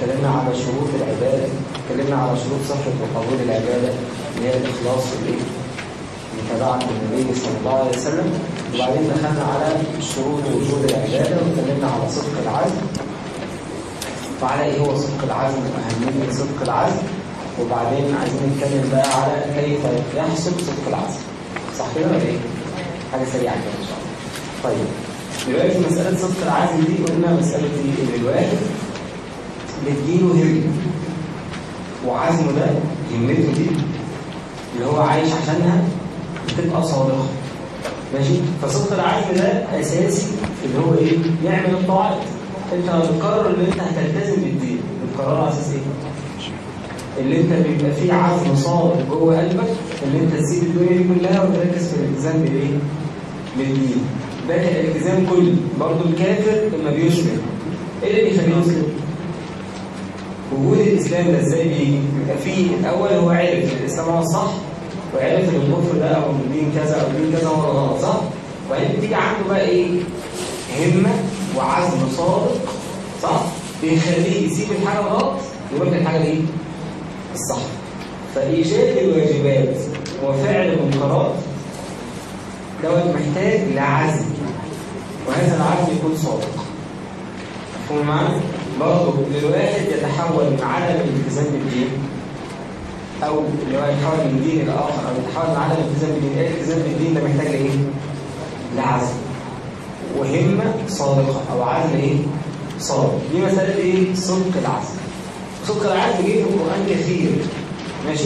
اتكلمنا على شروط العبادة اتكلمنا على شروط صحة وقبول العبادة اللي هي الإخلاص والإيه متابعة النبي صلى الله عليه وسلم وبعدين دخلنا على شروط وجود العبادة واتكلمنا على صدق العزم وعلى ايه هو صدق العزم واهمية صدق العزم وبعدين عايزين نتكلم بقى على كيف يحصل صدق العزم صح كده ولا ايه؟ حاجة سريعة كده ان شاء الله طيب دلوقتي مسألة صدق العزم دي قلنا مسألة ايه؟ ان الواحد بتجيله همة وعزمه ده همته دي اللي هو عايش عشانها بتبقى صادقة ماشي فصدق العزم ده اساسي اللي هو ايه يعمل الطاعات انت لما بتقرر ان انت هتلتزم بالدين القرار على اساس ايه اللي انت بيبقى فيه عزم صادق جوه قلبك ان انت تسيب الدنيا دي كلها وتركز في الالتزام بالايه بالدين ده الالتزام كله برضه الكافر لما بيشرك ايه اللي بيخليه يسلم وجود الاسلام ده ازاي بيجي بيبقى فيه الاول هو عرف ان الاسلام هو الصح وعرف ان الكفر ده او الدين كذا او الدين كذا هو الغلط صح وبعدين بتيجي عنده بقى ايه همه وعزم صادق صح بيخليه يسيب الحاجه الغلط ويروح للحاجه دي الصح فايجاد الواجبات وفعل المنكرات دوت محتاج لعزم وهذا العزم يكون صادق مفهوم معنا؟ برضه الواحد يتحول من عدم الالتزام بالدين او اللي هو يتحول من دين الى اخر او يتحول من عدم الالتزام بالدين ايه الالتزام بالدين ده محتاج لايه؟ لعزم وهمه صادقه او عزم ايه؟ صادق دي مساله ايه؟ صدق العزم صدق العزم جه في القران كثير ماشي؟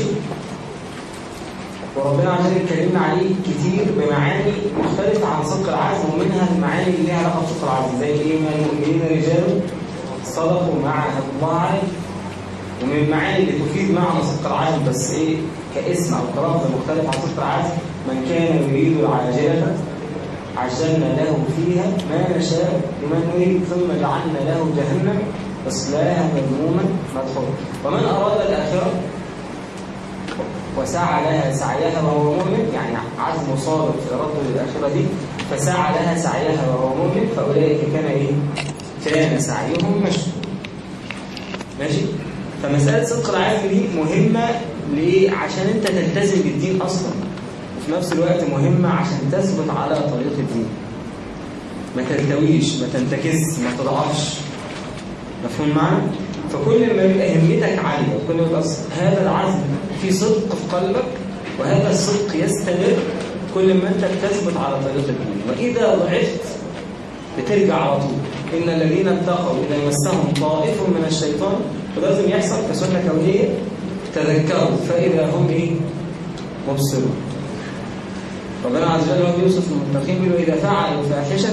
وربنا عشان اتكلمنا عليه كتير بمعاني مختلفة عن صدق العزم ومنها المعاني اللي ليها علاقة بصدق العزم زي ايه من المؤمنين رجال صدقوا ما عاهدوا الله عليه ومن المعاني اللي تفيد معنى صدق العزم بس ايه كاسم او كلفظ مختلف عن صدق العزم من كان يريد العاجلة عجلنا له فيها ما نشاء لمن نريد ثم جعلنا له جهنم اصلاها مذموما مدحورا ومن اراد الاخره وسعى لها سعيها وهو مؤمن يعني عزم صادق في رده للآخرة دي فسعى لها سعيها وهو مؤمن فأولئك كان إيه؟ كان سعيهم مشكورا ماشي؟ فمسألة صدق العزم دي مهمة ليه؟ عشان أنت تلتزم بالدين أصلا وفي نفس الوقت مهمة عشان تثبت على طريق الدين ما تلتويش ما تنتكس ما تضعفش مفهوم معنا؟ فكل ما يبقى همتك عالية وكل ما يبقى هذا العزم في صدق في قلبك وهذا الصدق يستمر كل ما انت بتثبت على طريق الدين واذا ضعفت بترجع على طول ان الذين اتقوا اذا مسهم طائف من الشيطان وده لازم يحصل كسنه كونيه تذكروا فاذا هم ايه مبصرون ربنا عز وجل هو بيوصف المتقين بيقول اذا فعلوا فاحشه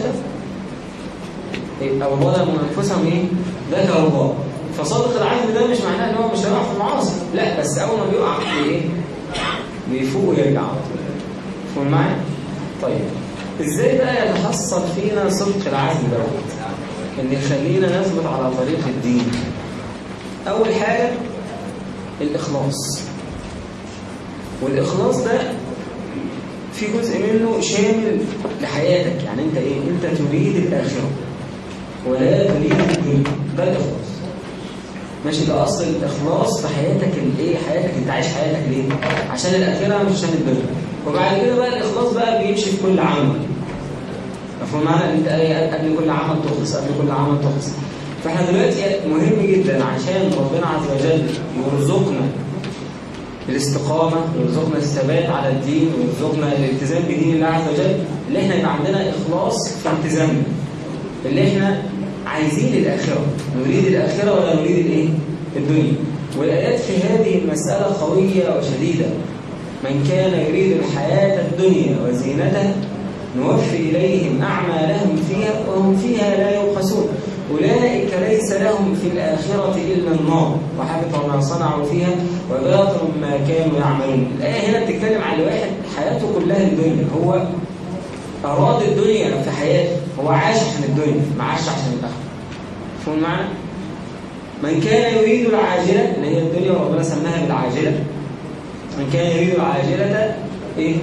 او ظلموا انفسهم ايه ذكروا الله فصادق العزم ده مش معناه ان هو مش هيقع في المعاصي لا بس اول ما بيقع في ايه بيفوق ويرجع على طول مفهوم معايا طيب ازاي بقى يتحصل فينا صدق العزم دوت ان يخلينا نثبت على طريق الدين اول حاجه الاخلاص والاخلاص ده في جزء منه شامل لحياتك يعني انت ايه انت تريد الاخره ولا تريد الدنيا ده الاخلاص ماشي ده اصل الاخلاص في حياتك الايه حياتك انت عايش حياتك ليه عشان الاخره مش عشان الدنيا وبعد كده بقى الاخلاص بقى بيمشي في كل عمل مفهوم معنى انت ايه قبل كل عمل تخلص قبل كل عمل تخلص فاحنا دلوقتي مهم جدا عشان ربنا عز وجل يرزقنا الاستقامه ويرزقنا الثبات على الدين ويرزقنا الالتزام بدين الله عز وجل اللي احنا يبقى عندنا اخلاص في التزامنا اللي احنا عايزين الآخرة نريد الآخرة ولا نريد الإيه؟ الدنيا والآيات في هذه المسألة قوية وشديدة من كان يريد الحياة الدنيا وزينتها نوفي إليهم أعمالهم فيها وهم فيها لا يبخسون أولئك ليس لهم في الآخرة إلا النار وحبط ما صنعوا فيها وباطل ما كانوا يعملون الآية هنا بتتكلم عن واحد حياته كلها الدنيا هو أراد الدنيا في حياته هو عاش عشان الدنيا ما عاش عشان الآخرة مفهوم معنا؟ من كان يريد العاجلة اللي هي الدنيا وربنا سماها بالعاجلة من كان يريد العاجلة إيه؟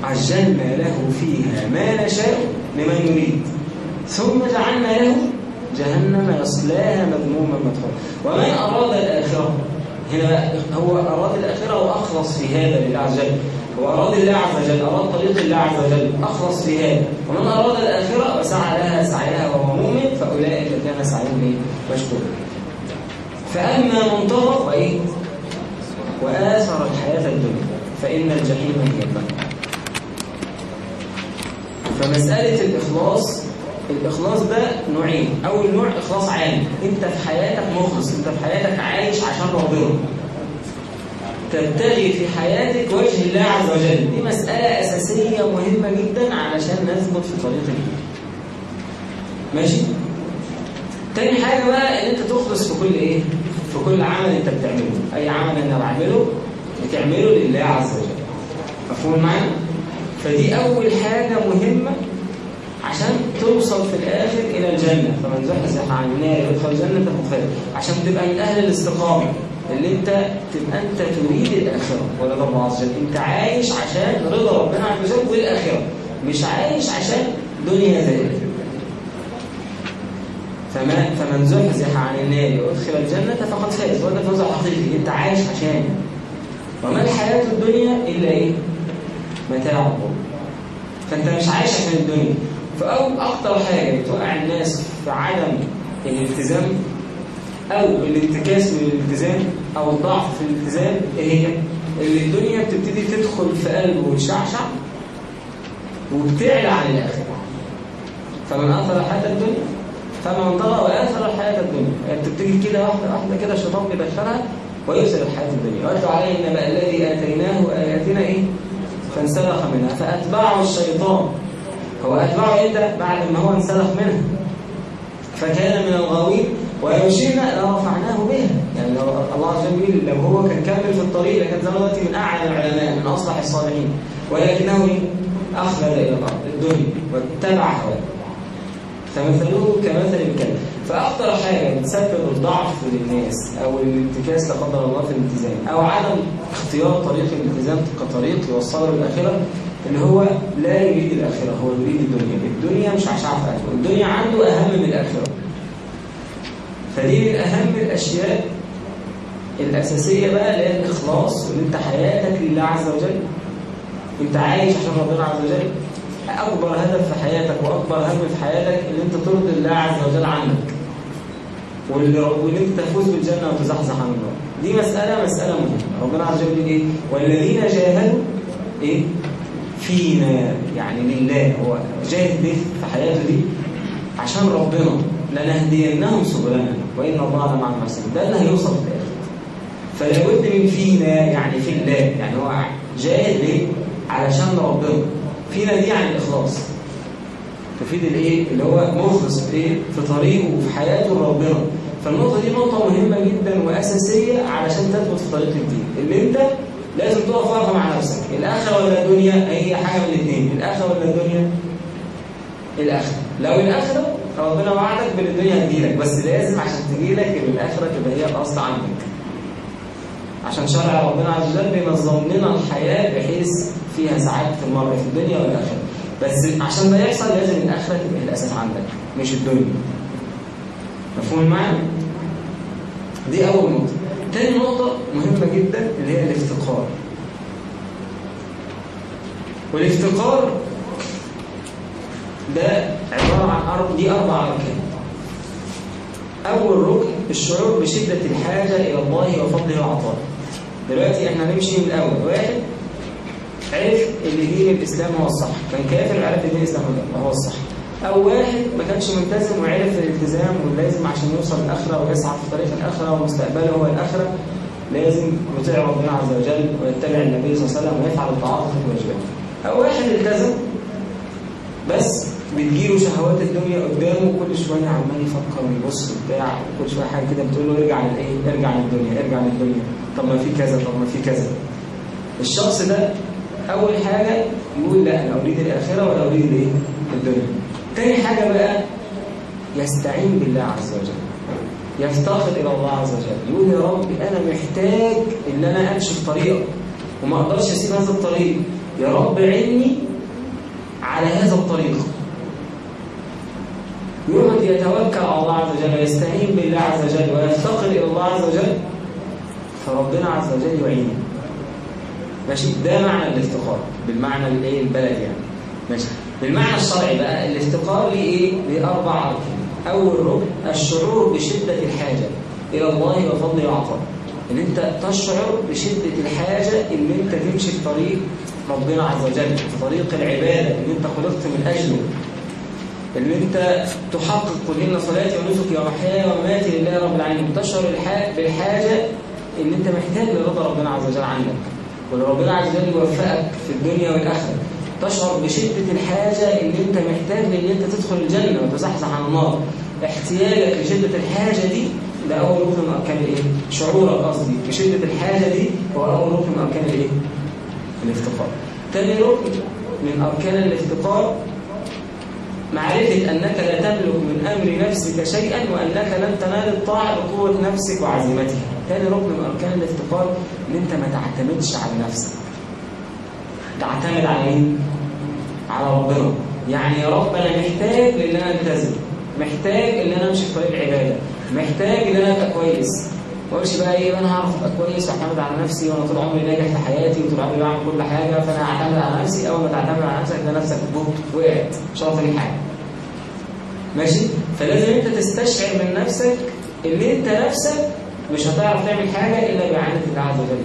عجلنا له فيها ما نشاء لمن يريد ثم جعلنا له جهنم يصلاها مذموما مدحورا ومن أراد الآخرة هنا بقى هو أراد الآخرة وأخلص في هذا لله عز وجل هو أراد الله عز وجل أراد طريق الله عز وجل أخلص في هذا ومن أراد الآخرة وسعى لها سعيها وهو مؤمن فأولئك كان سعيهم إيه؟ مشكورا فأما من طغى وإيه؟ وآثر الحياة الدنيا فإن الجحيم هي المأوى فمسألة الإخلاص الإخلاص ده نوعين أول نوع إخلاص عام أنت في حياتك مخلص أنت في حياتك عايش عشان ربنا تبتغي في حياتك وجه الله عز وجل دي مسألة أساسية مهمة جدا علشان نثبت في طريق الدين ماشي تاني حاجة بقى ان انت تخلص في كل ايه في كل عمل انت بتعمله اي عمل انا بعمله بتعمله لله عز وجل مفهوم معايا فدي اول حاجة مهمة عشان توصل في الاخر الى الجنة فمن زحزح عن النار يدخل الجنة فهو خير عشان تبقى من اهل الاستقامة اللي انت تبقى انت تريد الاخرة ولا رب عز وجل انت عايش عشان رضا ربنا عز وجل والاخرة مش عايش عشان دنيا زائلة فما فمن زحزح عن النار وادخل الجنة فقد فاز وده فوز حقيقي انت عايش عشان وما الحياة الدنيا إلا إيه؟ متاع الغرور فأنت مش عايش عشان الدنيا فأو أكتر حاجة بتوقع الناس في عدم الالتزام أو الانتكاس من الالتزام أو الضعف في الالتزام إيه هي؟ اللي الدنيا بتبتدي تدخل في قلبه وتشعشع وبتعلى عن الآخرة فمن أثر حياة الدنيا فمن طغى وآثر الحياة الدنيا يعني بتبتدي كده واحدة واحدة كده الشيطان بيدخلها ويسر الحياة الدنيا واتلو عليه النبأ الذي آتيناه آياتنا إيه؟ فانسلخ منها فأتبعه الشيطان هو أتبعه إمتى؟ بعد ما هو انسلخ منها فكان من الغاوين ولو شئنا لرفعناه بها يعني لو الله عز وجل لو هو كان كمل في الطريق لكان زمان دلوقتي من أعلى العلماء من أصلح الصالحين ولكنه إيه؟ أخلد إلى الأرض الدنيا واتبع هواه فمثله كمثل الكلب فأكثر حاجة بتسبب الضعف للناس أو الانتكاس لا قدر الله في الالتزام أو عدم اختيار طريق الالتزام كطريق يوصله للآخرة اللي هو لا يريد الآخرة هو يريد الدنيا الدنيا مش عشان في قلبه الدنيا عنده أهم من الآخرة فدي من أهم الأشياء الأساسية بقى اللي هي الإخلاص وإن أنت حياتك لله عز وجل أنت عايش عشان ربنا عز وجل أكبر هدف في حياتك وأكبر هم في حياتك إن أنت ترضي الله عز وجل عنك واللي وإن أنت تفوز بالجنة وتزحزح عن النار دي مسألة مسألة مهمة ربنا عز وجل يقول إيه والذين جاهدوا إيه فينا يعني لله هو جاهد به في حياته دي عشان ربنا لنهدينهم سبلنا وإن الله مع المحسنين ده اللي هيوصل في الآخر فلا بد من فينا يعني في الله يعني هو جاهد ليه علشان ربنا فينا دي يعني الإخلاص تفيد الايه اللي هو مخلص في ايه في طريقه وفي حياته لربنا فالنقطه دي نقطه مهمه جدا واساسيه علشان تثبت في طريق الدين اللي انت لازم تقف واقفه مع نفسك الاخره ولا الدنيا هي حاجه من الاثنين الاخره ولا الدنيا الاخره لو الاخره ربنا وعدك بان الدنيا هتجيلك بس لازم عشان تجيلك الاخره تبقى هي الاصل عندك عشان شرع ربنا عز وجل بينظم لنا الحياه بحيث فيها سعادة المرء في الدنيا والآخرة بس عشان ده يحصل لازم الآخرة تبقى الأساس عندك مش الدنيا مفهوم المعنى؟ دي أول نقطة تاني نقطة مهمة جدا اللي هي الافتقار والافتقار ده عبارة عن أرب دي أربع أركان أول ركن الشعور بشدة الحاجة إلى الله وفضله وعطائه دلوقتي احنا هنمشي من الأول واحد عرف ان دين الاسلام هو الصح كان كافر عرف ان دين الاسلام هو الصح او واحد ما كانش ملتزم وعرف الالتزام ولازم عشان يوصل الاخره ويسعى في طريق الاخره ومستقبله هو الاخره لازم يطيع ربنا عز وجل ويتبع النبي صلى الله عليه وسلم ويفعل الطاعات والواجبات او واحد التزم بس بتجيله شهوات الدنيا قدامه كل شويه عمال يفكر ويبص وبتاع كل شويه حاجه كده بتقول له ارجع للايه ارجع للدنيا ارجع للدنيا طب ما في كذا طب ما في كذا الشخص ده أول حاجة يقول لا أنا أريد الآخرة ولا أريد الإيه؟ الدنيا تاني حاجة بقى يستعين بالله عز وجل يفتقر إلى الله عز وجل يقول يا رب أنا محتاج إن أنا أمشي في طريقك وما أقدرش أسيب هذا الطريق يا رب عيني على هذا الطريق يقعد يتوكل على الله عز وجل ويستعين بالله عز وجل ويفتقر إلى الله عز وجل فربنا عز وجل يعينه ماشي ده معنى الافتقار بالمعنى الايه البلدي يعني ماشي بالمعنى الشرعي بقى الافتقار ليه ايه لاربع اركان اول ركن الشعور بشده الحاجه الى الله وفضله وعطائه ان انت تشعر بشده الحاجه ان انت تمشي في طريق ربنا عز وجل في طريق العباده اللي انت خلقت من اجله ان انت تحقق قل ان صلاتي ونسكي ومحياي ومماتي لله رب العالمين تشعر بالحاجه ان انت محتاج لرضا ربنا عز وجل عنك وان ربنا عز وجل يوفقك في الدنيا والاخره تشعر بشده الحاجه ان انت محتاج ان انت تدخل الجنه وتزحزح عن النار احتياجك لشده الحاجه دي ده اول ركن من اركان الايه شعورك قصدي بشده الحاجه دي هو اول ركن من اركان الايه الافتقار ثاني ركن من اركان الافتقار معرفة أنك لا تملك من أمر نفسك شيئا وأنك لن تنال الطاعة بقوة نفسك وعزيمتها ثاني ركن من أركان الافتقار إن أنت ما تعتمدش على نفسك تعتمد على مين؟ على ربنا يعني يا رب أنا محتاج لأن أنا ألتزم محتاج إن أنا أمشي في طريق العبادة محتاج إن أنا أبقى كويس ما اقولش بقى ايه انا هعرف ابقى كويس واعتمد على نفسي وانا طول عمري ناجح في حياتي وطول عمري بعمل كل حاجه فانا هعتمد على نفسي اول ما تعتمد على نفسك تلاقي نفسك بوت وقعت مش هتعرف تعمل حاجه ماشي فلازم انت تستشعر من نفسك ان انت نفسك مش هتعرف تعمل حاجه الا باعانه الله عز وجل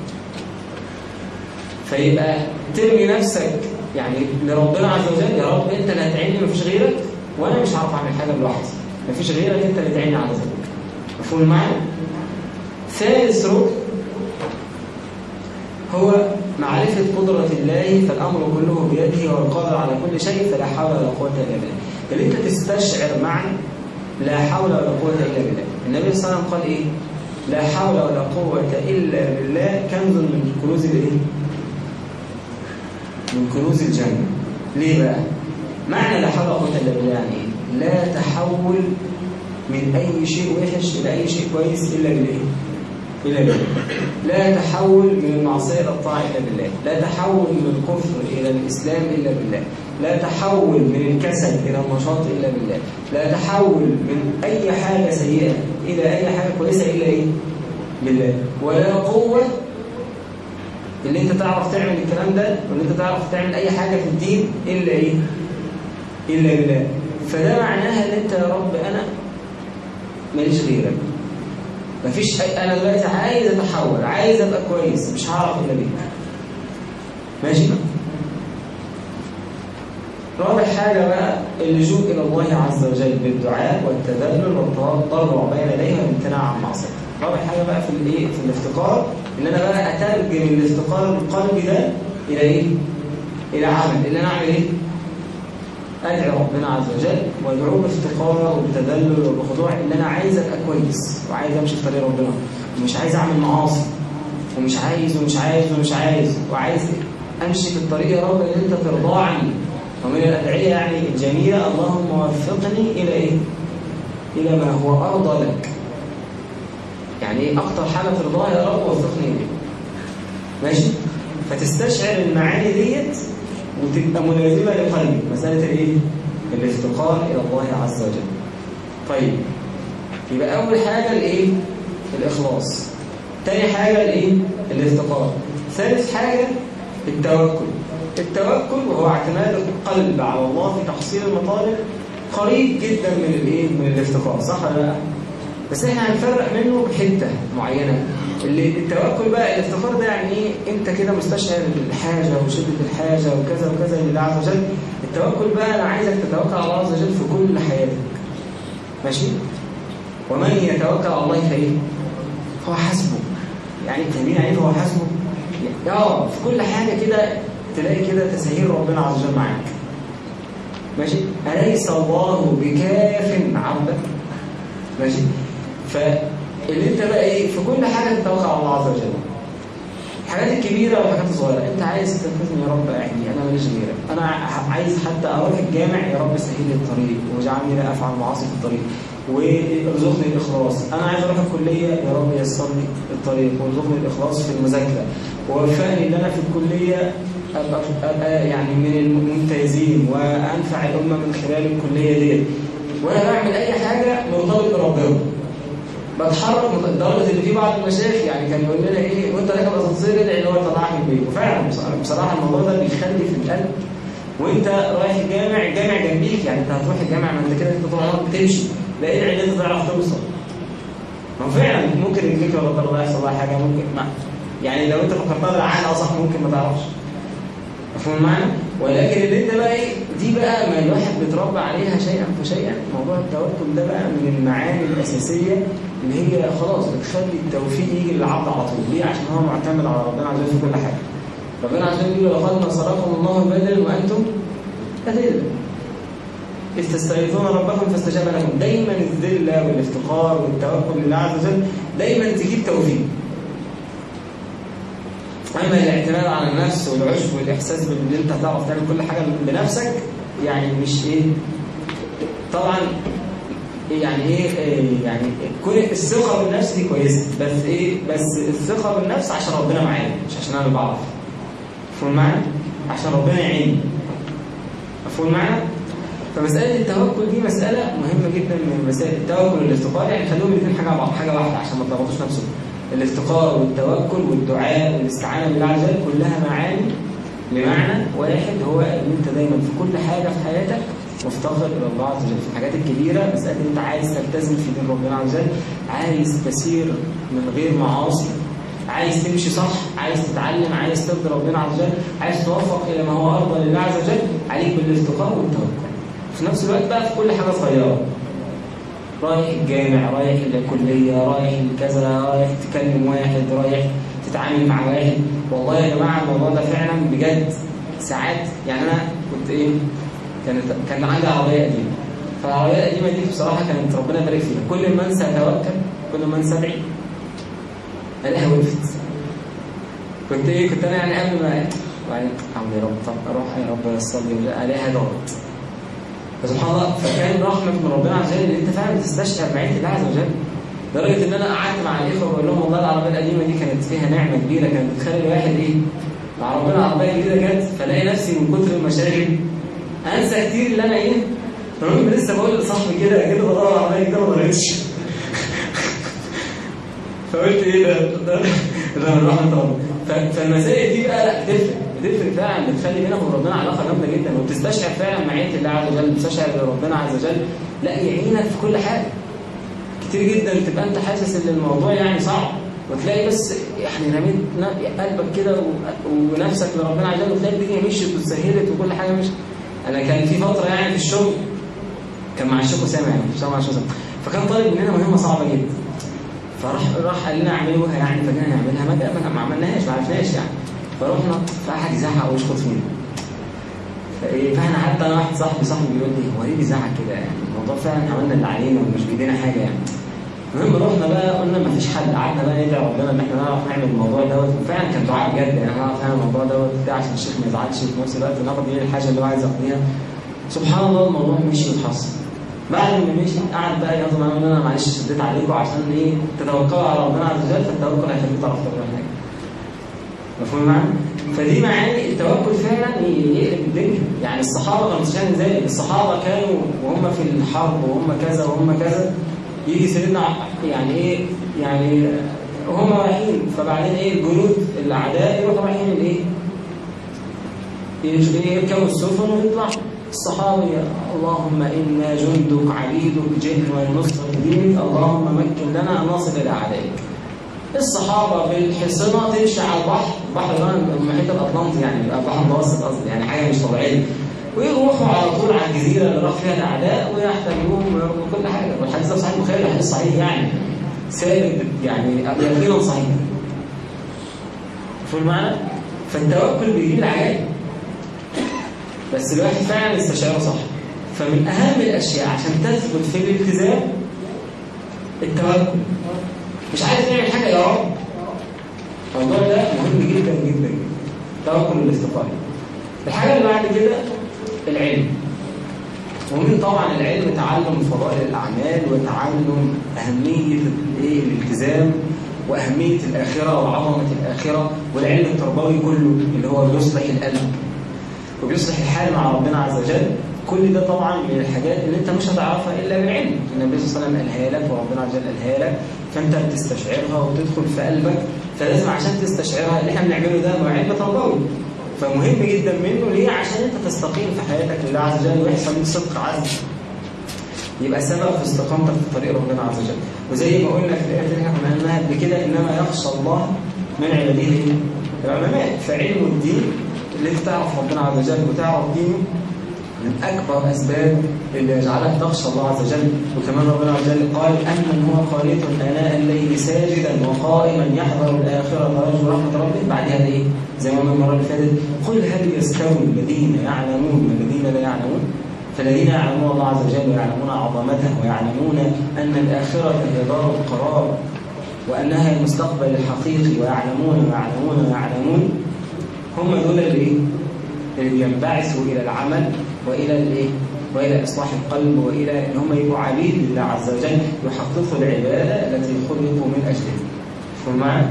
فيبقى ترمي نفسك يعني لربنا عز وجل يا رب انت اللي هتعيني مفيش غيرك وانا مش هعرف اعمل حاجه لوحدي مفيش غيرك انت اللي تعيني على ذلك مفهوم المعنى ثالث ركن هو معرفة قدرة الله فالأمر كله بيده هو القادر على كل شيء فلا حول ولا قوة إلا بالله اللي أنت تستشعر معنى لا حول ولا قوة إلا بالله النبي صلى الله عليه وسلم قال إيه لا حول ولا قوة إلا بالله كنز من كنوز الإيه من كنوز الجنة ليه بقى معنى لا حول ولا قوة إلا بالله يعني إيه لا تحول من أي شيء وحش إلى أي شيء كويس إلا بالإيه إلى بالله لا تحول من المعصية إلى الطاعة إلا بالله لا تحول من الكفر إلى الإسلام إلا بالله لا تحول من الكسل إلى النشاط إلا بالله لا تحول من أي حاجة سيئة إلى أي حاجة كويسة إلا إيه بالله ولا قوة اللي انت تعرف تعمل الكلام ده وان انت تعرف تعمل اي حاجة في الدين الا ايه الا بالله فده معناها ان انت يا رب انا ماليش غيرك مفيش أي انا دلوقتي عايز اتحول عايز ابقى كويس مش هعرف الا بيك ماشي رابع حاجة بقى اللجوء إلى الله عز وجل بالدعاء والتذلل والتضرع بين يديه والامتناع عن معصيته. رابع حاجة بقى في الايه في الافتقار إن أنا بقى أترجم الافتقار القلبي ده إلى إيه؟ إلى عمل، إن أنا أعمل إيه؟ أدعي ربنا عز وجل وأدعوه بافتقار وبتذلل وبخضوع إن أنا عايز أبقى كويس وعايز أمشي في طريق ربنا ومش عايز أعمل معاصي ومش عايز ومش عايز ومش عايز وعايز أمشي في الطريق يا رب اللي أنت ترضى عني ومن الأدعية يعني الجميلة اللهم وفقني إلى إيه؟ إلى ما هو أرضى لك يعني إيه أكتر حاجة ترضاها يا رب وفقني إليه ماشي؟ فتستشعر المعاني ديت وتبقى ملازمة لقلبك مسألة الإيه؟ الافتقار إلى الله عز وجل طيب يبقى أول حاجة الإيه؟ الإخلاص تاني حاجة الإيه؟ الافتقار ثالث حاجة التوكل التوكل وهو اعتماد القلب على الله في تحصيل المطالب قريب جدا من الايه من الافتقار صح ولا لا بس احنا هنفرق منه بحته معينه اللي التوكل بقى الافتقار ده يعني ايه انت كده مستشعر الحاجه وشده الحاجه وكذا وكذا لله عز وجل التوكل بقى انا عايزك تتوكل على الله عز وجل في كل حياتك ماشي ومن يتوكل على الله فايه هو حسبه يعني التنبيه عليه هو حسبه اه في كل حاجه كده تلاقي كده تسهيل ربنا عز وجل معاك ماشي أليس الله بكاف عبدا ماشي فاللي انت بقى ايه في كل حاجة تتوقع على الله عز وجل الحاجات الكبيرة والحاجات الصغيرة انت عايز تنفذني يا رب اعني انا ماليش غيرك انا عايز حتى اروح الجامع يا رب سهل لي الطريق واجعلني لا افعل معاصي في الطريق وارزقني الاخلاص انا عايز اروح الكليه يا رب يسر لي الطريق وارزقني الاخلاص في المذاكره ووفقني ان انا في الكليه أبقى, أبقى يعني من الممتازين وانفع الامه من خلال الكليه ديت وانا بعمل اي حاجه مرتبط بربنا بتحرك لدرجه ان في بعض المشايخ يعني كان يقول لنا ايه وانت راكب الاسانسير ادعي ان هو يطلعك من البيت وفعلا بصراحه, بصراحة الموضوع ده بيخلي في القلب وانت رايح الجامع الجامع جنبيك يعني انت هتروح الجامع ما انت كده انت طول عمرك بتمشي لا ادعي ان انت تعرف توصل ما فعلا ممكن يجيك لا قدر الله يحصل لها حاجه ممكن ما يعني لو انت فكرتها بالعقل اصلا ممكن ما تعرفش مفهوم المعنى ولكن اللي انت بقى ايه دي بقى ما الواحد بيتربى عليها شيئا فشيئا موضوع التوكل ده بقى من المعاني الاساسيه اللي هي خلاص بتخلي التوفيق يجي للعبد على طول ليه عشان هو معتمد على ربنا عز وجل في كل حاجه ربنا عز وجل يقول لقد نصركم الله بدل وانتم أذلة إذ تستغيثون ربكم فاستجاب لكم دايما الذلة والافتقار والتوكل لله عز وجل دايما تجيب توفيق أما الاعتماد على النفس والعشب والإحساس بأن أنت هتعرف تعمل كل حاجة بنفسك يعني مش إيه طبعا يعني ايه يعني كل الثقه بالنفس دي كويسه بس ايه بس الثقه بالنفس عشان ربنا معايا مش عشان انا بعرف مفهوم المعنى عشان ربنا يعيني مفهوم المعنى فمساله التوكل دي مساله مهمه جدا من مسائل التوكل والافتقار يعني خليهم الاثنين حاجه حاجه واحده عشان ما تلخبطوش نفسكم الافتقار والتوكل والدعاء والاستعانه بالله عز وجل كلها معاني لمعنى واحد هو ان انت دايما في كل حاجه في حياتك مفتقر الى الله عز وجل في الحاجات الكبيره مساله انت عايز تلتزم في دين ربنا عز وجل عايز تسير من غير معاصي عايز تمشي صح عايز تتعلم عايز ترضي ربنا عز وجل عايز توفق الى ما هو ارضى لله عز وجل عليك بالافتقار والتوكل في نفس الوقت بقى في كل حاجه صغيره رايح الجامع رايح الكليه رايح كذا رايح تكلم واحد رايح تتعامل مع واحد والله يا جماعه الموضوع ده فعلا بجد ساعات يعني انا كنت ايه كانت كان عندي عربيه قديمه فالعربيه القديمه دي بصراحه كانت ربنا يبارك فيها كل ما انسى اتوكل كل ما انسى ادعي الاقيها وقفت كنت ايه كنت انا يعني قبل ما وبعدين الحمد يا رب طب اروح يا رب اصلي الاقيها دورت فسبحان الله فكان رحمه من ربنا عز وجل ان انت فعلا تستشعر معيه الله عز وجل لدرجه ان انا قعدت مع الاخوه بقول لهم والله العربيه القديمه دي كانت فيها نعمه كبيره كانت بتخلي الواحد ايه مع ربنا عربيه جديده جت فلاقي نفسي من كتر المشاغل انسى كتير اللي انا ايه المهم لسه بقول لصاحبي كده كده بدور على العربيه كده ما ضربتش فقلت ايه ده ده ده من رحمه ربنا فالمسائل دي بقى لا بتفرق بتفرق فعلا بتخلي بينك وبين ربنا علاقه جامده جدا وبتستشعر فعلا معيه الله عز وجل بتستشعر ربنا عز وجل لا يعينك في كل حاجه كتير جدا تبقى انت حاسس ان الموضوع يعني صعب وتلاقي بس يعني رميت قلبك كده ونفسك لربنا عز وجل وتلاقي الدنيا مشيت واتسهلت وكل حاجه مشيت انا كان في فتره يعني في الشغل كان مع الشيخ اسامه يعني في مع الشيخ اسامه فكان طالب مننا مهمه صعبه جدا فراح راح قال لنا اعملوها يعني فجينا نعملها ما ما عملناهاش ما عرفناش يعني فرحنا فقعد يزعق ويشخط فينا فايه فاحنا حتى انا واحد صاحبي صاحبي بيقول لي هو ليه بيزعق كده يعني الموضوع فعلا عملنا اللي علينا ومش بايدينا حاجه يعني المهم رحنا بقى قلنا ما فيش حل قعدنا بقى ندعي ربنا ان احنا نعرف نعمل الموضوع دوت وفعلا كان دعاء بجد يعني انا اعرف اعمل الموضوع دوت بتاع عشان الشيخ ما يزعلش وفي نفس الوقت ناخد ايه الحاجه اللي هو عايز يقضيها سبحان الله الموضوع مشي واتحسن بعد ما مشي قعد بقى ياخد معانا انا معلش شديت عليكم عشان ايه تتوكلوا على ربنا عز وجل فالتوكل هيخليك تعرف تعمل حاجه مفهوم معايا؟ فدي معاني التوكل فعلا يقلب الدنيا يعني الصحابه كانوا مستشعرين ذلك الصحابه كانوا وهم في الحرب وهم كذا وهم كذا يجي سيدنا يعني ايه يعني هم رايحين فبعدين ايه الجنود الاعداء يروحوا رايحين الايه يركبوا السفن ويطلعوا الصحابة اللهم إنا جندك عبيدك جئنا لنصرة دينك اللهم مكن لنا أن نصل إلى أعدائك الصحابة بالحصنة تمشي على البحر البحر ده المحيط الأطلنطي يعني البحر المتوسط قصدي يعني حاجة مش طبيعية ويروحوا على طول على الجزيرة اللي راح فيها الأعداء ويحتملوهم وكل حاجة والحديث ده صحيح البخاري الحديث صحيح يعني ثابت يعني يقينا صحيح في المعنى فالتوكل بيجيب العجائب بس الواحد فعلا يستشعره صح فمن أهم الأشياء عشان تثبت في الالتزام التوكل مش عايز تعمل حاجة يا رب الموضوع ده مهم جدا جدا التوكل والاستقامة الحاجة اللي بعد كده العلم ومن طبعا العلم تعلم فضائل الأعمال وتعلم أهمية الايه الالتزام وأهمية الآخرة وعظمة الآخرة والعلم التربوي كله اللي هو بيصلح القلب وبيصلح الحال مع ربنا عز وجل كل ده طبعا من الحاجات اللي انت مش هتعرفها الا بالعلم النبي صلى الله عليه وسلم قالها لك وربنا عز وجل قالها لك فانت بتستشعرها وتدخل في قلبك فلازم عشان تستشعرها اللي احنا بنعمله ده هو علم تربوي فمهم جدا منه ليه عشان انت تستقيم في حياتك لله عز وجل ويحصل لك صدق عزم يبقى سبب في استقامتك في طريق ربنا عز وجل وزي ما قلنا في الايه اللي احنا قلناها قبل كده انما يخشى الله من عباده العلماء فعلم الدين اللي انت تعرف ربنا عز وجل وتعرف دينه من أكبر أسباب اللي يجعلك تخشى الله عز وجل وكمان ربنا عز وجل قال أمن هو قانت آناء الليل ساجدا وقائما يحذر الآخرة ويرجو رحمة ربه بعد هذا إيه؟ زي ما قلنا المرة اللي فاتت قل هل يستوي الذين يعلمون والذين لا يعلمون فالذين يعلمون الله عز وجل ويعلمون عظمته ويعلمون أن الآخرة هي دار القرار وأنها المستقبل الحقيقي ويعلمون ويعلمون ويعلمون هم دول اللي إيه؟ اللي بينبعثوا إلى العمل وإلى الإيه؟ وإلى إصلاح القلب وإلى إن هم يبقوا عبيد لله عز وجل يحققوا العبادة التي خلقوا من أجلها مفهوم معايا؟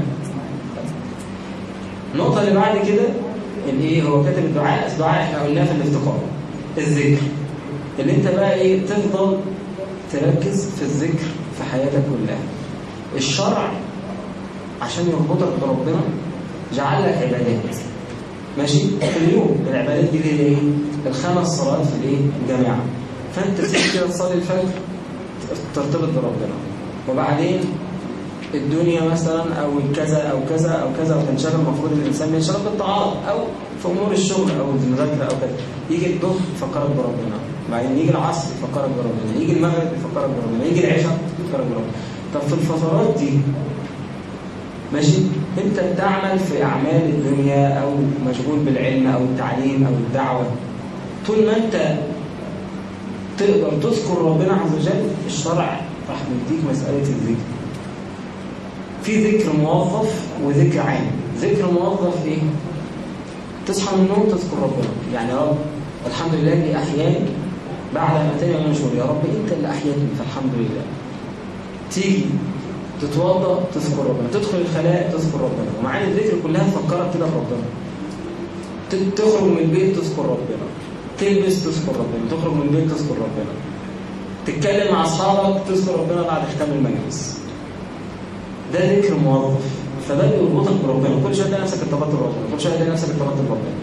النقطة اللي بعد كده الإيه هو كاتب الدعاء الدعاء إحنا قلناه في الافتقار الذكر اللي أنت بقى إيه تفضل تركز في الذكر في حياتك كلها الشرع عشان يربطك بربنا جعل لك عبادات ماشي في اليوم العبادات دي هي ايه الخمس صلوات في الايه الجامعه فانت تيجي كده تصلي الفجر ترتبط بربنا وبعدين الدنيا مثلا او كذا او كذا او كذا وتنشغل المفروض الانسان ينشغل بالطاعات او في امور الشغل او المذاكره او كذا يجي الظهر يفكرك بربنا بعدين يجي العصر يفكرك بربنا يجي المغرب يفكرك بربنا يجي العشاء يفكرك بربنا طب في الفترات دي ماشي انت بتعمل في اعمال الدنيا او مشغول بالعلم او التعليم او الدعوه طول ما انت تقدر تذكر ربنا عز وجل الشرع راح مديك مساله الذكر في ذكر موظف وذكر عام ذكر موظف ايه تصحى من النوم تذكر ربنا يعني يا رب الحمد لله اللي احياني بعد ما تاني من شهور يا رب انت اللي احياني فالحمد لله تيجي تتوضا تذكر ربنا تدخل الخلاء تذكر ربنا ومعاني الذكر كلها تفكرك كده بربنا تخرج من البيت تذكر ربنا تلبس تذكر ربنا تخرج من البيت تذكر ربنا تتكلم مع اصحابك تذكر ربنا بعد ختام المجلس ده ذكر موظف فده بيربطك بربنا كل شويه تلاقي نفسك ارتبطت بربنا كل شويه تلاقي نفسك ارتبطت بربنا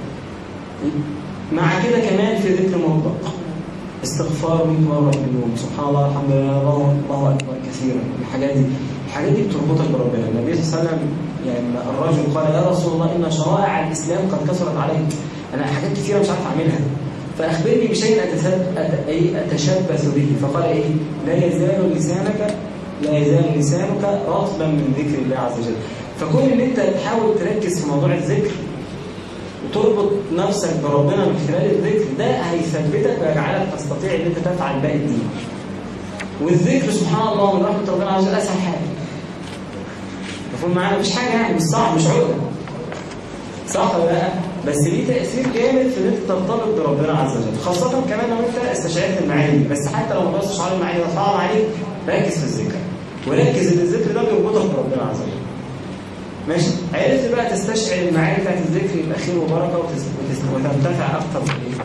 مع كده كمان في ذكر مطلق استغفار 100 مره في اليوم سبحان الله الحمد لله الله الله اكبر كثيرا الحاجات دي الحاجات دي بتربطك بربنا النبي صلى الله عليه وسلم يعني الرجل قال يا رسول الله ان شرائع الاسلام قد كثرت عليك انا حاجات كثيره مش عارف اعملها فاخبرني بشيء اتشبث به فقال ايه لا يزال لسانك لا يزال لسانك رطبا من ذكر الله عز وجل فكون ان انت تحاول تركز في موضوع الذكر وتربط نفسك بربنا من خلال الذكر ده هيثبتك ويجعلك تستطيع ان انت تفعل باقي الدين والذكر سبحان الله من رحمه ربنا عز وجل اسهل حاجه مفهوم معانا مفيش حاجه يعني مش صعب مش عقده صح ولا لا بس ليه تاثير جامد في ان انت ترتبط بربنا عز وجل خاصه كمان لو انت استشعرت المعاني بس حتى لو ما بصش على المعاني ده صعب عليك ركز في الذكر وركز ان الذكر ده بيربطك بربنا عز وجل ماشي عرفت بقى تستشعر المعاني بتاعت الذكر يبقى خير وبركه وتنتفع اكتر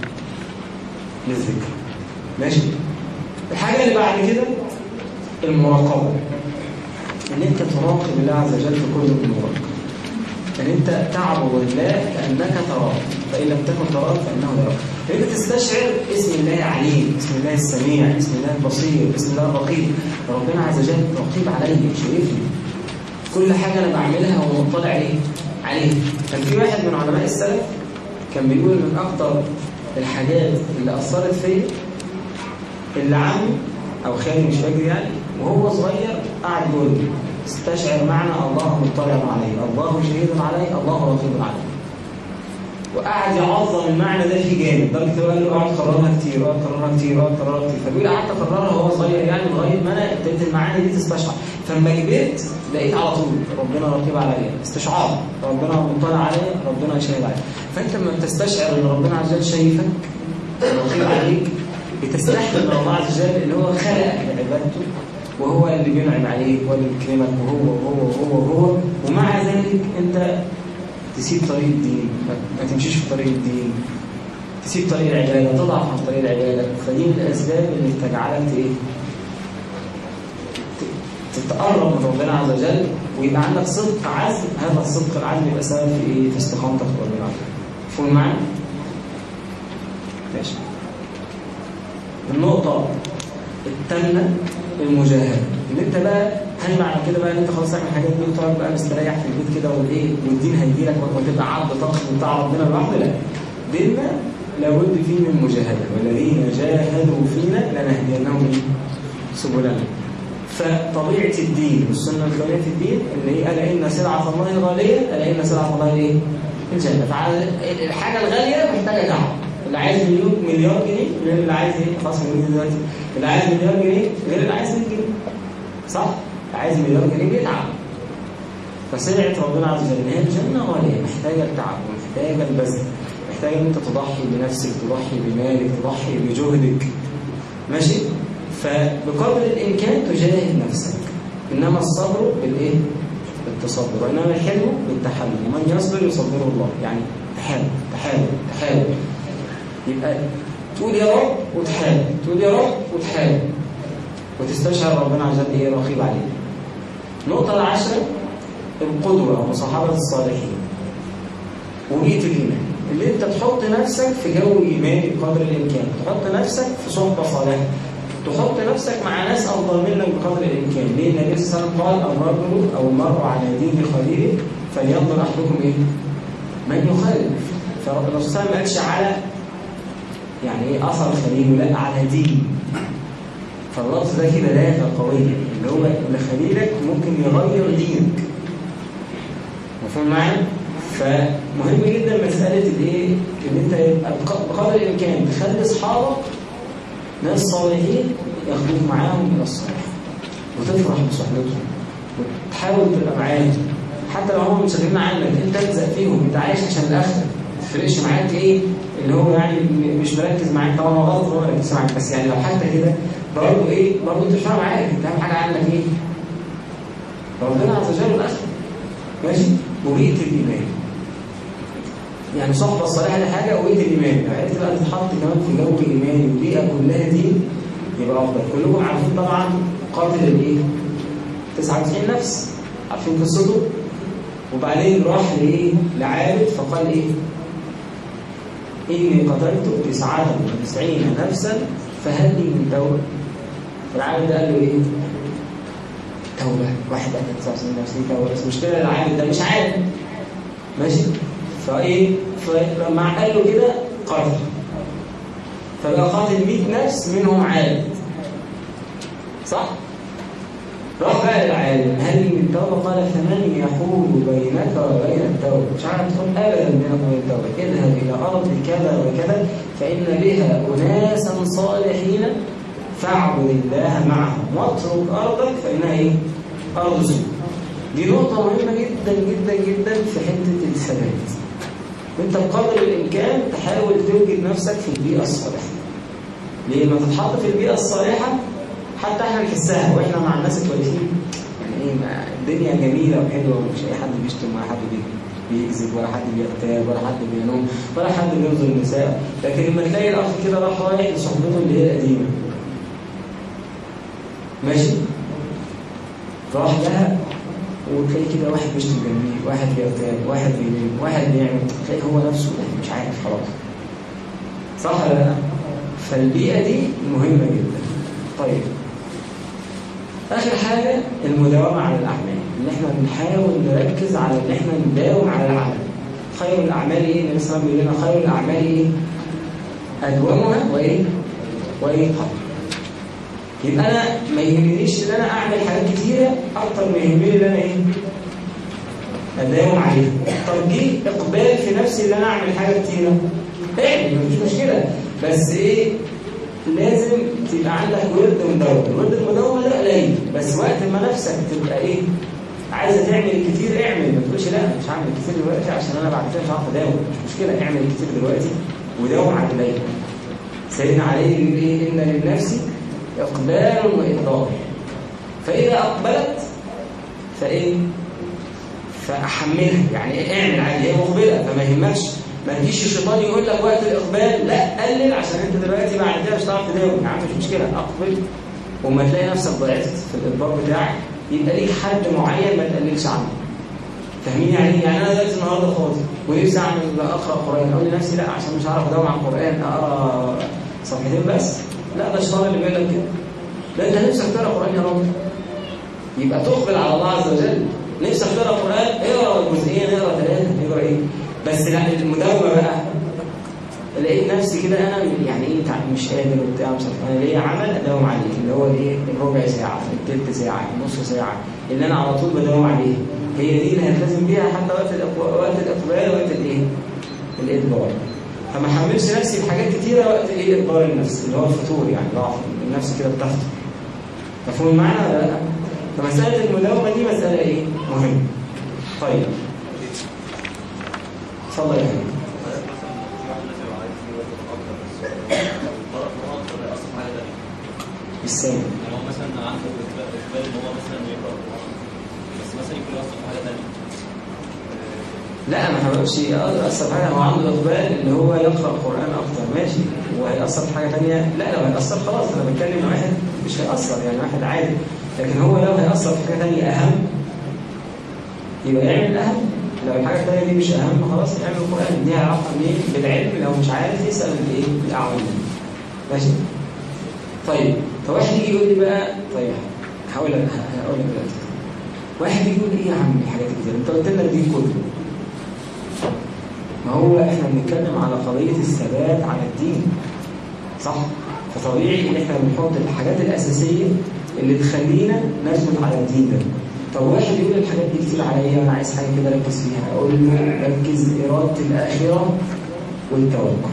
للذكر ماشي الحاجه اللي بعد كده المراقبه ان انت تراقب الله عز وجل في كل امورك ان انت تعبد الله كانك تراه فان لم تكن تراه فانه يراك ان انت تستشعر اسم الله عليم اسم الله السميع اسم الله البصير اسم الله الرقيب ربنا عز وجل رقيب علي شايفني كل حاجة أنا بعملها هو مطلع عليه عليه كان في واحد من علماء السلف كان بيقول من أكتر الحاجات اللي أثرت فيا اللي عمي أو خالي مش فاكر يعني وهو صغير قعد يقول استشعر معنى الله مطلع علي الله شهيد علي الله رقيب علي وقعد يعظم المعنى ده فيه جامد لدرجه هو قال له اقعد كررها كتير اقعد كررها كتير اقعد كررها كتير فبيقول قعدت اكررها وهو صغير يعني لغايه ما انا ابتديت المعاني دي تستشعر فلما كبرت لقيت على طول ربنا رقيب عليا استشعار ربنا مطلع عليا ربنا شاهد عليا فانت لما بتستشعر ان ربنا عز وجل شايفك رقيب عليك بتستحمل من الله عز وجل اللي هو خلقك لعبادته وهو اللي بينعم عليك وهو اللي بيكرمك وهو وهو وهو وهو ومع ذلك انت تسيب طريق الدين ما تمشيش في طريق الدين تسيب طريق العبادة تضعف عن طريق العبادة فدي من الأسباب اللي تجعلك إيه تتقرب من ربنا عز وجل ويبقى عندك صدق عزم هذا الصدق العزم يبقى سبب في ايه في استقامتك في ربنا عز وجل مفهوم معايا؟ ماشي النقطة الثامنة المجاهدة ان انت بقى هل معنى كده بقى ان انت خلاص تعمل الحاجات دي وتقعد بقى مستريح في البيت كده والايه والدين هيجي لك وتبقى عبد طاقة بتاع ربنا لوحده لا ديننا لابد فيه من المجاهدة والذين جاهدوا فينا لنهدينهم سبلنا فطبيعة الدين والسنة الكونية في الدين اللي هي ألا إن سلعة الله غالية ألا إن سلعة الله إيه؟ الجنة فالحاجة الغالية محتاجة تعب اللي عايز مليون مليار جنيه غير اللي عايز ايه خلاص مليون دلوقتي اللي عايز مليار جنيه غير اللي عايز 100 جنيه صح؟ اللي عايز مليار جنيه بيتعب فسلعة ربنا عز وجل ان هي الجنة غالية محتاجة التعب ومحتاجة البذل محتاجة ان انت تضحي بنفسك تضحي بمالك تضحي بجهدك ماشي؟ فبقدر الإمكان تجاهد نفسك إنما الصبر بالإيه؟ بالتصبر وإنما الحلم بالتحلم ومن يصبر يصبره الله يعني تحاول تحاول تحاول يبقى تقول يا رب وتحاول تقول يا رب وتحاول وتستشعر ربنا عز وجل ايه رقيب عليك النقطة العاشرة القدوة ومصاحبة الصالحين وبيئة الإيمان اللي انت تحط نفسك في جو إيماني بقدر الإمكان تحط نفسك في صحبة صالحة تحط نفسك مع ناس أفضل منك بقدر الإمكان ليه النبي صلى الله عليه وسلم قال الرجل أو المرء على دين خليله فلينظر أحدكم إيه من يخالف فالرسول صلى الله عليه وسلم ما قالش على يعني إيه أثر خليله لا على دين فاللفظ ده كده دافع قوية اللي هو اللي خليلك ممكن يغير دينك مفهوم معايا؟ فمهم جدا مسألة الايه ان انت يبقى بقدر الامكان تخلي اصحابك ناس صالحين ياخدوك معاهم الى الصالح وتفرح بصحبتهم وتحاول تبقى معاهم حتى لو هم مشغلين عنك انت تلزق فيهم انت عايش عشان الاخر ما تفرقش معاك ايه اللي هو يعني مش مركز معاك طبعا هو غلط هو مركز معاك بس يعني لو حتى كده برضه ايه برضه انت مش فاهم معاك انت اهم حاجه عندك ايه ربنا عز وجل الاخر ماشي وبيئه الايمان يعني صحبة الصالحة دي حاجة وبيئة الإيمان لو عرفت بقى تتحط كمان في جو إيماني وبيئة كلها دين يبقى أفضل كلكم عارفين طبعا قاتل الإيه؟ 99 نفس عارفين قصته وبعدين راح لإيه؟ لعابد فقال إيه؟ إني قتلت تسعة وتسعين نفسا فهل لي من توبة؟ فالعابد قال له إيه؟ توبة واحد قتل 99 نفس دي توبة بس مشكلة العابد ده مش عارف ماشي؟ فايه فلما قال له كده قتل فبقى قاتل 100 نفس منهم عالم صح راح بقى للعالم هل من توبه قال فمن يحول بينك وبين التوبه مش عارف تدخل ابدا بينك وبين التوبه اذهب الى ارض كذا وكذا فان بها اناسا صالحين فاعبد الله معهم واترك ارضك فانها ايه ارض سوء دي نقطه مهمه جدا جدا جدا في حته الثبات انت بقدر الامكان تحاول توجد نفسك في البيئه الصالحه لما تتحط في البيئه الصالحه حتى احنا نحسها واحنا مع الناس الكويسين يعني ايه الدنيا جميله وحلوه ومش اي حد بيشتم ولا حد بيكذب ولا حد بيغتاب ولا حد بينوم ولا حد بيظلم النساء لكن لما تلاقي الاخ كده راح رايح لصحبته اللي هي القديمه ماشي راح لها وتلاقي كده واحد بيشتم جنبيه واحد بيغتاب واحد بينام واحد بيعمل تلاقي هو نفسه مش عارف خلاص صح ولا لا فالبيئة دي مهمة جدا طيب آخر حاجة المداومة على الأعمال إن إحنا بنحاول نركز على إن إحنا نداوم على العمل خير الأعمال إيه؟ النبي صلى الله عليه وسلم بيقول لنا خير الأعمال إيه؟ أدومها وإيه؟ وإيه قبل يبقى انا ما يهمنيش ان انا اعمل حاجات كتيره اكتر ما يهمني ان انا ايه اداوم عليها طب دي اقبال في نفسي ان انا اعمل حاجه كتيره اعمل مفيش مشكله بس ايه لازم تبقى عندك ورد مدون الورد المدون ده قليل بس وقت ما نفسك تبقى ايه عايزه تعمل كتير اعمل ما تقولش لا مش هعمل كتير دلوقتي عشان انا بعد كده مش هعرف اداوم مش مشكله اعمل كتير دلوقتي وداوم على القليل سيدنا علي يقول ايه ان للنفس إقبال وإقدار فإذا أقبلت فإيه فأحملها يعني اعمل عادي هي مقبلة فما يهمكش ما تجيش الشيطان يقول لك وقت الاقبال لا قلل عشان انت دلوقتي بعد كده مش هتعرف تداوم يا عم مش مشكله اقبل وما تلاقي نفسك ضعفت في الاطباق بتاعك يبقى ليك حد معين ما تقللش عنه فاهمين يعني إيه؟ يعني انا دلوقتي النهارده فاضي ونفسي اعمل اقرا قران اقول لنفسي لا عشان مش هعرف اداوم على القران اقرا صفحتين بس لا ده الشيطان اللي بيقول لك كده لا انت نفسك تقرا قران يا راجل يبقى تقبل على الله عز وجل نفسك تقرا قران اقرا جزئين اقرا ثلاثه اقرا ايه بس لا المداومه بقى لقيت نفسي كده انا يعني ايه تع- مش قادر وبتاع مش عارف انا ليا عمل اداوم عليه اللي هو الايه الربع ساعه الثلث ساعه النص ساعه اللي انا على طول بداوم عليه هي دي اللي هلتزم بيها حتى وقت الأقو- وقت الاقبال وقت الايه الادبار فما حملش نفسي بحاجات كتيره وقت الايه ادبار النفس اللي هو الفتور يعني ضعف النفس كده بتاخده مفهوم المعنى ولا لا؟ فمساله المداومه دي مساله ايه؟ مهمه طيب اتفضل يا حبيبي بالسامع يعني هو مثلا عنده اقبال ان هو مثلا يقرا القران بس مثلا يكون يوصل في حاجه ثانيه لا ما هبقاش يقدر يأثر في حاجة هو عنده إقبال اللي هو يقرأ القرآن أكتر ماشي وهيأثر في حاجة تانية لا لو هيأثر خلاص أنا بتكلم واحد مش هيأثر يعني واحد عادي لكن هو لو هيأثر في حاجة تانية أهم يبقى يعمل الأهم لو الحاجة التانية دي مش أهم خلاص يعمل القرآن دي هيعرفها منين بالعلم لو مش عارف يسأل الإيه الأعلم ماشي طيب فواحد يجي يقول لي بقى طيب هقول لك هقول لك دلوقتي واحد يجي يقول لي ايه يا عم الحاجات كتير انت قلت لنا دي كله ما هو احنا بنتكلم على قضية الثبات على الدين صح؟ فطبيعي ان احنا بنحط الحاجات الأساسية اللي تخلينا نثبت على الدين ده طب واحد يقول الحاجات دي كتير عليا وانا عايز حاجة كده ركز فيها اقول له ركز إرادة الآخرة والتوكل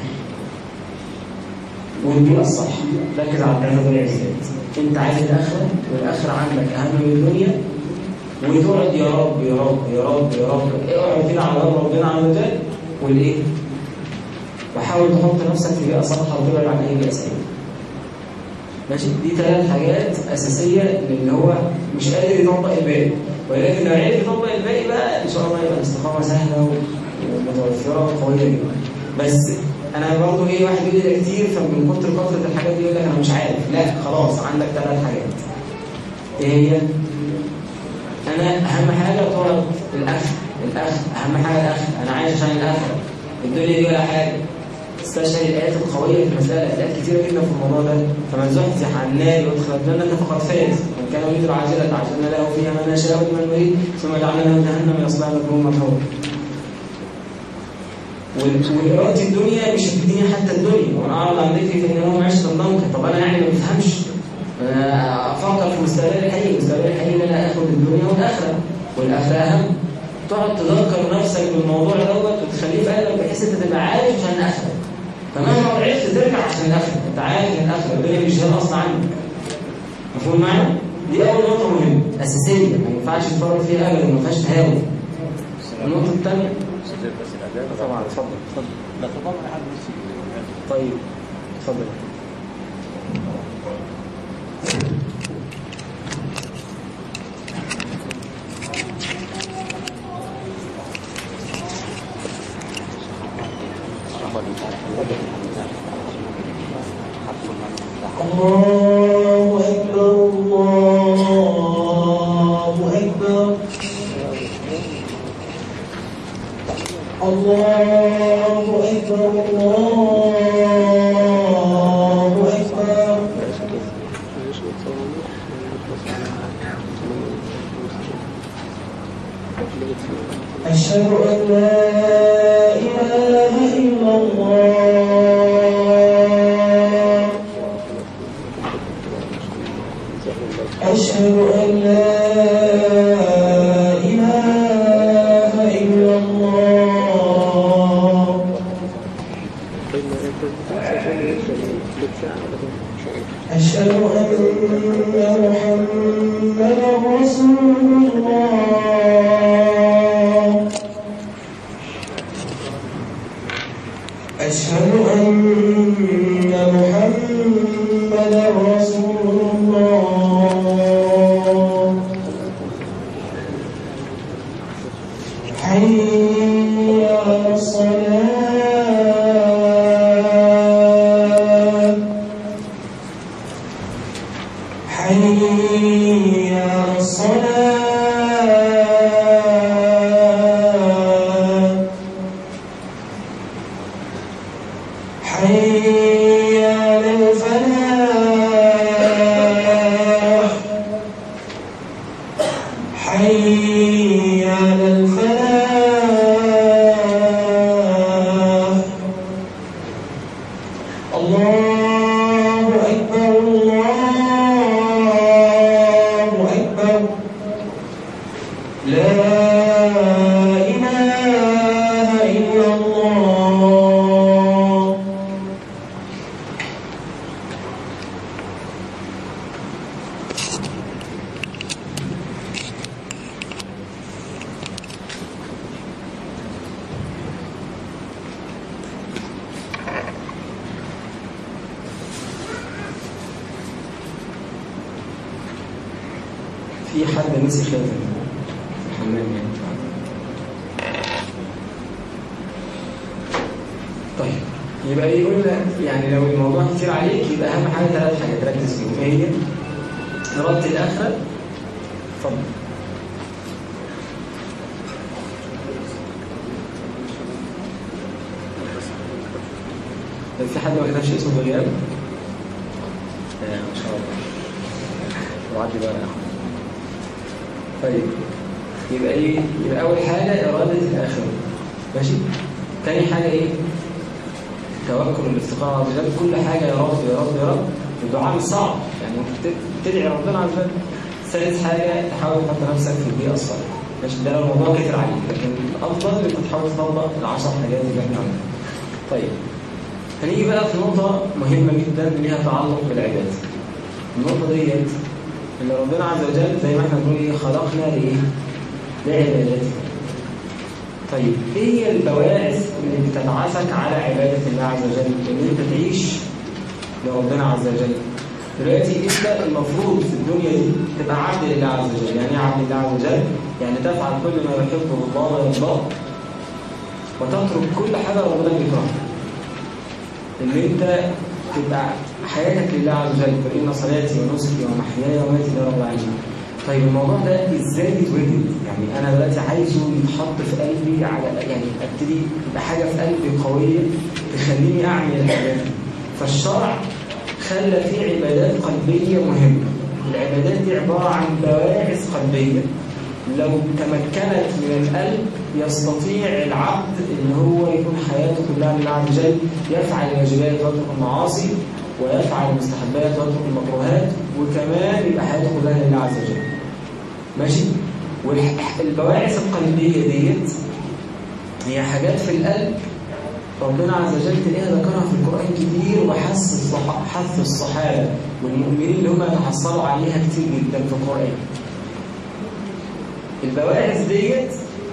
والبيئة الصح ركز على الثلاثة دول عزيزات انت عايز الآخرة والآخرة عندك أهم من الدنيا وتقعد يا رب يا رب يا رب يا رب اقعد كده على باب ربنا عز وجل والايه؟ وحاول تحط نفسك في بيئة صالحة وتبعد عن أي بيئة سيئة. ماشي؟ دي ثلاث حاجات أساسية اللي هو مش قادر يطبق الباقي ولكن لو عرف يطبق الباقي بقى إن شاء الله يبقى الاستقامة سهلة ومتوفرة وقوية جدا. بس أنا برضه إيه واحد يقول لي ده كتير فمن كتر كثرة الحاجات دي يقول لك أنا مش عارف. لا خلاص عندك ثلاث حاجات. إيه هي؟ انا اهم حاجه تقعد الاخ الاخ اهم حاجه الاخ انا عايش عشان الاخ الدنيا دي ولا حاجه استشهد الايات القويه في المساله ايات كثيره جدا في الموضوع ده فمن زحزح عن النار وادخل الجنه فقد فاز من كان يريد العاجله عجلنا له فيها ما نشاء لمن نريد ثم جعلنا له جهنم يصلاها مذموما مدحورا وال- وإرادة الدنيا مش الدنيا حتى الدنيا وأنا أعرض عن ذكري فإن لهم عيشة ضنكا طب أنا يعني ما بفهمش أنا أفكر في مستقبل الحي مستقبل الحي إن أنا آخد الدنيا والآخرة والآخرة أهم تقعد تذكر نفسك بالموضوع دوت وتخليه في قلبك بحيث أنت تبقى عارف عشان الآخرة فمهما عرفت ترجع عشان الآخرة أنت عارف إن الآخرة الدنيا مش هي الأصل عنك مفهوم معنا؟ دي أول نقطة مهمة أساسية ما ينفعش تفرط فيها أبدا ما فيهاش تهاون النقطة الثانية طبعا اتفضل اتفضل لا طبعا اي حد نفسي طيب اتفضل الله أكبر الله أكبر الله أكبر الله أكبر أشهد أن لا إله إلا الله أشهد أن لا إله إلا الله أشهد أن محمدا رسول الله أشهد أن محمدا رسول الله حي على الصلاة حي على الفلاح الله أكبر الله أكبر لا إله إلا الله في حد نسي خاتم في الحمام يعني طيب يبقى يقول لك يعني لو الموضوع كتير عليك يبقى اهم حاجه ثلاث حاجات تركز فيهم ايه هي؟ رد الاخره اتفضل طيب في حد ما كتبش اسمه بغياب؟ آه ما شاء الله وعدي بقى يا اخوان طيب يبقى ايه يبقى اول حاجه اراده الاخره ماشي تاني حاجه ايه التوكل والافتقار على الله كل حاجه يا رب يا رب يا رب الدعاء مش صعب يعني ممكن تدعي ربنا عز وجل ثالث حاجه تحاول تحط نفسك في البيئه الصالحه ماشي ده لو الموضوع كتير عليك لكن الافضل انك تحاول تطبق العشر حاجات اللي احنا عملناها طيب هنيجي بقى في نقطه مهمه جدا ليها تعلق بالعباده النقطه ديت ان ربنا عز وجل زي ما احنا بنقول ايه خلقنا لايه لعبادته طيب ايه هي البواعث اللي بتدعسك على عباده الله عز وجل ان انت تعيش لربنا عز وجل دلوقتي انت المفروض في الدنيا دي تبقى عبد لله عز وجل يعني ايه عبد لله عز وجل يعني تفعل كل ما يحبه الله ويرضاه وتترك كل حاجه ربنا بيكرهها ان انت تبقى حياتك لله عز وجل قل ان صلاتي ونسكي ومحياي ومماتي لرب العالمين طيب الموضوع ده ازاي يتوجد؟ يعني انا دلوقتي عايزه يتحط في قلبي على يعني ابتدي يبقى حاجه في قلبي قويه تخليني اعمل الحاجات دي. فالشرع خلى في عبادات قلبيه مهمه. العبادات دي عباره عن بواعث قلبيه. لو تمكنت من القلب يستطيع العبد ان هو يكون حياته كلها لله عز وجل يفعل الواجبات ويترك المعاصي ويفعل المستحبات ويترك المكروهات وكمان يبقى حياته كلها لله عز وجل ماشي والبواعث القلبيه ديت هي حاجات في القلب ربنا عز وجل تلاقيها ذكرها في القرآن كتير وحث الصح... حث الصحابة والمؤمنين اللي هم يتحصلوا عليها كتير جدا في القرآن البواعث ديت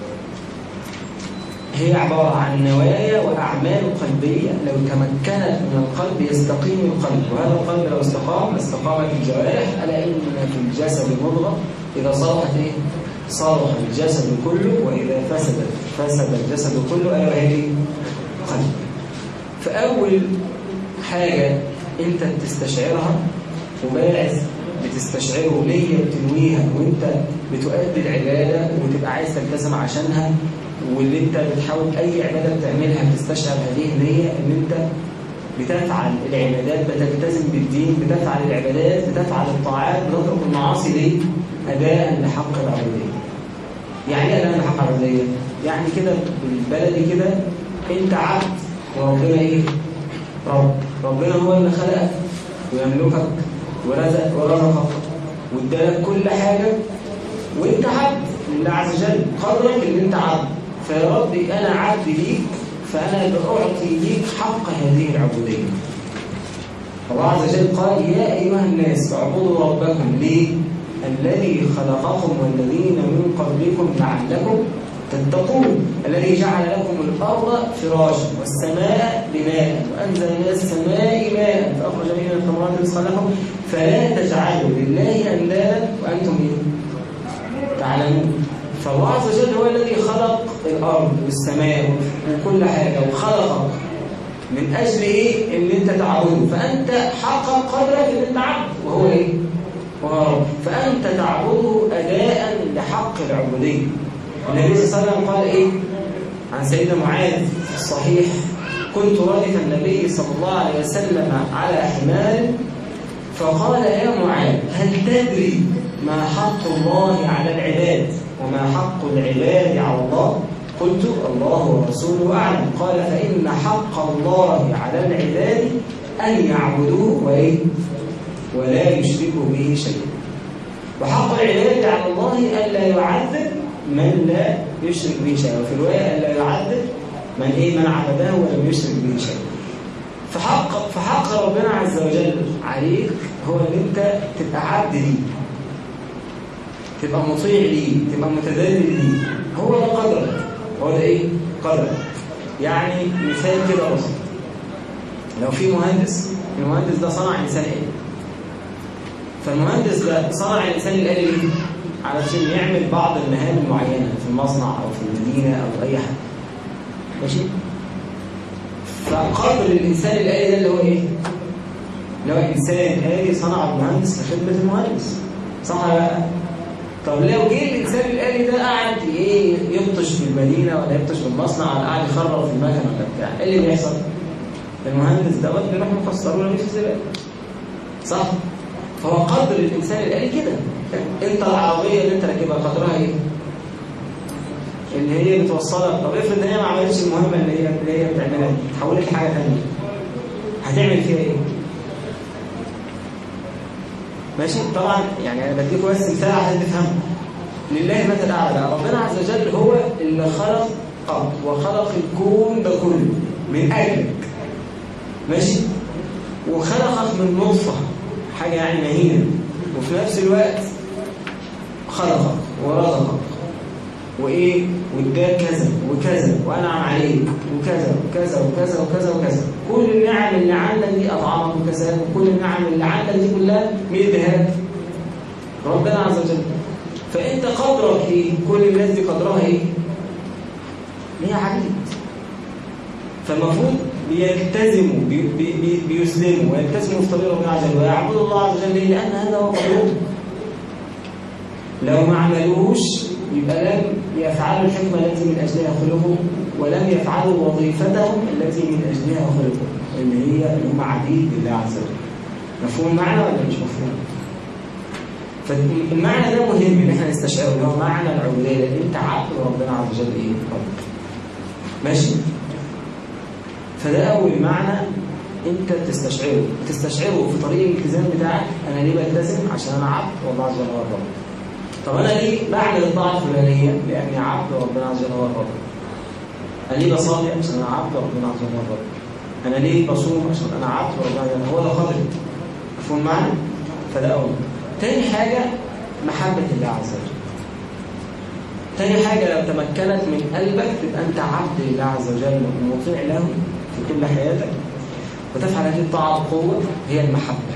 هي عبارة عن نوايا وأعمال قلبية لو تمكنت من القلب يستقيم القلب وهذا القلب لو استقام استقامت الجوارح ألا إن في الجسد مضغة إذا صلحت إيه؟ صلح الجسد كله وإذا فسدت فسد الجسد كله ألا وهي إيه؟ قلب فأول حاجة أنت بتستشعرها وباعث بتستشعره نية بتنويها وانت بتؤدي العبادة وتبقى عايز تلتزم عشانها واللي انت بتحاول اي عبادة بتعملها بتستشعر هذه النية ان انت بتفعل العبادات بتلتزم بالدين بتفعل العبادات بتفعل الطاعات بتترك المعاصي ليه؟ أداء لحق العبودية يعني ايه أداء لحق العبودية؟ يعني كده بالبلدي كده انت عبد وربنا ايه؟ رب ربنا هو اللي خلقك ويملكك ورزق ورزقك وادالك كل حاجة وانت عبد لله عز وجل قدرك ان انت عبد فيا ربي انا عبد ليك فانا باعطي ليك حق هذه العبودية الله عز وجل قال يا ايها الناس اعبدوا ربكم ليه الذي خلقكم والذين من قبلكم لعلكم تتقون الذي جعل لكم الأرض فراشا والسماء بناء وأنزل من السماء ماء فأخرج به من الثمرات رزقا لكم فلا تجعلوا لله أندادا وأنتم إيه؟ تعلمون فالله عز وجل هو الذي خلق الأرض والسماء وكل حاجة وخلقك من أجل إيه؟ إن أنت تعبده فأنت حقق قدرك إن أنت عبد وهو إيه؟ وهو رب فأنت تعبده أداء لحق العبودية النبي صلى الله عليه وسلم قال ايه عن سيدنا معاذ في الصحيح كنت ردف النبي صلى الله عليه وسلم على حمار فقال يا معاذ هل تدري ما حق الله على العباد وما حق العباد على الله قلت الله ورسوله أعلم قال فإن حق الله على العباد أن يعبدوه وإيه؟ ولا يشركوا به شيئا وحق العباد على الله ألا يعذب من لا يشرك به شيئا وفي الرواية ألا يعذب من إيه من عبده ولم يشرك به شيئا فحق فحق ربنا عز وجل عليك هو ان انت تبقى عبد ليه تبقى مطيع ليه تبقى متذلل ليه هو ده قدرك هو ده ايه قدرك يعني مثال كده بسيط لو في مهندس المهندس ده صنع انسان ايه فالمهندس ده صنع الانسان الالي ليه علشان يعمل بعض المهام المعينه في المصنع او في المدينه او في اي حاجه ماشي فقدر الإنسان الآلي ده اللي هو إيه؟ اللي هو إنسان آلي صنع المهندس لخدمة المهندس صح ولا لا؟ طب لو جه الإنسان الآلي ده قاعد إيه يبطش في المدينة ولا يبطش في المصنع ولا قاعد يخرب في المكنة ولا بتاع إيه اللي بيحصل؟ المهندس دوت بيروح مكسره ولا في الزبالة صح؟ فهو قدر الإنسان الآلي كده أنت العربية اللي أنت راكبها قدرها إيه؟ اللي هي بتوصلك طب افرض ان هي ما عملتش المهمه اللي هي اللي هي بتعملها دي اتحولت لحاجه ثانيه هتعمل فيها ايه ماشي طبعا يعني انا بديكم بس مثال عشان تفهموا لله مثل اعلى بقى ربنا عز وجل هو اللي خلق الارض وخلق الكون ده كله من اجلك ماشي وخلقك من نطفه حاجه يعني مهينه وفي نفس الوقت خلقك ورزقك وايه واداك كذا وكذا وانعم عليك وكذا وكذا وكذا وكذا وكذا كل النعم اللي عندك دي اطعامك وكذا وكل النعم اللي عندك دي كلها مين اداها لك؟ ربنا عز وجل فانت قدرك ايه كل الناس دي قدرها ايه هي عبيد فالمفروض بيلتزموا بي بي بي بيسلموا ويلتزموا في طريق ربنا عز وجل ويعبدوا الله عز وجل ليه؟ لان هذا هو قدرهم لو ما عملوش يبقى لم يفعلوا الحكمة التي من أجلها خلقوا ولم يفعلوا وظيفتهم التي من أجلها خلقوا اللي هي اللي هم عبيد لله عز وجل مفهوم المعنى ولا مش مفهوم؟ فالمعنى ده مهم ان احنا نستشعره اللي هو معنى العبودية لان انت عبد ربنا عز وجل ايه؟ ربك ماشي؟ فده أول معنى انت تستشعره تستشعره في طريق الالتزام بتاعك انا ليه بلتزم عشان انا عبد والله عز وجل هو الرب طب انا ليه بعمل الطاعه الفلانيه لاني عبد وربنا عز وجل هو الرب انا ليه بصلي عشان انا عبد وربنا عز وجل هو الرب انا ليه بصوم عشان انا عبد وربنا عز وجل هو ده قدري مفهوم معنى فده اول تاني حاجه محبه الله عز وجل تاني حاجه لو تمكنت من قلبك تبقى انت عبد لله عز وجل ومطيع له في كل حياتك وتفعل هذه الطاعه بقوه هي المحبه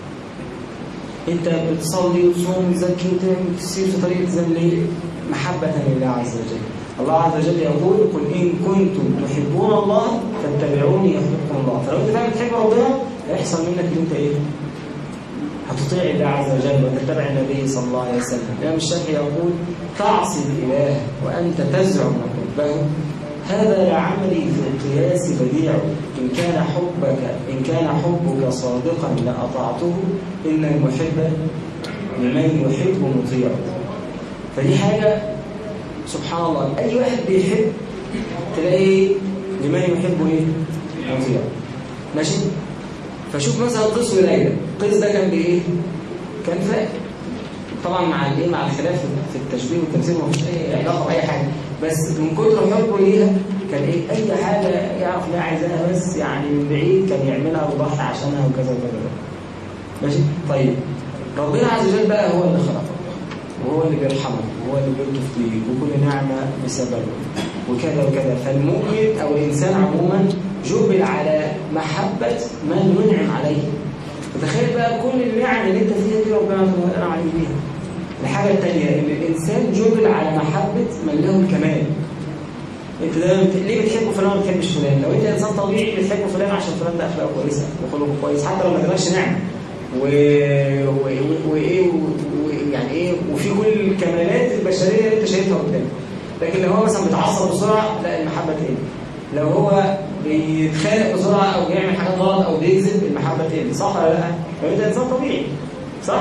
انت بتصلي وتصوم وتزكي وتعمل تسير في طريق الالتزام ليه؟ محبة لله عز وجل. الله عز وجل يقول قل إن كنتم تحبون الله فاتبعوني يحببكم الله. فلو أنت فعلا بتحب ربنا هيحصل منك إن أنت إيه؟ هتطيع الله عز وجل وتتبع النبي صلى الله عليه وسلم. الإمام الشافعي يقول تعصي الإله وأنت تزعم حبه هذا لعملي في القياس بديع إن كان حبك إن كان حبك صادقا لأطعته إن المحب لمن يحب مطيع فدي حاجة سبحان الله أي واحد بيحب تلاقي لمن يحب إيه؟ مطيع ماشي؟ فشوف مثلا قيس وليلى قيس ده كان بإيه؟ كان فاكر طبعا مع الايه مع الخلاف في التشبيه والتمثيل ما فيش اي علاقه باي حاجه بس من كتر حبه ليها كان ايه اي حاجه يعرف انها عايزاها بس يعني من بعيد كان يعملها ويضحي عشانها وكذا وكذا ماشي طيب ربنا عز وجل بقى هو اللي خلقك وهو اللي بيرحمك وهو اللي بيلطف بيك وكل نعمه بسببه وكذا وكذا فالمؤمن او الانسان عموما جبل على محبه من ينعم عليه فتخيل بقى كل النعم اللي انت فيها دي ربنا انعم عليك بيها الحاجة الثانية إن الإنسان جبل على محبة من له الكمال أنت ده بت... ليه بتحب فلان ما بتحبش فلان؟ لو أنت إنسان طبيعي بتحب فلان عشان فلان ده أخلاقه كويسة وخلقه كويس حتى لو ما ادالكش نعمة وإيه و... و... وإيه و... و... يعني إيه وفي كل الكمالات البشرية اللي أنت شايفها قدامك لكن لو هو مثلا بيتعصب بسرعة لا المحبة تقل لو هو بيتخانق بسرعة أو بيعمل حاجات غلط أو بيكذب المحبة تقل صح ولا لا؟ لو أنت إنسان طبيعي صح؟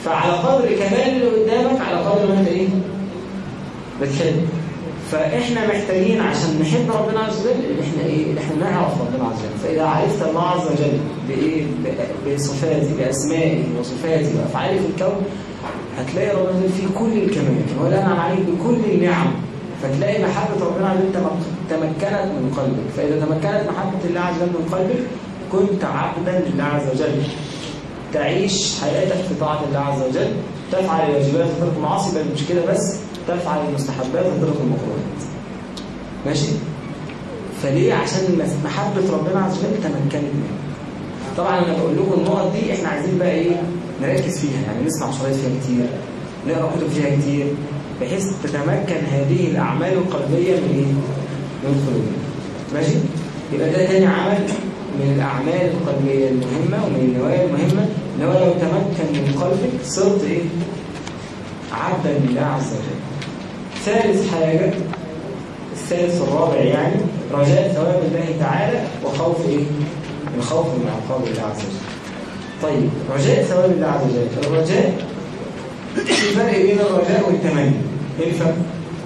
فعلى قدر كمال اللي قدامك على قدر ما انت ايه بتحب فاحنا محتاجين عشان نحب ربنا عز وجل ان احنا ايه ان احنا نعرف ربنا عز وجل فاذا عرفت الله عز وجل بايه ب- بصفاته باسمائه وصفاته وافعاله في الكون هتلاقي ربنا عز وجل فيه كل الكمال هو اللي انعم عليك بكل النعم فتلاقي محبه ربنا عز وجل تمك- تمكنت من قلبك فاذا تمكنت محبه الله عز وجل من قلبك كنت عبدا لله عز وجل تعيش حياتك في طاعة الله عز وجل تفعل الواجبات وتترك المعاصي بل مش كده بس تفعل المستحبات وتترك المكروهات ماشي فليه عشان محبة ربنا عز وجل تمكنت منه طبعا انا بقول لكم النقط دي احنا عايزين بقى ايه نركز فيها يعني نسمع شرايط فيها كتير نقرا كتب فيها كتير بحيث تتمكن هذه الاعمال القلبيه من ايه؟ من القلوب ماشي؟ يبقى ده تاني عمل من الاعمال القلبيه المهمه ومن النوايا المهمه ان هو لو تمكن من قلبك صرت ايه؟ عبدا لله عز وجل. ثالث حاجه الثالث الرابع يعني رجاء ثواب الله تعالى وخوف ايه؟ الخوف من عقاب الله عز وجل. طيب رجاء ثواب الله عز وجل، الرجاء في فرق بين الرجاء والتمني، ايه الفرق؟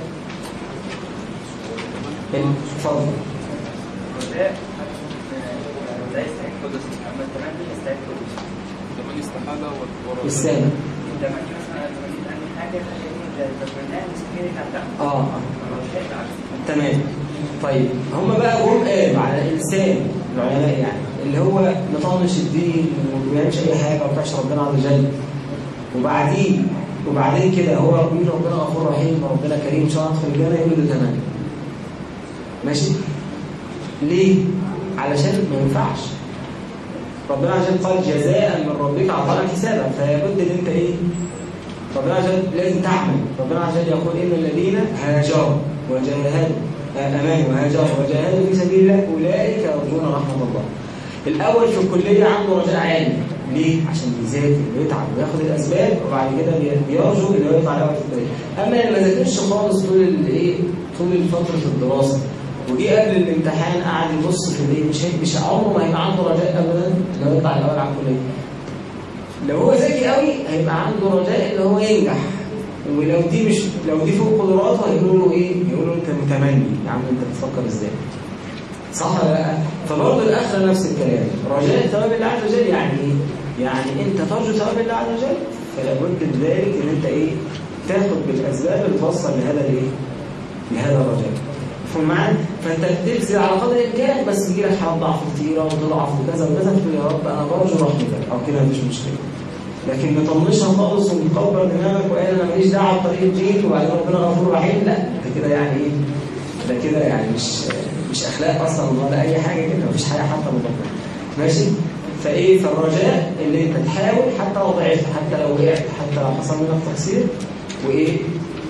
اتفضل الرجاء لا يستحق قدس اما التمني يستحق قدس كمان استحالة والورع الثاني التمني مثلا انا تمنيت ان حاجه الحاجه دي بتمناها مستحيل انها تعمل اه الرجاء العكس تمام طيب هم بقى جم قالوا على الانسان العلماء يعني اللي هو مطنش الدين وما بيعملش اي حاجه وما بيعرفش ربنا عز وجل وبعدين وبعدين كده هو بيقول ربنا غفور رحيم وربنا كريم ان شاء الله ادخل الجنه يقول له تمام ماشي ليه علشان ما ينفعش ربنا عز وجل قال جزاء من ربك عطاء حسابا فيبد ان انت ايه ربنا عز وجل لازم تعمل ربنا عز وجل يقول ان الذين هاجروا وجاهدوا امانوا وهاجروا وجاهدوا في سبيل الله اولئك يرجون رحمه الله الاول في الكليه عنده رجاء عالي ليه عشان بيذاكر ويتعب وياخد الاسباب وبعد كده بي- بيرجو ان هو يطلع الاول في الكليه اما اللي ما ذاكرش خالص طول الايه طول فتره الدراسه وجي قبل الامتحان قعد يبص في الايه مش هي- مش عمره ما هيبقى عنده رجاء ابدا ان هو يطلع الاول على الكليه لو هو ذكي قوي هيبقى عنده رجاء ان هو ينجح ولو دي مش لو دي فوق قدراته هيقولوا له ايه يقولوا له انت متمني يا عم انت بتفكر ازاي صح ولا لا فبرضه الاخر نفس الكلام رجاء ثواب الله عز وجل يعني ايه يعني انت ترجو ثواب الله عز وجل فلا بد بذلك ان انت ايه تاخد بالاسباب اللي توصل لهذا الايه لهذا الرجاء مفهوم معايا فانت بتبذل على قدر امكانك بس يجي لك حالات ضعف كتيره وتضعف وكذا وكذا تقول يا رب انا برجو رحمتك او كده مفيش مشكله لكن مطنشها خالص ومكبر دماغك وقال انا ماليش دعوه بطريق الدين وبعدين ربنا غفور رحيم لا انت كده يعني ايه ده كده يعني مش مش اخلاق اصلا ولا اي حاجه كده مفيش حاجه حتى مطبقه ماشي فايه فالرجاء اللي انت تحاول حتى لو ضعفت حتى لو وقعت حتى لو حصل منك تقصير وايه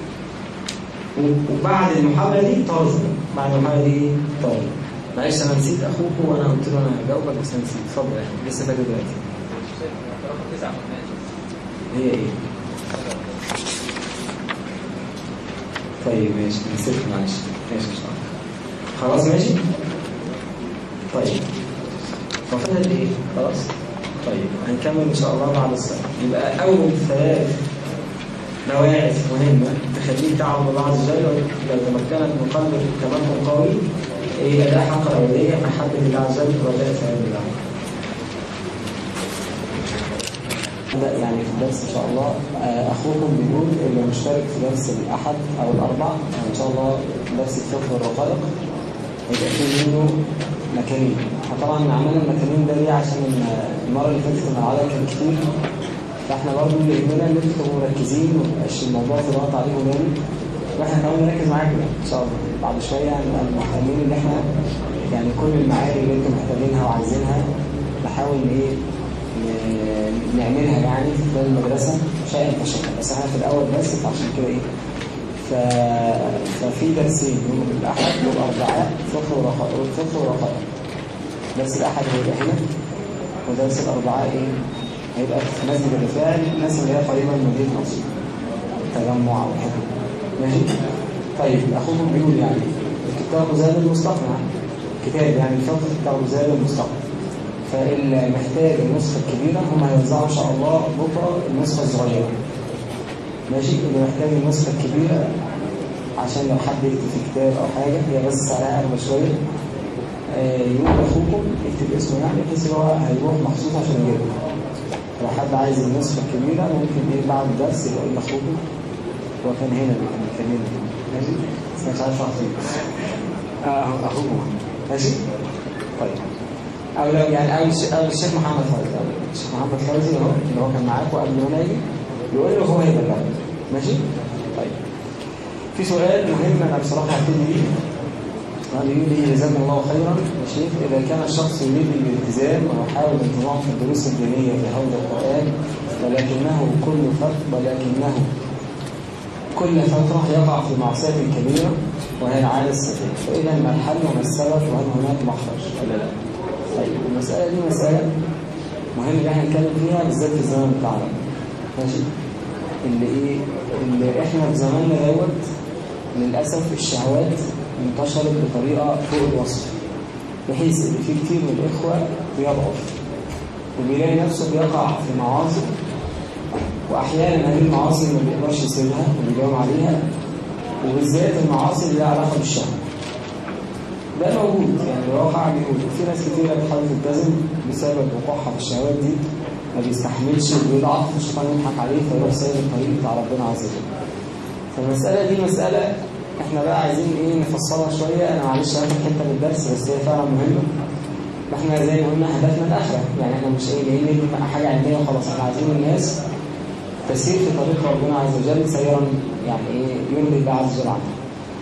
و- وبعد المحاولة دي ترجو بعد المحاولة دي ترجو معلش أنا نسيت أخوك وأنا قلت له أنا هجاوبك بس أنا نسيت اتفضل يعني لسه فاكر دلوقتي رقم تسعة هي إيه؟ طيب ماشي نسيت معلش ماشي مش عارف. خلاص ماشي؟ طيب ففضل إيه؟ خلاص؟ طيب هنكمل إن شاء الله بعد الصلاة يبقى أول ثلاث نواعث مهمة تخليك تعبد الله عز وجل لو تمكنت من قلبك تمكن قوي هي أداء حق العبودية محبة الله عز وجل ورجاء ثواب الله نبدأ يعني في الدرس إن شاء الله آه، أخوكم بيقول اللي مشترك في درس الأحد أو الأربع إن شاء الله درس الفقه والرقائق هيبقى في منه مكانين طبعا عملنا المكانين ده ليه عشان المرة اللي فاتت كنا العدد كان كتير فاحنا برضه اللي يهمنا ان انتوا تبقوا مركزين وما يبقاش الموضوع في ضغط عليكم جامد واحنا كمان نركز معاكم يعني ان شاء الله بعد شويه هنبقى مهتمين ان احنا يعني كل المعاني اللي انتم محتاجينها وعايزينها نحاول ايه ن- نعملها يعني في خلال المدرسه شيئا فشيئا بس احنا في الاول بس فعشان كده ايه ف... ففي درسين يوم الاحد والاربعاء فقه ورقائق فقه ورقائق درس الاحد هيبقى هنا ودرس الاربعاء ايه هيبقى في مسجد الرفاعي الناس اللي هي قريبه من مدينه نصر تجمع او حاجه ماشي طيب اخوكم بيقول يعني الكتاب زاد المستقنع كتاب يعني الفقه بتاع زاد المستقنع فاللي محتاج النسخة الكبيرة هم هيوزعوا إن شاء الله بكرة النسخة الصغيرة ماشي اللي محتاج النسخة الكبيرة عشان لو حد يكتب في كتاب أو حاجة هي بس سعرها أغلى شوية آه، يقول لأخوكم يكتب اسمه يعني بحيث إن هو هيروح مخصوص عشان يجيبها لو حد عايز النسخة الكبيرة ممكن ايه بعد الدرس يقول لأخوكم هو كان هنا كان بيكلمني ماشي بس مش عارف أخوه آه أخوكم ماشي طيب أو لو يعني أو الش- أو الشيخ محمد فوزي أو الشيخ محمد فوزي هو اللي هو كان معاكم قبل ما أنا أجي يقول له هو هيبلغ ماشي طيب في سؤال مهم أنا بصراحة هبتدي بيه قال يقول لي جزاكم الله خيرا يا شيخ إذا كان الشخص يريد الالتزام ويحاول الانتظام في الدروس الدينية في حول القرآن ولكنه كل فترة ولكنه كل فترة يقع في معصية كبيرة وهي العادة السيئة فإذا ما الحل وما السبب وهل هناك مخرج ولا لا؟ طيب المسألة دي مسألة مهم ان احنا نتكلم فيها بالذات في الزمن بتاعنا ماشي اللي ايه اللي احنا في زماننا دوت للأسف الشهوات انتشرت بطريقة فوق الوصف بحيث ان في كتير من الإخوة بيضعف وبيلاقي نفسه بيقع في معاصي وأحيانا هذه المعاصي ما بيقدرش يسيبها وبيداوم عليها وبالذات المعاصي اللي لها علاقة بالشهوة ده موجود يعني الواقع بيقول في ناس كتير بتحاول تلتزم بسبب وقوعها في الشهوات دي ما بيستحملش وبيضعف الشيطان يضحك عليه فيروح سايب الطريق بتاع ربنا عز وجل فالمسألة دي مسألة احنا بقى عايزين ايه نفصلها شوية انا معلش هاخد حتة من الدرس بس هي فعلا مهمة احنا زي ما قلنا هدفنا الآخرة يعني احنا مش ايه جايين نبني حاجة علمية وخلاص احنا عايزين الناس تسير في طريق ربنا عز وجل سيرا يعني ايه يرضي الله عز وجل عنه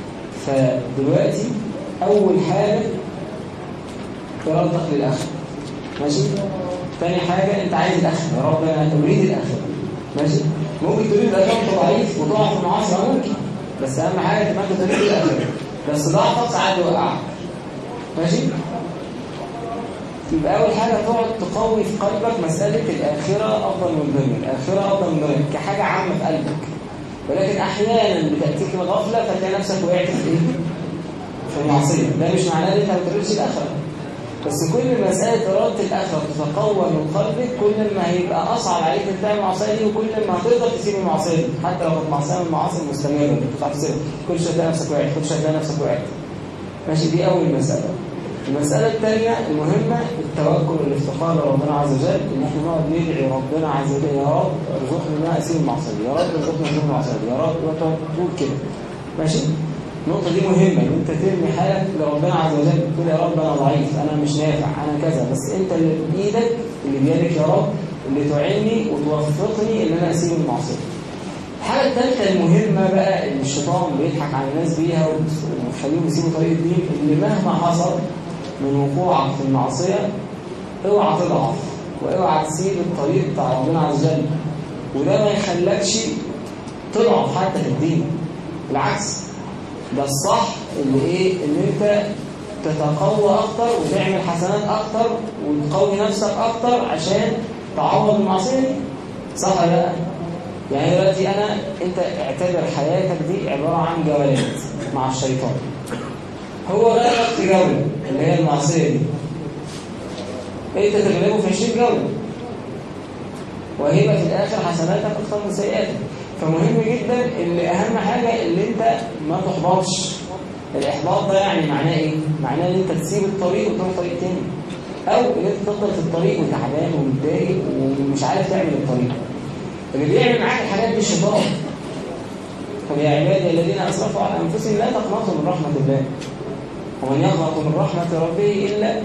فدلوقتي أول حاجة إرادتك للآخرة ماشي تاني حاجة أنت عايز الآخرة يا رب أنا أريد الآخرة ماشي ممكن تريد الآخرة وأنت ضعيف وتقع في المعاصي آه ممكن بس أهم حاجة تبقى أنت تريد الآخرة بس ضعفك ساعات يوقعك ماشي يبقى أول حاجة تقعد تقوي في قلبك مسألة الآخرة أفضل من الدنيا الآخرة أفضل من الدنيا كحاجة عامة في قلبك ولكن أحيانا بتأتيك الغفلة فتلاقي نفسك وقعت في إيه؟ في المعصية ده مش معناه ان انت ما تريدش الآخرة بس كل مسألة إرادة الآخرة تتقوى من قلبك كل ما هيبقى أصعب عليك ان تعمل المعصية دي وكل ما هتقدر تسيب المعصية دي حتى لو كانت معصية من المعاصي المستمرة اللي بتعرف تسيبها كل شوية تلاقي نفسك وقعت كل شوية تلاقي نفسك وقعت ماشي دي أول مسألة المسألة الثانية المهمة التوكل والافتقار لربنا عز وجل ان احنا نقعد ندعي ربنا عز وجل يا رب ارزقني ان انا اسيب المعصية يا رب ارزقني اسيب المعصية يا رب وتقعد تقول كده ماشي النقطة دي مهمة ان انت ترمي حالك لربنا عز وجل تقول يا رب انا ضعيف انا مش نافع انا كذا بس انت اللي بايدك اللي بيدك يا رب اللي تعيني وتوفقني ان انا اسيب المعصية الحاجة الثالثة المهمة بقى اللي الشيطان بيضحك على الناس بيها وتخليهم يسيبوا طريق الدين اللي مهما حصل من وقوعك في المعصية اوعى تضعف واوعى تسيب الطريق بتاع ربنا عز وجل وده ما يخلكش تضعف حتى في الدين بالعكس ده الصح اللي ايه ان انت تتقوى اكتر وتعمل حسنات اكتر وتقوي نفسك اكتر عشان تعوض المعصيه دي صح ولا لا يعني دلوقتي انا انت اعتبر حياتك دي عباره عن جولات مع الشيطان هو غلبك في جوله اللي هي المعصيه دي انت تغلبه في 20 جوله وهيبقى في الاخر حسناتك اكتر من سيئاتك فمهم جدا اللي اهم حاجة اللي انت ما تحبطش الاحباط ده يعني معناه ايه معناه ان انت تسيب الطريق وتروح طريق تاني او ان انت تفضل في الطريق وتعبان ومتضايق ومش عارف تعمل الطريق اللي بيعمل معاك الحاجات دي الشيطان فيا عبادي الذين اسرفوا على انفسهم لا تقنطوا من رحمة الله ومن يقنط من رحمة ربه الا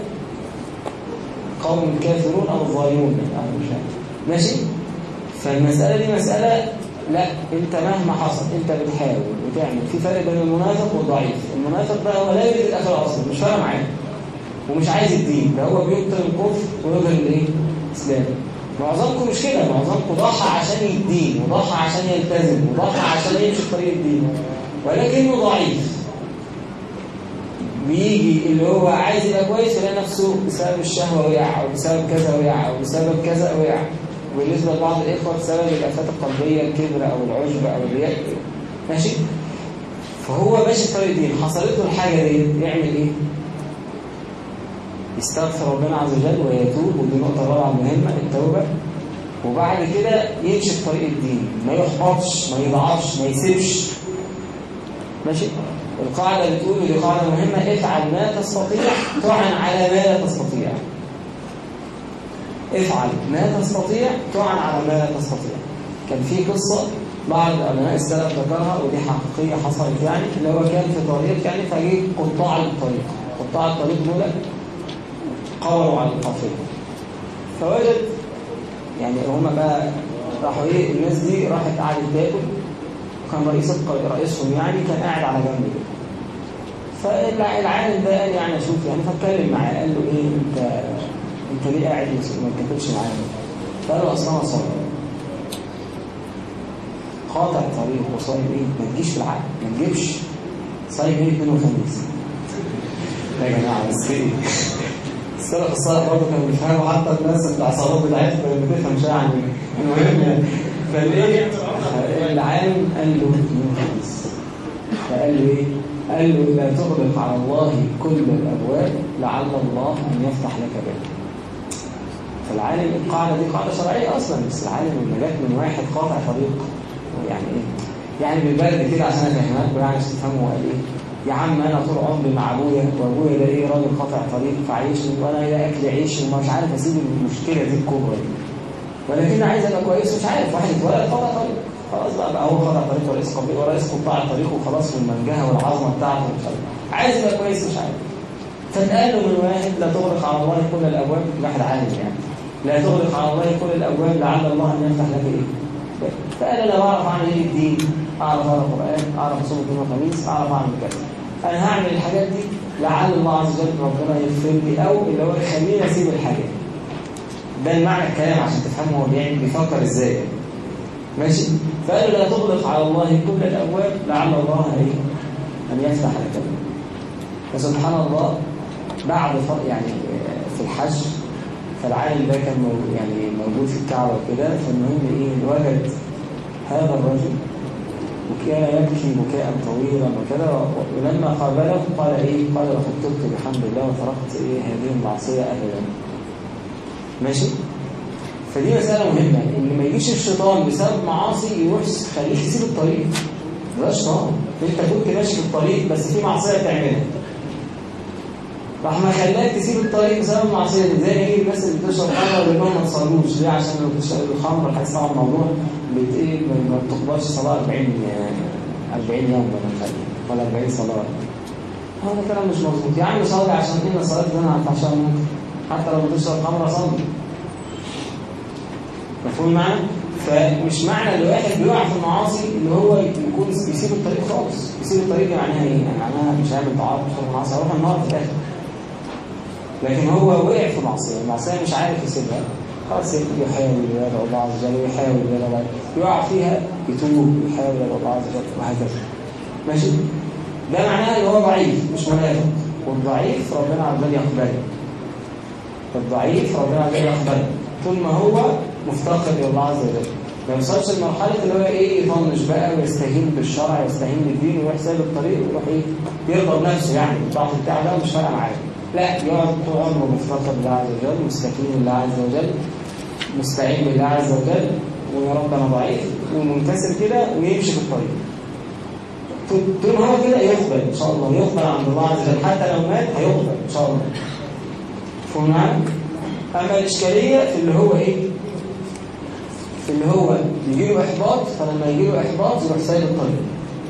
قوم كافرون او الظالمون أو مش عارف. ماشي فالمسألة دي مسألة لا انت مهما حصل انت بتحاول وتعمل في فرق بين المنافق والضعيف المنافق ده هو لا يريد الاخره اصلا مش فارق معاه ومش عايز الدين ده هو بيبطل الكفر ويظهر الايه الاسلام معظمكم مش كده معظمكم ضحى عشان الدين وضحى عشان يلتزم وضحى عشان يمشي في طريق الدين ولكنه ضعيف بيجي اللي هو عايز يبقى كويس يلاقي نفسه بسبب الشهوه وقع او بسبب كذا وقع او بسبب كذا وقع وبالنسبة لبعض الإخوة بسبب الآفات القلبية الكبر أو العجب أو الرياء ماشي فهو ماشي في طريق دين حصلت له الحاجة دي يعمل إيه؟ يستغفر ربنا عز وجل ويتوب ودي نقطة رابعة مهمة التوبة وبعد كده يمشي في طريق الدين ما يحبطش ما يضعفش ما يسيبش ماشي القاعدة بتقول ودي قاعدة مهمة افعل ما تستطيع تعن على ما لا تستطيع افعل ما تستطيع تعن على ما لا تستطيع كان في قصة بعض علماء السلف ذكرها ودي حقيقية حصلت يعني اللي هو كان في طريق يعني فجه قطاع الطريق قطاع الطريق دول قوروا على القافلة فوجد يعني هما بقى راحوا ايه الناس دي راحت قعدت تاكل كان رئيس الق- رئيسهم يعني كان قاعد على جنب كده فالعالم ده قال يعني اشوف يعني فاتكلم معاه قال له ايه انت انت ليه قاعد ما تاكلش معانا فقال له اصل انا صايم قاطع الطريق وصايم ايه ما تجيش في العقل ما تجيبش صايم ايه اثنين وخميس يا جماعه بس ايه السلف الصالح برضه كانوا بيفهموا حتى الناس اللي العصابات بتاعتهم كانت بتفهم شويه عن المهم يعني فالايه العالم قال له اثنين وخميس فقال له ايه؟ قال له لا تغلق على الله كل الابواب لعل الله ان يفتح لك باب فالعالم القاعده دي قاعده شرعيه اصلا بس العالم لما جت من واحد قاطع طريق يعني ايه؟ يعني بالبلد كده عشان افهمها لكم يعني عشان تفهموا قال ايه؟ يا عم انا طول عمري مع ابويا وابويا ده ايه راجل قاطع طريق فعيشني وانا لا اكل عيش ومش عارف اسيب المشكله دي الكبرى دي ولكن عايز ابقى كويس مش عارف واحد اتولد قاطع طريق خلاص بقى, بقى هو قاطع طريق ورئيس قبيل ورئيس قطاع الطريق وخلاص والمنجهه والعظمه بتاعته مش عارف عايز يبقى كويس مش عارف فاتقال له من واحد لا تغلق على الله كل الابواب واحد عالم يعني لا تغلق على الله كل الابواب لعل الله ان يفتح لك ايه فقال انا بعرف اعمل ايه الدين اعرف اقرا قران اعرف اصوم اثنين وخميس اعرف اعمل كذا انا هعمل الحاجات دي لعل الله عز وجل ربنا يغفر لي او اللي هو يخليني اسيب الحاجات ده المعنى الكلام عشان تفهموا هو بيعمل بيفكر ازاي ماشي فقال له لا تغلق على الله كل الابواب لعل الله ايه ان يفتح لك فسبحان الله بعد ف- يعني في الحج فالعالم ده كان مو- يعني موجود في الكعبه وكده فالمهم ايه وجد هذا الرجل وكان يبكي بكاء طويلا وكذا و- ولما قابله قال ايه قال لقد تبت بحمد الله وتركت ايه هذه المعصيه ابدا ماشي فدي مسألة مهمة إن ما يجيش الشيطان بسبب معاصي يروح يخليك تسيب الطريق ده شيطان أنت كنت ماشي في الطريق بس في معصية تعملها راح ما خلاك تسيب الطريق بسبب المعصية دي زي ما يجي الناس اللي بتشرب خمر ويقول لهم ما تصلوش ليه عشان لو بتشرب الخمر الحديث طبعا الموضوع بت ايه ما ما بتقبلش صلاة 40 آه، 40 يوم ولا مش عارف إيه، ولا 40 صلاة هذا كلام مش مظبوط يا عم صلي عشان إن صلاة انا عشان ممكن حتى لو بتشرب خمر صلي مفهوم معنا؟ فمش معنى ان الواحد بيقع في المعاصي اللي هو يكون بيسيب الطريق خالص يسيب الطريق دي معناها ايه؟ يعني معناها مش هيعمل تعاطف في المعاصي هيروح النار في الاخر لكن هو وقع في معصيه المعصيه مش عارف يسيبها خلاص يحاول يدعو الله عز وجل ويحاول يدعو الله يقع فيها يتوب ويحاول يدعو الله عز وجل وهكذا ماشي ده معناه ان هو ضعيف مش منافق والضعيف ربنا عز وجل يقبله الضعيف ربنا عز وجل يقبله طول ما هو مفتقر الى الله عز وجل ما يوصلش لمرحله اللي هو ايه يطنش بقى ويستهين بالشرع ويستهين بالدين ويروح سايب الطريق ويروح ايه يرضى بنفسه يعني الضعف بتاعه ده مش فارقه معاه لا يقعد طول عمره مفتقر لله عز وجل مستكين لله عز وجل مستعين بالله عز وجل ويا رب انا ضعيف ومنكسر كده ويمشي في الطريق طول طول ما هو كده يقبل ان شاء الله يقبل عند الله عز وجل حتى لو مات هيقبل ان شاء الله مفهوم معاك؟ اما الاشكاليه في اللي هو ايه؟ في اللي هو يجي له احباط فلما يجي له احباط يروح سايب الطريق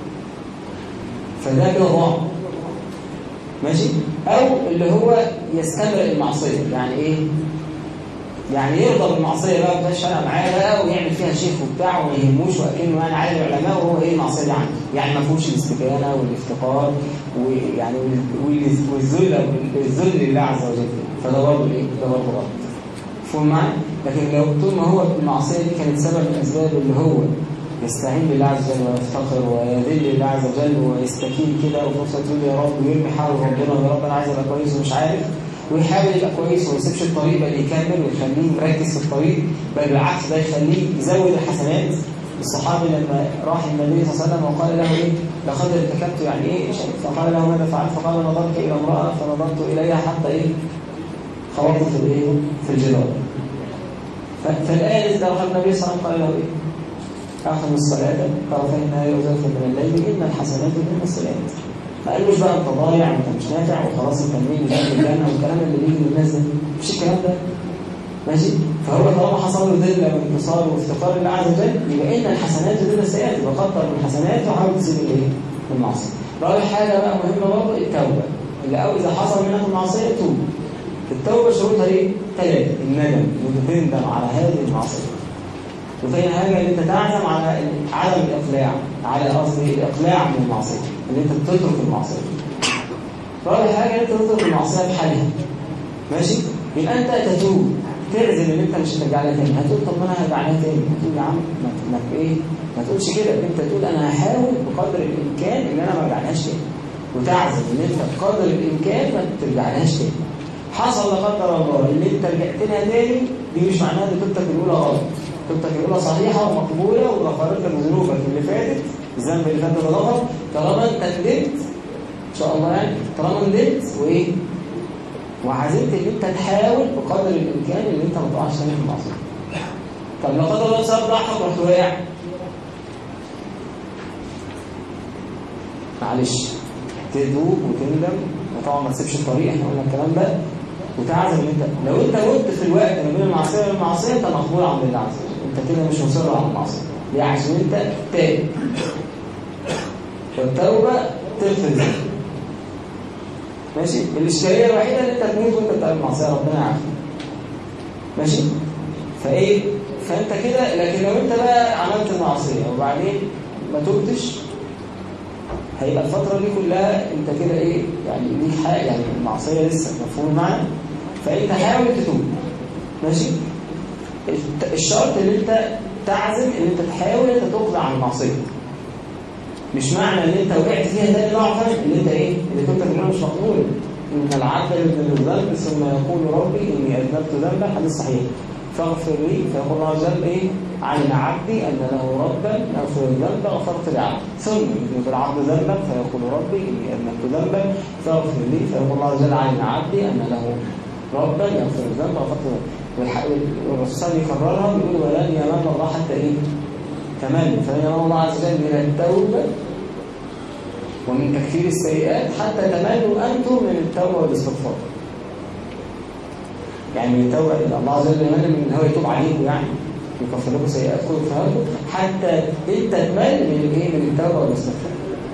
فده كده ضعف ماشي او اللي هو يستمر المعصيه يعني ايه يعني يرضى بالمعصيه بقى ما فارقه معاه بقى ويعمل فيها شيخ وبتاع وما يهموش واكنه يعني عالم العلماء وهو ايه المعصيه دي عنده يعني ما فيهوش الاستكانه والافتقار ويعني وال- والذل الذل لله عز وجل فده برضه ايه ده برضه غلط مفهوم معايا لكن لو طول ما هو المعصيه دي كانت سبب من الاسباب اللي هو يستعين بالله عز وجل ويفتقر ويذل لله عز وجل ويستكين كده وفرصه تقول يا رب ويرمي حاله ربنا يا رب انا عايز ابقى كويس ومش عارف ويحاول يبقى كويس وما يسيبش الطريق بل يكمل ويخليه مركز في الطريق بل بالعكس ده يخليه يزود الحسنات الصحابي لما راح النبي صلى الله عليه وسلم وقال له ايه لقد ارتكبت يعني ايه شيء فقال له ماذا فعلت فقال نظرت الى امراه فنظرت اليها حتى ايه خبطت في الايه في الجدار ف- فالآية لو النبي صلى الله عليه وسلم قال له ايه أقم الصلاة طرفي النهار وزلفا من الليل إن الحسنات من السيئات ما قالوش بقى انت ضايع وانت مش نافع وخلاص انت منين مش عارف الجنة والكلام اللي بيجي للناس ده مش الكلام ده ماشي فهو طالما حصل له ذله وانتصار وافتقار لله عز وجل يبقى ان الحسنات تزيد السيئات يبقى كتر من الحسنات وحاول تسيب الايه؟ المعصيه. رابع حاجه بقى مهمه برضه التوبه اللي او اذا حصل منك المعصيه توب. التوبه شروطها ايه؟ ثلاثه الندم وانت تندم على هذه المعصيه. وثاني حاجه ان انت تعزم على عدم الاقلاع على قصدي الاقلاع من المعصيه ان انت تترك المعصيه. رابع حاجه ان انت تترك المعصيه بحالها. ماشي؟ يبقى انت تتوب تعزم ان انت مش هترجع لها تاني هتقول طب ما انا هرجع لها تاني هتقول يا عم ما ما ايه ما تقولش كده انت تقول انا هحاول بقدر الامكان ان انا ما ارجعلهاش تاني وتعزم ان انت بقدر الامكان ما ترجعلهاش تاني حصل لا قدر الله ان انت رجعت لها تاني دي مش معناها ان توبتك الاولى غلط توبتك الاولى صحيحه ومقبوله وغفرت لك ذنوبك اللي فاتت الذنب اللي فات ده غفر طالما انت ندمت ان شاء الله يعني طالما ندمت وايه وعزمت ان انت تحاول بقدر الامكان ان انت ما تقعش تاني في المعصيه. طب لا قدر الله بسبب ضعفك رحت واقع معلش تدوب وتندم وطبعا ما تسيبش الطريق احنا قلنا الكلام ده وتعزم ان انت لو انت مت في الوقت ما بين المعصيه والمعصيه انت مقبول عند الله عز وجل انت كده مش مصر على المعصيه ليه عشان انت تائب فالتوبه تغفر ذنبك ماشي الاشكاليه الوحيده ان انت تموت وانت بتعمل معصيه ربنا يعافيك ماشي فايه فانت كده لكن لو انت بقى عملت المعصيه وبعدين ما تبتش هيبقى الفتره دي كلها انت كده ايه يعني ليك حق يعني المعصيه لسه مفهوم معانا فانت حاول تتوب ماشي الت- الشرط ان انت تعزم ان انت تحاول انت تقلع عن المعصيه مش معنى ان انت وقعت فيها تاني ضعفا ان انت ايه اللي كنت بتقوله مش مقبول ان العبد يذنب الذنب ثم يقول ربي اني اذنبت ذنبا حديث صحيح فاغفر لي فيقول الله عز وجل ايه علم عبدي ان له ربا يغفر الذنب غفرت لعبدي ثم يذنب العبد ذنبا فيقول ربي اني اذنبت ذنبا فاغفر لي فيقول الله عز وجل علم عبدي ان له ربا يغفر الذنب غفرت له والح- والرسول صلى الله عليه وسلم يكررها بيقول ولن ينال الله حتى ايه تمام فإن الله عز وجل من التوبة ومن تكفير السيئات حتى تملوا أنتم من التوبة والاستغفار يعني من التوبة إلى الله عز وجل يمل من إن هو يتوب عليكم يعني يكفر لكم سيئاتكم ويغفر لكم حتى أنت تمل من الإيه من التوبة والاستغفار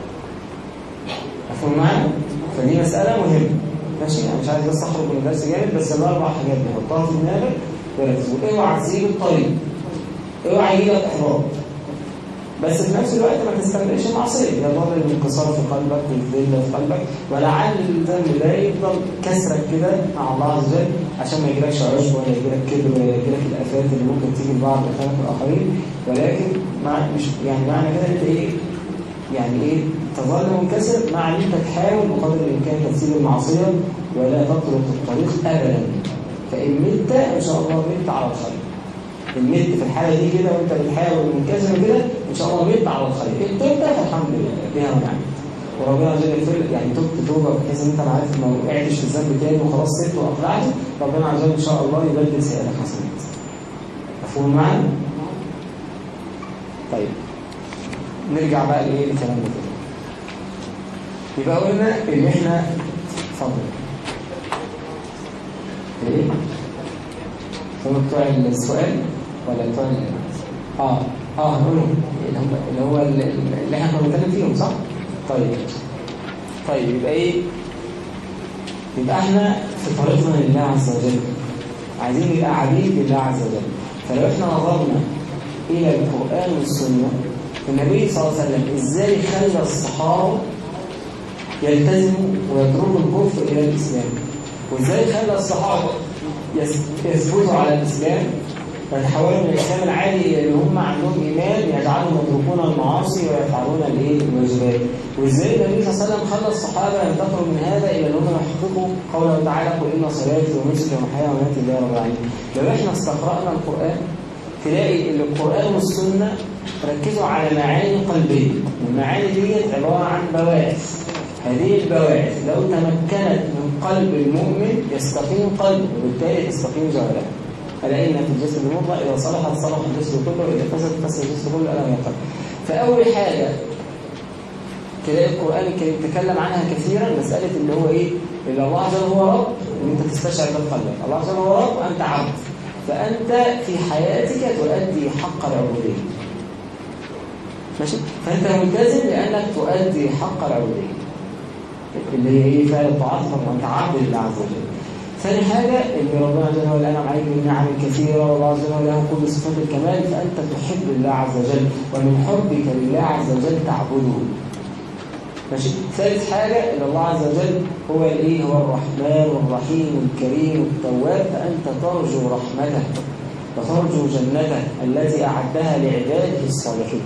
مفهوم معايا؟ فدي مسألة مهمة ماشي أنا مش عايز بس أخرج من الدرس جامد بس الأربع حاجات دي حطها في دماغك وركز واوعى تسيب الطريق اوعى يجيلك إحباط بس في نفس الوقت ما تستمرش معصية يظل الانكسار في قلبك والذلة في قلبك ولعل الذنب ده يفضل كسرك كده مع الله عز وجل عشان ما يجيلكش عشب ولا يجيلك كبر ولا يجيلك الآفات اللي ممكن تيجي لبعض إخوانك الآخرين ولكن مع مش يعني معنى كده أنت إيه يعني إيه تظل منكسر مع أن أنت تحاول بقدر الإمكان تسيب المعصية ولا تترك الطريق أبدا فإن مت إن شاء الله مت على الخير المت في الحالة دي كده وانت بتحاول منكسر كده ان شاء الله مت على الخير انت انت فالحمد لله بها ونعم وربنا عز وجل يغفر لك يعني تبت توبه بحيث ان انت عارف ما وقعتش في الذنب تاني وخلاص سبت واقلعت ربنا عز وجل ان شاء الله يبدل سيئاتك حسنات مفهوم معانا؟ طيب نرجع بقى لايه لكلامنا كده يبقى قلنا ان احنا اتفضل ايه؟ هم بتوع السؤال ولا بتوع ال- اه اه هنقولهم اللي هم اللي هو ال- اللي احنا كنا بنتكلم فيهم صح؟ طيب طيب يبقى ايه؟ يبقى احنا في طريقنا لله عز وجل عايزين نبقى عبيد لله عز وجل فلو احنا نظرنا الى القران والسنه النبي صلى الله عليه وسلم ازاي خلى الصحابه يلتزموا ويتركوا الكفر الى الاسلام وازاي خلى الصحابه يس- يثبتوا على الإسلام ويتحولوا من الإسلام العادي إلى اللي هم عندهم إيمان يجعلهم يتركون المعاصي ويفعلون الإيه الواجبات وإزاي النبي صلى الله عليه وسلم خلى الصحابة ينتقلوا من هذا إلى أن هم يحققوا قوله تعالى قل إن صلاتي ونسكي ومحياي ومماتي لله رب العالمين لو إحنا استقرأنا القرآن تلاقي إن القرآن والسنة ركزوا على معاني قلبية والمعاني دي عبارة عن بواعث هذه البواعث لو تمكنت من قلب المؤمن يستقيم قلبه وبالتالي تستقيم جوارحه ألا إن في الجسد المضغة إذا صلحت صلح الجسد كله وإذا فسدت فسد الجسد كله ألا يقل فأول حاجة تلاقي القرآن الكريم تكلم عنها كثيرا مسألة اللي هو إيه اللي الله عز وجل هو رب وإن أنت تستشعر ده بقلبك الله عز وجل هو رب وأنت عبد فأنت في حياتك تؤدي حق العبودية ماشي فأنت ملتزم لأنك تؤدي حق العبودية اللي هي إيه فعل الطاعات وأنت عبد لله عز وجل ثاني حاجة إن ربنا عز وجل أنعم عليك بنعم كثيرة والله عز وجل له كل صفات الكمال فأنت تحب الله عز وجل ومن حبك لله عز وجل تعبده ماشي ثالث حاجة إن الله عز وجل هو الإيه هو الرحمن الرحيم الكريم التواب فأنت ترجو رحمته وترجو جنته التي أعدها لعباده الصالحين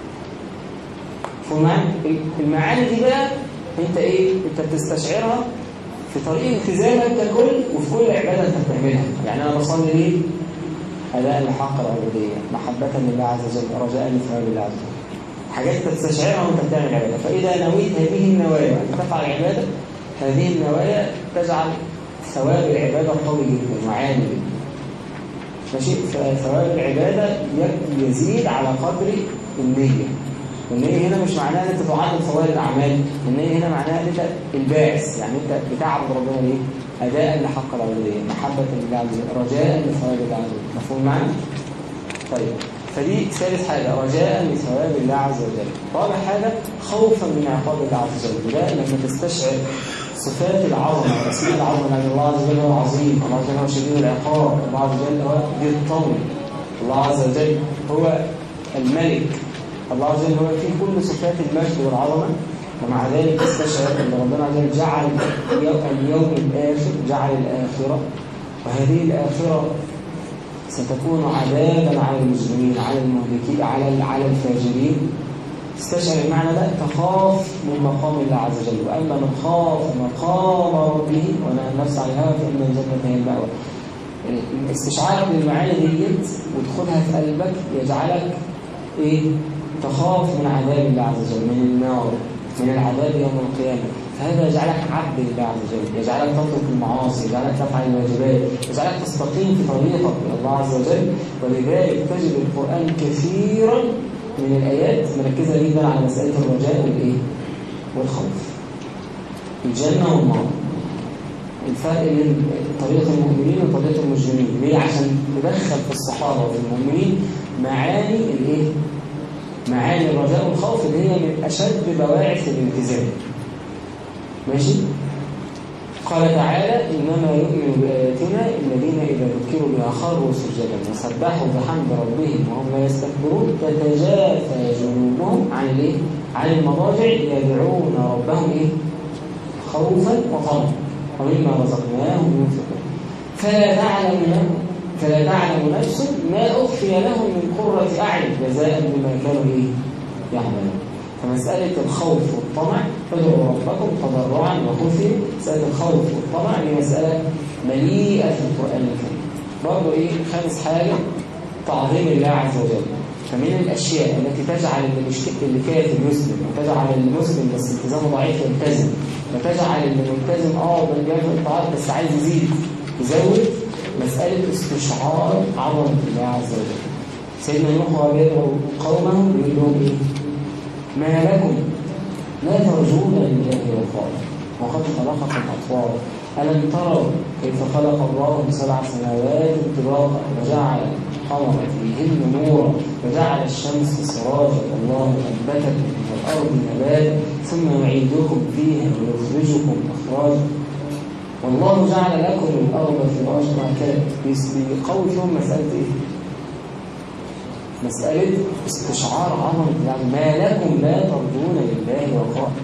فمعنى المعاني دي بقى أنت إيه أنت بتستشعرها في طريق التزامك ككل وفي كل عبادة أنت بتعملها يعني أنا بصلي ليه أداء لحق العبودية محبة لله عز وجل رجاء لثواب الله عز وجل حاجات تستشعرها وانت بتعمل عباده فاذا نويت هذه النوايا ان تفعل عباده هذه النوايا تجعل ثواب العباده قوي جدا وعالي جدا ماشي فثواب العباده ي- يزيد على قدر النيه والنية هنا مش معناها ان انت تعادل فوائد الاعمال النية هنا معناها ان انت الباعث يعني انت بتعبد ربنا ليه اداء لحق العبوديه محبه لله عز وجل رجاء لثواب الله عز وجل مفهوم معنا طيب فدي ثالث حاجة رجاء لثواب الله عز وجل رابع حاجة خوفا من عقاب الله عز وجل وده انك تستشعر صفات العظمة واسماء العظمة لأن الله عز وجل هو عظيم الله عز وجل هو شديد العقاب الله عز وجل هو ذي الطول الله عز وجل هو الملك الله عز وجل هو فيه كل صفات المجد والعظمة ومع ذلك تستشعر ان ربنا عز وجل جعل اليوم الآخر جعل الآخرة وهذه الآخرة ستكون عذابا على المجرمين على المهلكين على على الفاجرين استشعر المعنى ده تخاف من مقام الله عز وجل واما من خاف مقام ربه ونهى النفس عن الهوى فان الجنه هي المأوى استشعارك للمعاني ديت ودخولها في قلبك يجعلك ايه تخاف من عذاب الله عز وجل من النار من العذاب يوم القيامه فهذا يجعلك عبد لله عز وجل يجعلك تترك المعاصي يجعلك تفعل الواجبات يجعلك تستقيم في طريقك الى الله عز وجل ولذلك تجد القرآن كثيرا من الآيات مركزة جدا على مسألة الرجاء والإيه؟ والخوف الجنة والنار الفرق بين طريق المؤمنين وطريق المجرمين ليه؟ عشان ندخل في الصحابة وفي المؤمنين معاني الإيه؟ معاني الرجاء والخوف اللي هي من أشد بواعث الالتزام ماشي قال تعالى إنما يؤمن بآياتنا الذين إذا ذكروا بها خروا سجدا وسبحوا بحمد ربهم وهم لا يستكبرون تتجافى جنوبهم عن الايه؟ عن المضاجع يدعون ربهم ايه؟ خوفا وطمعا ومما رزقناهم ينفقون فلا تعلم فلا تعلم نفس ما أخفي لهم من قرة أعين جزاء بما كانوا ايه؟ يعملون فمسألة الخوف والطمع ادعوا ربكم تضرعا وخفيا مسألة الخوف والطمع هي مسألة مليئة في القرآن الكريم برضه إيه خامس حاجة تعظيم الله عز وجل فمن الأشياء التي تجعل اللي مش اللي كافر يسلم وتجعل المسلم بس التزامه ضعيف يلتزم وتجعل اللي ملتزم اه بالجانب الطاعات بس عايز يزيد يزود مسألة استشعار عظمة الله عز وجل سيدنا نوح وهو بيدعو قومه بيقول لهم ايه؟ ما لكم لا ترجون لله وقارا وقد خلقكم أطوارا ألم تروا كيف خلق الله سبع سماوات طباقا وجعل القمر فيهن نورا وجعل الشمس سراجا والله أنبتكم من الأرض نباتا ثم يعيدكم فيها ويخرجكم إخراجا والله جعل لكم الأرض فراشا وهكذا بيقوي فيهم مسألة إيه؟ مسألة استشعار عظمة يعني ما لكم لا ترجون لله وقارا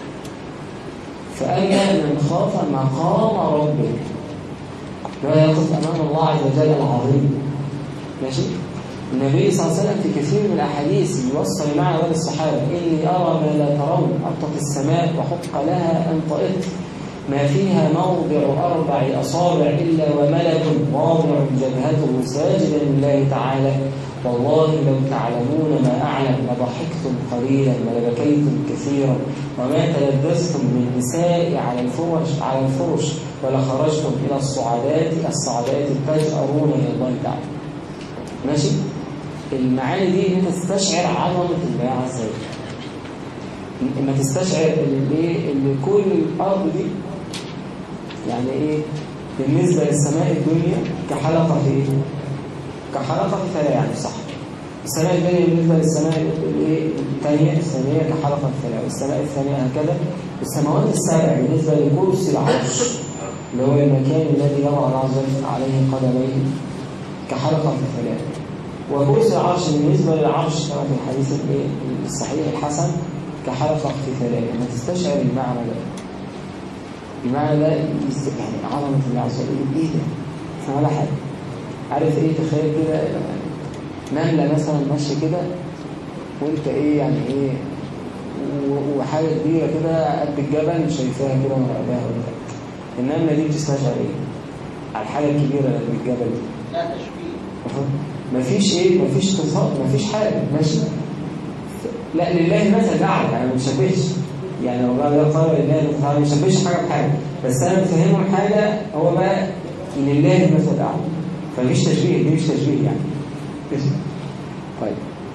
فأما من خاف مقام ربه لا يقف أمام الله عز وجل العظيم ماشي النبي صلى الله عليه وسلم في كثير من الأحاديث يوصل معنا ولد الصحابة إني أرى ما لا ترون أبطت السماء وحق لها أن طئت ما فيها موضع أربع أصابع إلا وملك واضع جبهته ساجدا لله تعالى والله لو تعلمون ما أعلم لضحكتم قليلا ولبكيتم كثيرا وما تلذذتم من النساء على الفرش على الفرش ولخرجتم إلى الصعدات الصعدات تجأرون إلى الله تعالى ماشي المعاني دي ان انت تستشعر عظمه الله عز وجل ما تستشعر ان ايه ان كل الارض دي يعني ايه بالنسبه للسماء الدنيا كحلقه في ايه كحلقه في ثلاثه يعني صح السماء الدنيا بالنسبه للسماء الايه الثانيه الثانيه كحلقه في ثلاثه والسماء الثانيه هكذا السماوات السبع بالنسبه لكرسي العرش اللي هو المكان الذي يضع الله عز وجل عليه قدميه كحلقه في ثلاثه وكرسي العرش بالنسبة للعرش كما في الحديث الإيه؟ الصحيح الحسن كحلقة في ثلاثة ما تستشعر المعنى ده المعنى ده يست- يعني عظمة الله عز وجل إيه ده؟ إحنا ولا حاجة عارف إيه تخيل كده نملة مثلا ماشية كده وأنت إيه يعني إيه و- وحاجة كبيرة كده قد الجبل شايفاها كده ومراقباها قدامك النملة دي بتستشعر إيه؟ على الحاجة الكبيرة اللي قد الجبل دي لا تشبيه مفيش ايه مفيش تصاد مفيش حاجه ماشي لا لله مثل اعلى انا ما بشبهش يعني لو بقى ده قال لله مثل اعلى ما بشبهش حاجه بحاجه بس انا بفهمهم حاجه هو بقى لله المثل الاعلى فمفيش تشبيه دي مش تشبيه يعني ماشي؟ طيب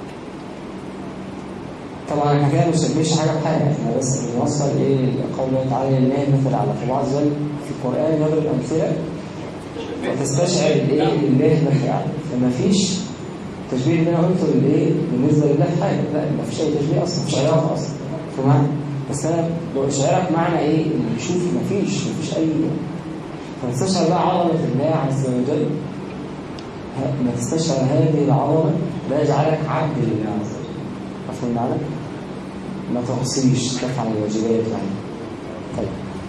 طبعا احنا كده ما بنشبهش حاجه بحاجه احنا بس بنوصل ايه قول الله تعالى لله المثل الاعلى فالله عز وجل في القران يضرب امثله وتستشعر الايه لله مثل اعلى فما فيش تشبيه اللي انا قلته للايه بالنسبه لله في حاجه لا ما فيش اي تشبيه اصلا مش علاقه اصلا تمام بس انا بشعرك معنى ايه اللي يشوف ما فيش ما فيش اي فتستشعر بقى عظمه الله عز وجل ه- ما تستشعر هذه العظمه ده يجعلك عبد لله عز وجل مفهوم المعنى؟ ما تحصيش تفعل الواجبات يعني طيب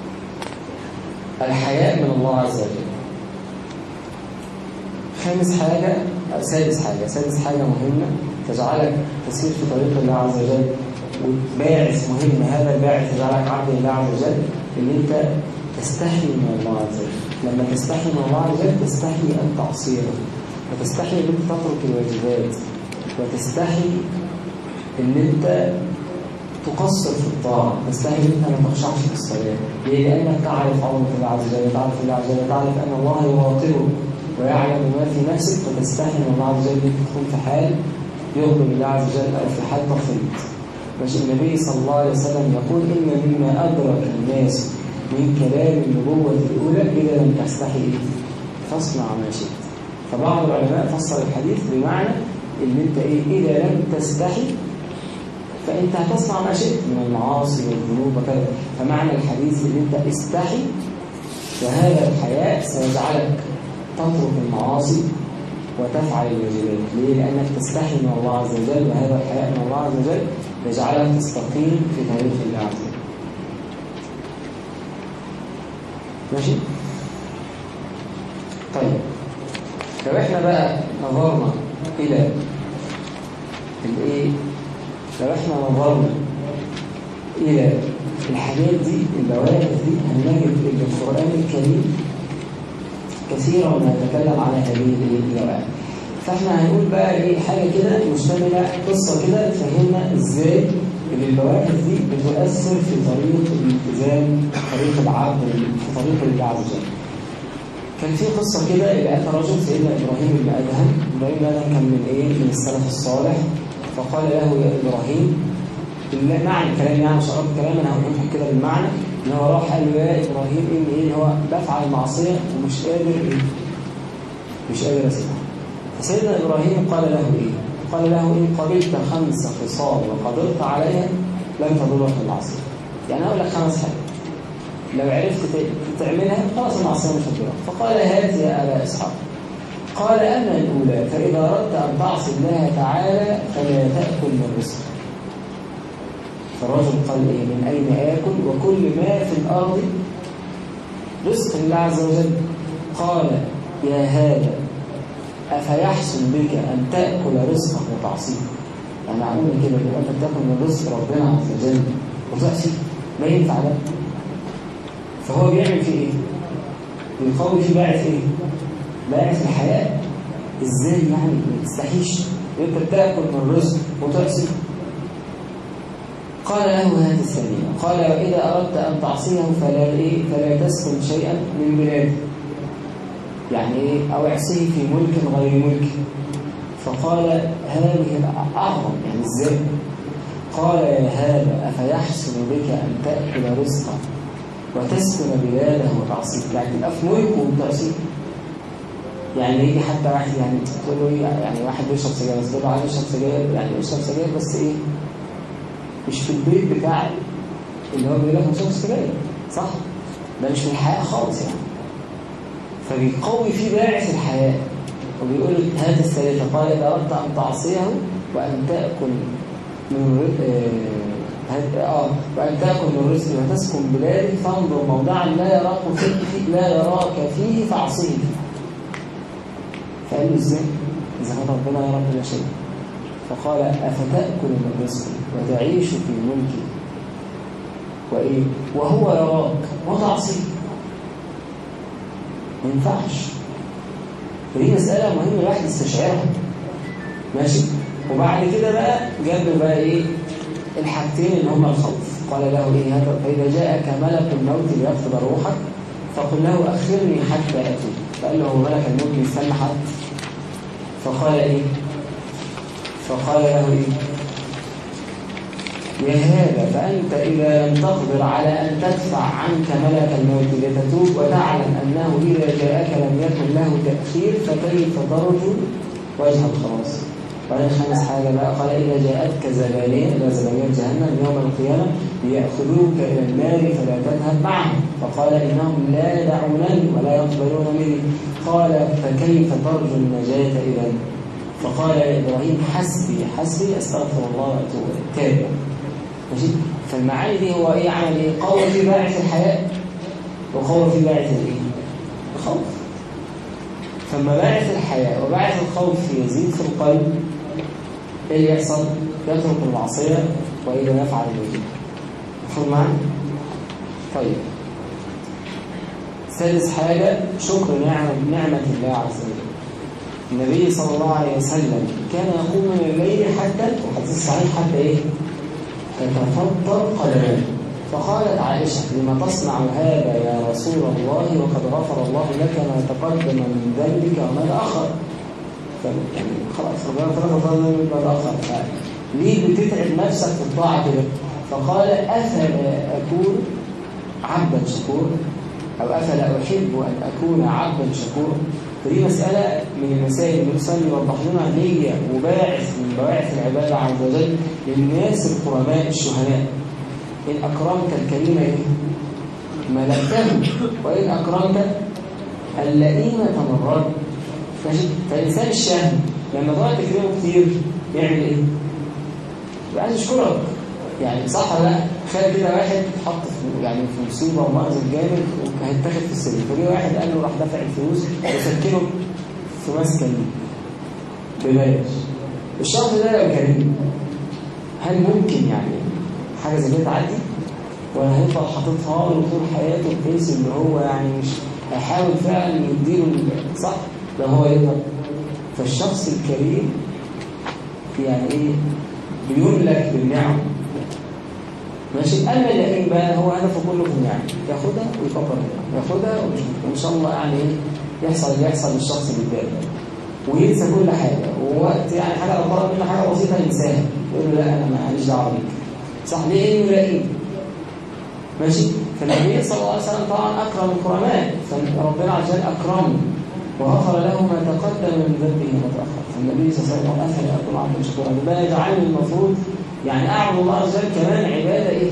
الحياء من الله عز وجل خامس حاجة أو سادس حاجة سادس حاجة مهمة تجعلك تسير في طريق الله عز وجل وباعث مهم هذا الباعث يجعلك عبد الله عز وجل إن أنت تستحي من الله عز وجل لما تستحي من الله عز وجل تستحي أن تعصيه وتستحي أن أنت تترك الواجبات وتستحي أن أنت تقصر في الطاعة تستحي أن أنت ما تخشعش في الصلاة ليه؟ لأنك تعرف عظمة الله عز وجل تعرف الله عز وجل تعرف أن الله يواطنك ويعلم ما في نفسك فتستحي من الله عز وجل أنك تكون في حال يغضب الله عز وجل أو في حال تفريط ماشي النبي صلى الله عليه وسلم يقول إن مما أدرك الناس من كلام النبوة الأولى إذا لم تستحي إيه؟ فاصنع ما شئت فبعض العلماء فسر الحديث بمعنى إن أنت إيه إذا لم تستحي فأنت هتصنع ما شئت من المعاصي والذنوب وكذا فمعنى الحديث إن أنت استحي فهذا الحياء سيجعلك تترك المعاصي وتفعل الواجبات ليه؟ لأنك تستحي من الله عز وجل وهذا الحياء من الله عز وجل يجعلك تستقيم في طريق الله عز وجل ماشي؟ طيب لو احنا بقى نظرنا إلى الايه لو احنا نظرنا إلى الحاجات دي البواعث دي هنجد ان القرآن الكريم كثيرا ما يتكلم على هذه الايه البواعث فاحنا هنقول بقى ايه حاجة كده مشتملة قصة كده تفهمنا ازاي ان البواعث دي بتؤثر في طريق الالتزام طريق العبد في طريق الله عز وجل كان في قصة كده اللي أتى رجل سيدنا إبراهيم بن أدهم إبراهيم بن أدهم كان من إيه من السلف الصالح فقال له يا إبراهيم بالله- معنى الكلام يعني مش هقول كلام أنا هقول لكم كده بالمعنى إن هو راح قال له يا إبراهيم إن إيه إن هو بفعل معصية ومش قادر إيه مش قادر أسيبها فسيدنا إبراهيم قال له إيه قال له إن قبلت خمس خصال وقدرت عليها لن تضرك المعصية يعني أقول لك خمس حاجات لو عرفت ت- تعملها خلاص المعصية مش هتضرك فقال هات يا أبا إسحاق قال أما الأولى فإذا أردت أن تعصي الله تعالى فلا تأكل من رزقه فالرجل قال إيه من أين آكل وكل ما في الأرض رزق الله عز وجل قال يا هذا أفيحسن بك أن تأكل رزقه وتعصيه يعني عموما كده لو أنت تأكل من رزق ربنا عز وجل وتعصيه ما ينفع ده فهو بيعمل فيه إيه؟ بيقوي فيه باعث إيه؟ باعث الحياة إزاي يعني ما تستحيش انت بتاكل من الرزق وتعصي قال له هذه السبيل قال وإذا أردت أن تعصيه فلا إيه فلا تسكن شيئا من بلاده يعني إيه أو اعصيه في ملك غير ملك فقال هذه أعظم يعني إزاي قال يا هذا أفيحسن بك أن تأكل رزقا وتسكن بلاده وتعصيه يعني تبقى في ملك وتعصيه يعني يجي حتى واحد يعني تقول له إيه يعني واحد بيشرب سجاير بس تقول له عايز يشرب سجاير يعني يشرب سجاير بس ايه مش في البيت بتاع اللي هو بيقول لك ما تشربش سجاير صح؟ ده مش في الحياة خالص يعني فبيقوي فيه باعث الحياة وبيقول هذا السيدة قال إذا أردت أن تعصيه وأن تأكل من ر- آه، هد- آه وأن تأكل من رزق وتسكن بلادي فانظر موضعا لا يراك فيه لا يراك فيه فاعصيه فيه فقال له ازاي اذا كان ربنا يرى كل شيء فقال افتاكل من رزقي وتعيش في ملكي وايه وهو يراك وتعصيه ما ينفعش ودي مساله مهمه الواحد يستشعرها ماشي وبعد كده بقى جاب بقى ايه الحاجتين اللي هما الخوف قال له ايه هذا فاذا جاءك ملك الموت ليقبض روحك فقل له اخرني حتى اتوب فقال له هو ملك الموت بيستنى حد فقال ايه فقال له ايه يا هذا فأنت إذا لم تقدر على أن تدفع عنك ملك الموت لتتوب وتعلم أنه إذا جاءك لم يكن له تأخير فكيف ترجو وجه الخلاص وبعدين خامس حاجة بقى قال إذا جاءتك زبانية إلى زبانية جهنم يوم القيامة ليأخذوك إلى النار فلا تذهب معهم فقال إنهم لا يدعونني ولا يقبلون مني قال فكيف ترجو النجاة إذا فقال يا إبراهيم حسبي حسبي أستغفر الله وأتوب إليه تابع ماشي فالمعاني دي هو إيه عمل إيه قوة في باعث الحياة وقوة في باعث الإيه الخوف فما باعث الحياة وباعث الخوف يزيد في القلب ايه اللي يحصل؟ يترك المعصية وإذا يفعل الوجود مفهوم معنا؟ طيب سادس حاجة شكر نعمة نعمة الله عز وجل النبي صلى الله عليه وسلم كان يقوم من الليل حتى وحديث صحيح حتى ايه؟ تتفطر قدماه فقالت عائشة لما تصنع هذا يا رسول الله وقد غفر الله لك ما تقدم من ذنبك وما تأخر ف- يعني خلاص ربنا فرض ذنبك ما تأخر ليه بتتعب نفسك في الطاعة كده فقال أفلا أكون عبدا شكورا أو أفلا أحب أن أكون عبدا شكورا فدي مسألة من المسائل اللي الإنسان يوضح لنا نية وباعث من بواعث العبادة عز وجل للناس الكرماء الشهداء إن أكرمت الكريم إيه؟ ملكته وإن أكرمت اللئيمة مرات ماشي فالإنسان الشهم لما تقعد تكرمه كتير يعمل إيه؟ يبقى عايز يشكرك يعني صح ولا لا؟ تخيل كده واحد اتحط في يعني في مصيبه ومأزق جامد وهيتاخد في السجن فجه واحد قال له راح دافع الفلوس وسكنه في مسكن ببلاش الشخص ده لو كريم هل ممكن يعني حاجه زي كده تعدي؟ ولا هيفضل حاططها له طول حياته بحيث ان هو يعني مش هيحاول فعلا يديله ال- صح؟ ده هو يقدر فالشخص الكريم يعني ايه بيملك بالنعم ماشي اما اللئيم بقى هو هدفه كله في النعم ياخدها ويكبر النعم ياخدها ويش- وان شاء الله يعني ايه يحصل اللي يحصل للشخص اللي قدامه وينسى كل حاجه ووقت يعني حاجه لو طلب منه حاجه بسيطه ينساها يقول له لا انا ماليش دعوه بيك صح ليه انه لئيم ماشي فالنبي صلى الله عليه وسلم طبعا اكرم الكرماء فربنا عز وجل اكرمه وغفر له ما تقدم من ذنبه وما تاخر فالنبي صلى الله عليه وسلم افلا اكون عبدا شكورا ربنا يجعلني المفروض يعني اعبد الله عز وجل كمان عباده ايه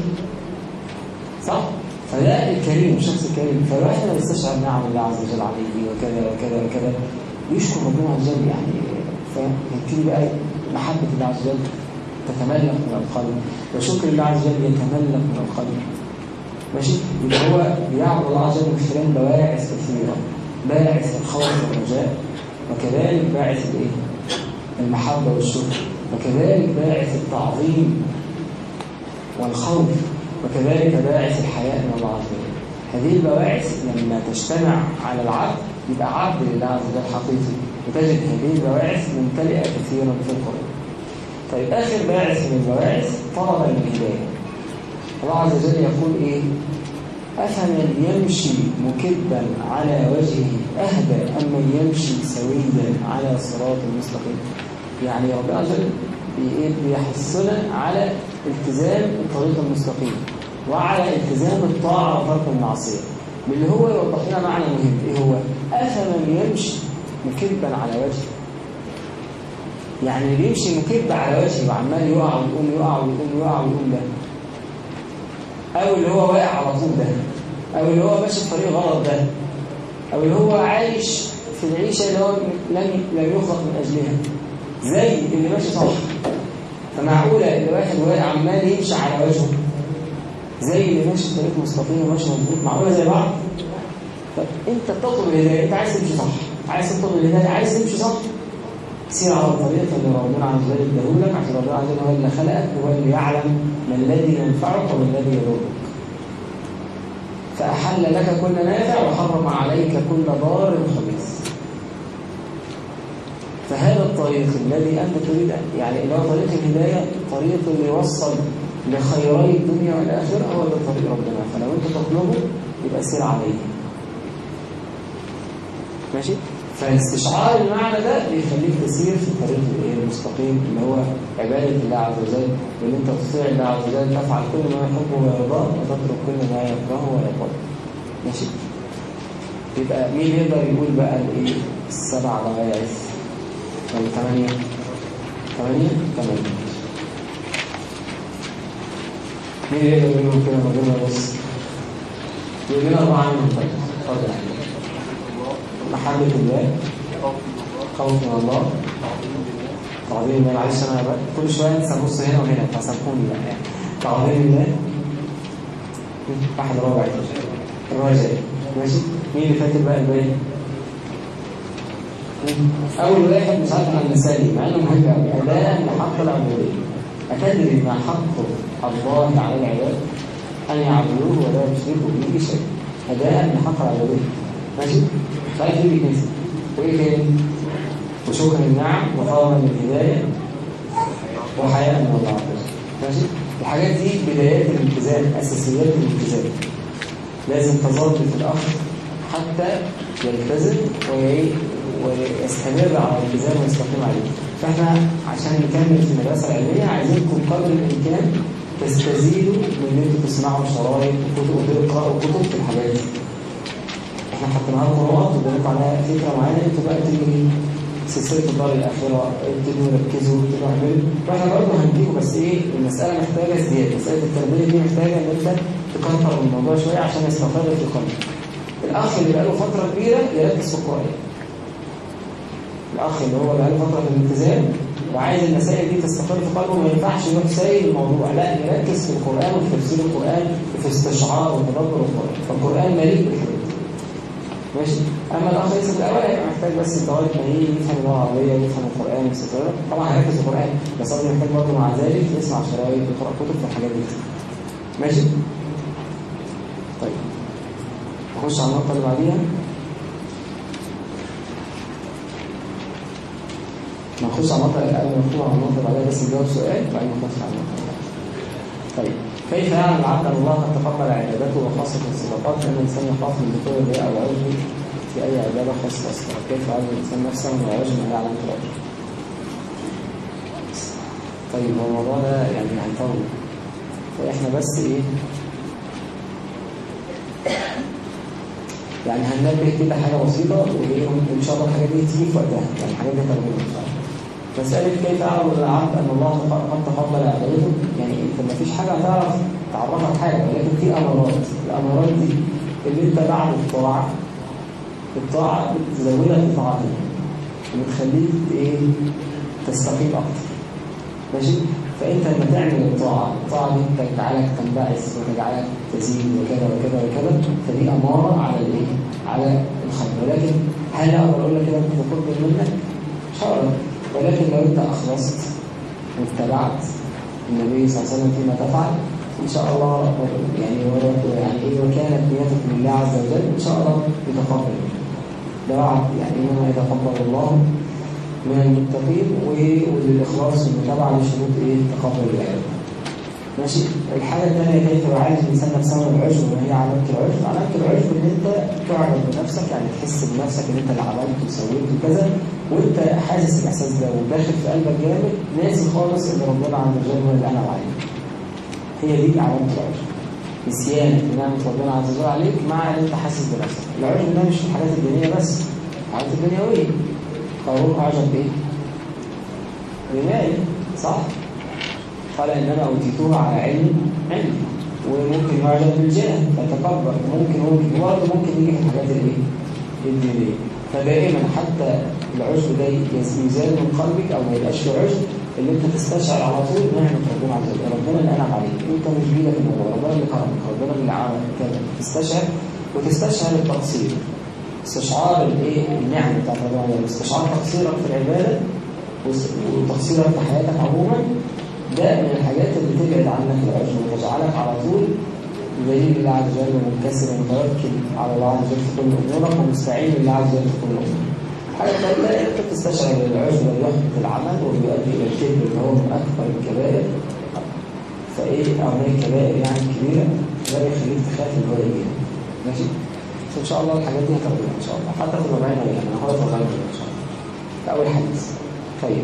صح فده الكريم الشخص الكريم فالواحد لما يستشعر نعم الله عز وجل عليه وكذا وكذا وكذا يشكر ربنا عز وجل يعني فيبتدي بقى محبه الله عز وجل تتملك من القلب وشكر الله عز وجل يتملك من القلب ماشي يبقى هو بيعبد الله عز وجل من خلال بواعث كثيره باعث الخوف والرجاء وكذلك باعث الايه المحبه والشكر وكذلك باعث التعظيم والخوف وكذلك باعث الحياء من الله عز وجل هذه البواعث لما تجتمع على العبد يبقى عبد لله عز وجل حقيقي وتجد هذه البواعث ممتلئة كثيرا في القرآن طيب آخر باعث من البواعث طلب الهداية الله عز وجل يقول إيه أفمن يمشي مكبا على وجهه أهدى أم من يمشي سويا على صراط مستقيم يعني ربنا عز وجل بي- إيه؟ بيحثنا على التزام الطريق المستقيم وعلى التزام الطاعة وترك المعصية اللي هو يوضح لنا معنى مهم إيه هو أفمن يمشي مكبا على وجهه يعني اللي بيمشي مكب على وجهه وعمال يقع ويقوم يقع ويقوم يقع ويقوم ده او اللي هو واقع على طول ده او اللي هو ماشي في طريق غلط ده او اللي هو عايش في العيشه اللي هو لم لم يخلق من اجلها زي اللي ماشي صح فمعقوله اللي واحد واقع عمال يمشي على وجهه زي اللي ماشي في طريق مستقيم وماشي مظبوط معقوله زي بعض طب انت بتطلب الهدايه انت عايز تمشي صح عايز تطلب الهدايه عايز تمشي صح سير على الطريق اللي ربنا عز وجل اداهولك عشان ربنا عز وجل هو اللي خلقك وهو اللي يعلم ما الذي ينفعك وما الذي يضرك فأحل لك كل نافع وحرم عليك كل ضار خبيث فهذا الطريق الذي أنت تريد أن- يعني اللي هو طريق الهداية طريق اللي يوصل لخيري الدنيا والآخرة هو ده طريق ربنا فلو أنت تطلبه يبقى سير عليه ماشي فاستشعار المعنى ده بيخليك تسير في الطريق الايه المستقيم اللي هو عبادة الله عز وجل وان انت تطيع الله عز وجل تفعل كل ما يحبه ويرضاه وتترك كل ما يكرهه ويقول ماشي يبقى مين يقدر يقول بقى الايه السبع بواعث ولا ثمانية ثمانية ثمانية مين يقدر يقول كده من غير ما يبص يقول لنا أربعة منهم طيب اتفضل يا حبيبي. محبة الله خوف من الله تعظيم الله معلش انا بقى كل شويه انسى ابص هنا وهنا فسامحوني بقى يعني تعظيم الله واحد رابع الرجاء ماشي مين اللي فاكر بقى الباقي؟ اول واحد مش عارف عن المثالي مع انه مهم قوي اداء لحق العبوديه اتدري ما حق الله على العباد ان يعبدوه ولا يشركوا به شيئا اداء لحق العبوديه ماشي مش عارف ايه كنسي وايه تاني وشكر النعم وطلبا للهدايه وحياء من الله عز وجل ماشي الحاجات دي بدايات الالتزام اساسيات الالتزام لازم تظل في الاخ حتى يلتزم وي- ويستمر على الالتزام ويستقيم عليه فاحنا عشان نكمل في المدرسه العلميه عايزينكم قدر الامكان تستزيدوا من ان انتوا تسمعوا شرايط وكتب وتقراوا كتب في الحاجات دي احنا حطينا لكم نقط وبنقول عليها فكره معينه انتوا بقى تيجي سلسله الدار الاخره ابتدوا ركزوا ابتدوا اعملوا واحنا برضه هنديكم بس ايه المساله محتاجه ازدياد مساله التربيه دي محتاجه ان انت تكتر من الموضوع شويه عشان يستقر في قلبك الاخ اللي بقاله فتره كبيره يركز في القران الاخ اللي هو بقاله فتره في الالتزام وعايز المسائل دي تستقر في قلبه ما ينفعش يروح سايب الموضوع لا يركز في القران وفي تفسير القران وفي استشعار وتدبر القران فالقران مليء بالحاجات دي. ماشي اما الاخ لسه في الاول هيبقى محتاج بس لغايه ما يجي يفهم اللغه العربيه ويفهم القران واستشعاره طبعا هيركز في القران بس قصدي محتاج برضه مع ذلك يسمع شرايط ويقرا كتب في الحاجات دي ماشي طيب نخش على النقطه اللي بعديها نخش على النقطه قبل ما ندخل على النقطه اللي بعدها بس نجاوب سؤال وبعدين نخش على النقطه اللي بعدها. طيب كيف يعلم العبد ان الله قد تقبل عبادته وخاصه الصدقات لان الانسان يخاف من دخول الرياء او العجب في اي عباده خاصه الصلاه كيف يعلم الانسان نفسه من العجب من علامه العجب طيب هو الموضوع ده يعني هيطول فاحنا بس ايه يعني هننبه كده حاجه بسيطه وايه ان شاء الله الحاجات دي تيجي في وقتها يعني الحاجات دي تربيه ان شاء الله مسألة كيف يعلم العبد أن الله قد تقبل عبادته يعني أنت ما فيش حاجة هتعرف تعرفك حاجة ولكن في أمارات الأمارات دي اللي أنت بعد الطاعة الطاعة بتزودك بطاعتك وبتخليك إيه تستقيم أكتر ماشي فأنت لما تعمل الطاعة الطاعة دي تجعلك تنبعث وتجعلك تزيد وكذا وكذا وكذا فدي أمارة على الإيه؟ على الخير ولكن هل أقدر أقول لك كده أنت تقبل منك؟ مش هقدر ولكن لو انت اخلصت واتبعت النبي صلى الله عليه وسلم فيما تفعل ان شاء الله يعني يعني ايه وكانت نيتك لله عز وجل ان شاء الله يتقبل ده وعد يعني انما يتقبل الله من المتقين و- وللإخلاص والمتابعة لشروط إيه تقبل العبادة ماشي الحاجة الثانية كيف يعالج الإنسان نفسه من العجب وما هي علامة العجب علامة العجب إن أنت تعجب بنفسك يعني تحس بنفسك إن أنت اللي عملت وسويت وكذا وأنت حاسس الإحساس ده وداخل في قلبك جامد ناسي خالص إن ربنا عز وجل هو اللي أنعم عليك هي دي علامة العجب نسيانك بنعمة ربنا عز وجل عليك مع إن أنت حاسس بنفسك العجب ده مش في الحاجات الدينية بس الحاجات الدنيوية قارون أعجب بإيه؟ بمال صح؟ قال إنما أوتيتوه على علم علم وممكن يعجب بالجاه فتكبر ممكن ممكن برضه ممكن يجي في الحاجات الايه؟ الدينية فدائما حتى العجب ده يز- يزال من قلبك أو ما يبقاش في عجب اللي أنت تستشعر على طول نعمة ربنا عز وجل ربنا اللي أنعم عليك أنت مش بإيدك الموضوع ربنا اللي كرمك ربنا اللي عمل كذا تستشعر وتستشعر التقصير استشعار الايه النعمه بتاعت ربنا عز وجل استشعار تقصيرك في العباده وس- وتقصيرك في حياتك عموما ده من الحاجات اللي تبعد عنك العجب وتجعلك على طول بدليل الله عز وجل ومنكسر ومتوكل على الله عز وجل في كل امورك ومستعين بالله عز وجل في كل امورك. الحاجه الثالثه انت بتستشعر ان العجب يحبط العمل وبيؤدي الى الكذب اللي هو من اكبر الكبائر فايه او من الكبائر يعني الكبيره ده بيخليك تخاف ان هو يجي ماشي؟ فان شاء الله الحاجات دي هتاخدها ان شاء الله حتى في الربعين يعني انا هاخدها في الربعين ان شاء الله في اول حديث طيب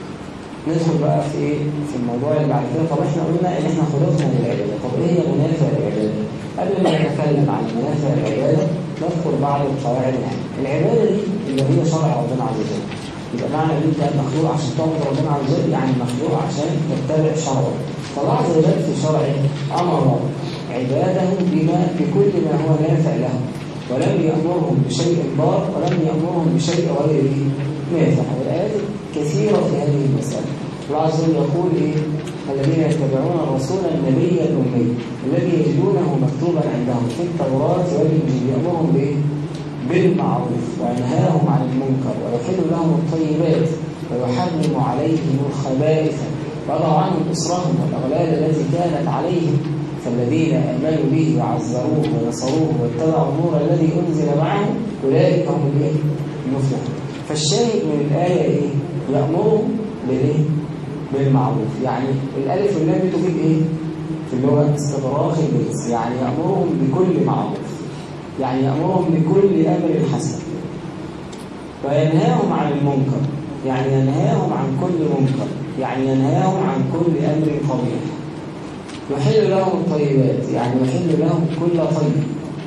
ندخل بقى في ايه في الموضوع اللي بعد كده طب احنا قلنا ان احنا خلقنا للعباده طب ايه هي منافع العباده قبل ما نتكلم عن منافع العباده نذكر بعض القواعد العامه العباده دي اللي هي شرع ربنا عز وجل يبقى معنى ان انت مخلوق عشان تعبد ربنا عز وجل يعني مخلوق عشان تتبع شرعه فالله عز وجل في شرعه امر عباده بما بكل ما هو نافع لهم ولم يأمرهم بشيء ضار ولم يأمرهم بشيء غير نافع والآيات كثيرة في هذه المسألة الله عز وجل يقول إيه الذين يتبعون الرسول النبي الأمي الذي يجدونه مكتوبا عندهم في التوراة والإنجيل يأمرهم بإيه؟ بالمعروف وينهاهم عن المنكر ويحل لهم الطيبات ويحرم عليهم الخبائث ويضع عنهم إصرهم والأغلال التي كانت عليهم فالذين آمنوا به وعزروه ونصروه واتبعوا النور الذي أنزل معه أولئك هم الإيه؟ المفلحون فالشاهد من الآية إيه؟ يأمرهم بالإيه؟ بالمعروف يعني الألف واللام تفيد إيه؟ في اللغة استغراق الجنس يعني يأمرهم بكل معروف يعني يأمرهم بكل أمر حسن وينهاهم عن المنكر يعني ينهاهم عن كل منكر يعني ينهاهم عن كل أمر قبيح يحل لهم الطيبات يعني يحل لهم كل طيب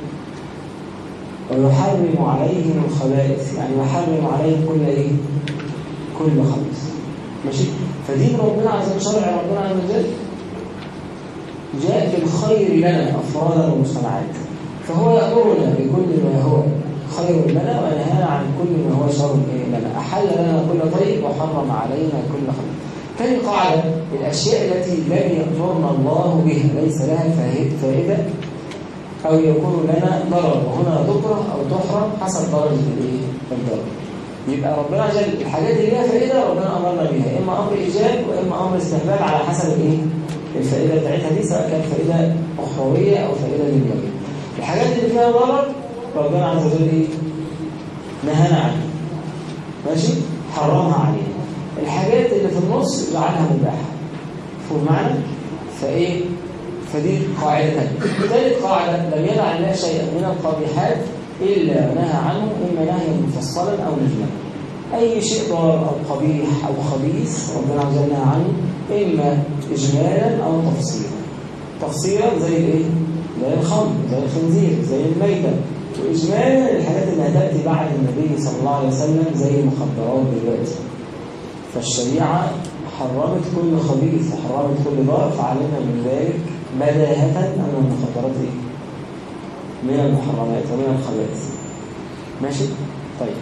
ويحرم عليهم الخبائث يعني يحرم عليهم كل ايه كل خبيث ماشي فدين ربنا عز وجل شرع ربنا عز وجل جاء بالخير لنا افرادا ومجتمعات فهو يامرنا بكل ما هو خير لنا وينهانا عن كل ما هو شر إيه لنا احل لنا كل طيب وحرم علينا كل خبيث ثاني قاعدة الأشياء التي لم يأمرنا الله بها ليس لها فائد- فائدة أو يكون لنا ضرر وهنا تكره أو تحرم حسب درجة الإيه؟ الضرر يبقى ربنا عز وجل الحاجات اللي ليها فائدة ربنا أمرنا بها إما أمر إيجاب وإما أمر استحباب على حسب الإيه؟ الفائدة بتاعتها دي سواء كانت فائدة أخروية أو فائدة دنيوية الحاجات اللي فيها ضرر ربنا عز وجل إيه؟ نهانا عنها ماشي حرمها علينا الحاجات اللي في النص جعلها مباحة فهم معنى فايه فدي قاعدة ثانية ثالث قاعدة لم يدع الله شيئا من القبيحات إلا نهى عنه إما نهيا مفصلا أو مجملا أي شيء ضار أو قبيح أو خبيث ربنا عز وجل نهى عنه إما إجمالا أو تفصيلا تفصيلا زي الإيه؟ زي الخمر زي الخنزير زي الميتة وإجمالا الحاجات اللي هتأتي بعد النبي صلى الله عليه وسلم زي المخدرات دلوقتي فالشريعة حرمت كل خبيث وحرمت كل ضار فعلمنا من ذلك بداهة أن المخدرات إيه؟ من المحرمات ومن الخبائث ماشي؟ طيب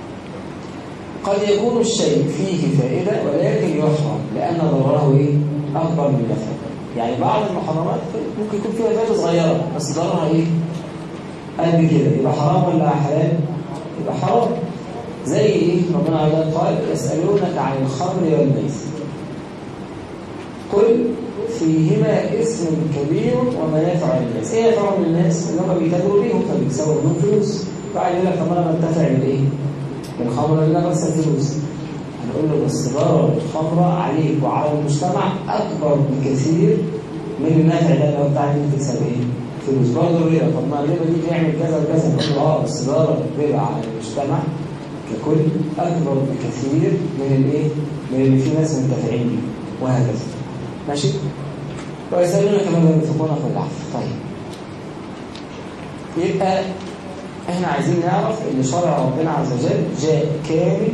قد يكون الشيء فيه فائدة ولكن يحرم لأن ضرره إيه؟ أكبر من نفعه يعني بعض المحرمات ممكن يكون فيها فائدة صغيرة بس ضررها إيه؟ قد كده يبقى حرام ولا حلال؟ يبقى حرام زي ايه ربنا عز وجل قال يسألونك عن الخمر والميسر قل فيهما اسم كبير ومنافع للناس ايه ينفعهم للناس اللي هم بيتاجروا بيهم فبيكسبوا منهم فلوس بعد يقول لك طب انا بنتفع بالايه بالخمر اللي انا بكسب فلوس هتقول له بس ضرر الخمرة عليك وعلى المجتمع أكبر بكثير من النفع ده اللي هو بتاع إن أنت تكسب إيه؟ فلوس برضه الربا طب ما الربا دي بيعمل كذا وكذا نقول له اه بس ضرر الربا على المجتمع ككل أكبر بكثير من الإيه؟ من اللي في ناس منتفعين بيه وهكذا ماشي؟ ويسألونك ماذا ينفقون في العفو طيب يبقى احنا عايزين نعرف ان شرع ربنا عز وجل جاء كامل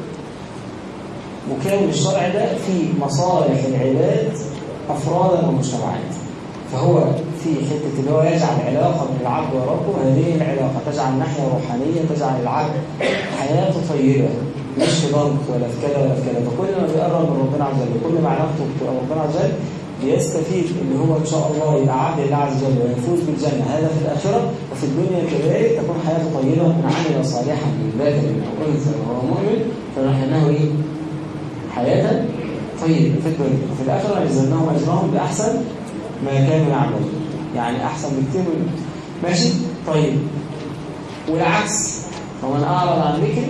وكامل الشرع ده في مصالح العباد افرادا ومجتمعات فهو في حته اللي هو يجعل علاقه بين العبد وربه هذه العلاقه تجعل ناحيه روحانيه تجعل العبد حياته طيبه مش في ضنك ولا في كذا ولا في كذا فكل ما بيقرب من ربنا عز وجل كل ما علاقته بربنا عز وجل بيستفيد ان هو ان شاء الله يبقى عبد الله عز وجل ويفوز بالجنه هذا في الاخره وفي الدنيا كذلك تكون حياته طيبه من عمل صالحا من ذكر او انثى وهو مؤمن فنحنه ايه؟ حياه طيبه في الدنيا وفي الاخره نجزناهم اجرهم باحسن ما كانوا يعملون يعني احسن بكتير من ماشي طيب والعكس ومن اعرض عن ذكري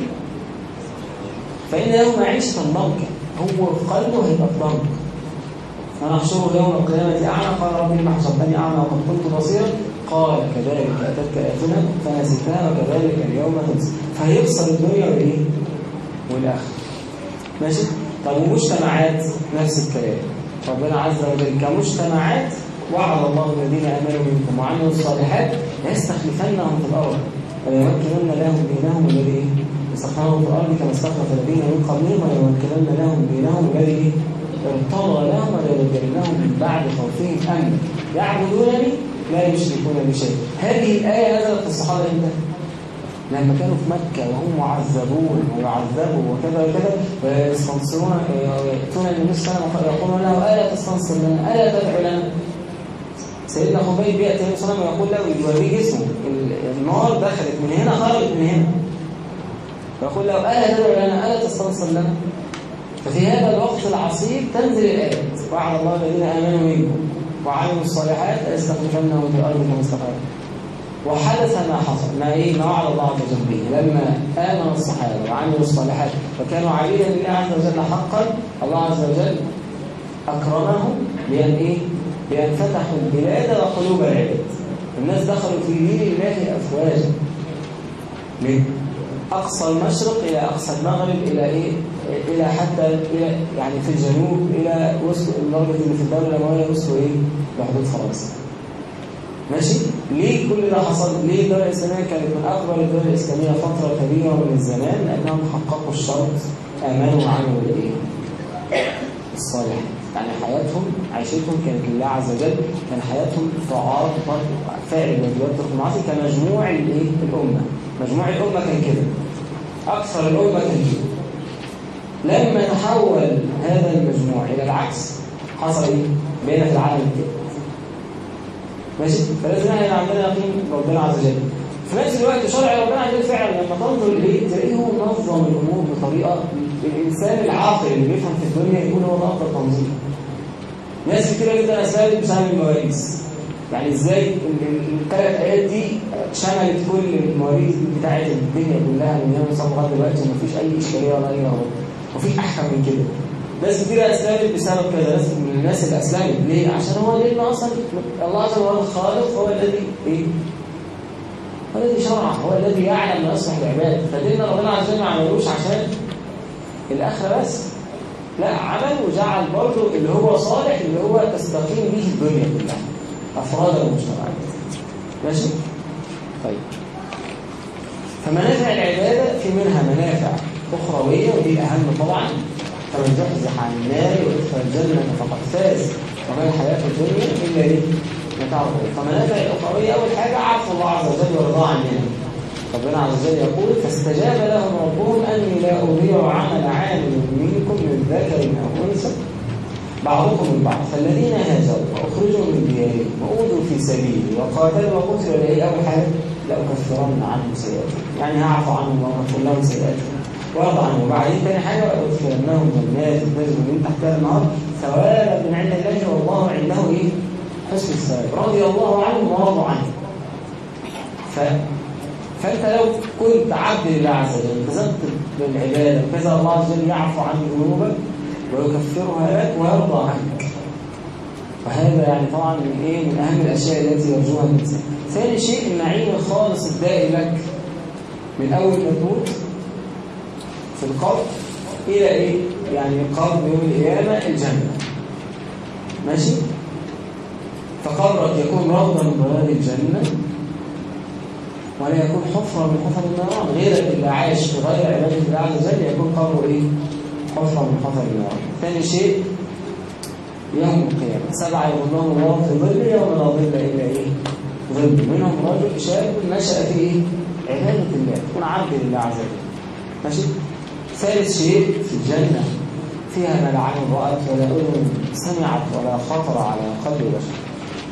فان له معيشه ضنكا هو في قلبه هيبقى في ضنك ونحشره يوم القيامة أعمى قال ربي لما حشرتني أعمى وقد كنت بصيرا قال كذلك أتتك آياتنا فنسيتها وكذلك اليوم تنسى فهيبصر الدنيا والإيه؟ والآخرة ماشي؟ طب ومجتمعات نفس الكلام ربنا عز وجل كمجتمعات وعد الله الذين آمنوا منكم وعملوا الصالحات ليستخلفنهم في الأرض وليمكنن لهم دينهم الذي استخلفهم في الأرض كما استخلف الذين من قبلهم وليمكنن لهم دينهم الذي ارتضى لهم وليبدلنهم من بعد خوفهم امنا يعبدونني لا يشركون بشيء هذه الايه نزلت في الصحابه امتى؟ لما كانوا في مكه وهم معذبون ويعذبوا وكذا وكذا ويستنصرون ياتون النبي صلى الله عليه وسلم يقولون له الا تستنصر لنا الا تدعو لنا سيدنا خبيب بياتي النبي صلى الله عليه وسلم ويقول له يوريه جسمه النار دخلت من هنا خرجت من هنا فيقول له الا تدعو لنا الا تستنصر لنا ففي هذا الوقت العصيب تنزل الآيات وعد الله الذين آمنوا منكم وعملوا الصالحات ليستخلفنهم في الأرض كما استخلفوا وحدث ما حصل ما ايه ما وعد الله عز وجل به لما آمن الصحابة وعملوا الصالحات وكانوا عبيدا لله عز وجل حقا الله عز وجل أكرمهم بأن إيه؟ بأن فتحوا البلاد وقلوب العباد الناس دخلوا في دين الله أفواجا من أقصى المشرق إلى أقصى المغرب إلى إيه؟ إلى حتى إلى يعني في الجنوب إلى وسط الدرجة اللي في الدولة الأموية وصلوا إيه؟ لحدود فرنسا. ماشي؟ ليه كل ده حصل؟ ليه الدولة الإسلامية كانت من أكبر الدول الإسلامية فترة كبيرة من الزمان لأنهم حققوا الشرط آمنوا وعملوا الإيه؟ الصالحات. يعني حياتهم عيشتهم كانت لله عز وجل كان حياتهم طاعات فاعل واجبات ترك المعاصي كمجموع الايه الامه مجموع الامه كان كده اكثر الامه كان كده لما تحول هذا المجموع الى العكس حصل ايه بين في العالم كده ماشي فلازم احنا يبقى عندنا يقين ربنا عز وجل في نفس الوقت شرع ربنا عز وجل فعلا لما تنظر اليه تلاقيه هو منظم الامور بطريقه الانسان العاقل اللي بيفهم في الدنيا يكون هو افضل تنظيم ناس كتير جدا اسباب بسبب المواريث يعني ازاي الثلاث ايات دي شملت كل المواريث بتاعت الدنيا كلها من يوم الصبح لغايه دلوقتي ومفيش اي اشكاليه ولا اي رهبه مفيش احكم من كده ناس كتير اسلمت بسبب كده ناس من الناس اللي اسلمت ليه؟ عشان هو لان اصلا الله عز وجل الخالق هو الذي ايه؟ هو الذي شرع هو الذي يعلم ما يصلح العباد فدين ربنا عز وجل ما عملوش عشان الاخره بس لا عمل وجعل برضه اللي هو صالح اللي هو تستقيم به الدنيا كلها افراد المجتمعات ماشي طيب فمنافع العباده في منها منافع اخرويه ودي الاهم طبعا فمن زحزح عن النار وادخل الجنه فقد فاز وما الحياه الدنيا الا ايه متاع فمنافع الاخرويه اول حاجه عفو الله عز وجل ورضاه عننا ربنا عز وجل يقول فاستجاب لهم ربهم اني لا اضيع عمل عامل منكم من ذكر او انثى بعضكم من بعض فالذين هاجروا واخرجوا من ديارهم واوذوا في سبيلي وقاتلوا وقتلوا لايه اول حاجه لاكفرن عنهم سيئاتهم يعني هعفو عنهم واغفر لهم سيئاتهم وارضى عنهم وبعدين ثاني حاجه وادخلنهم جنات تجري من تحتها النهار ثوابا من عند الله والله عنده ايه؟ حسن الثواب رضي الله عنهم ورضوا عنه ف... فانت لو كنت عبد لله عز وجل التزمت للعبادة وكذا الله عز وجل يعفو عن ذنوبك ويكفرها لك ويرضى عنك وهذا يعني طبعا من ايه من اهم الاشياء التي يرجوها الانسان ثاني شيء النعيم الخالص الدائم لك من اول ما تموت في القبر الى ايه يعني قبر يوم القيامه الجنه ماشي فقبرك يكون روضا من رياض الجنه ولا يكون حفرة من حفر النيران غيرك اللي عايش في غير عبادة الله عز وجل يكون قبره ايه حفرة من حفر النيران ثاني شيء يوم القيامة سبعة يظلهم الله في ظل يوم لا ظل إلا إيه ظل منهم رجل شاب نشأ في إيه عبادة الله يكون عبد لله عز وجل ماشي ثالث شيء في الجنة فيها ما لا عين رأت ولا أذن سمعت ولا خطر على قلب بشر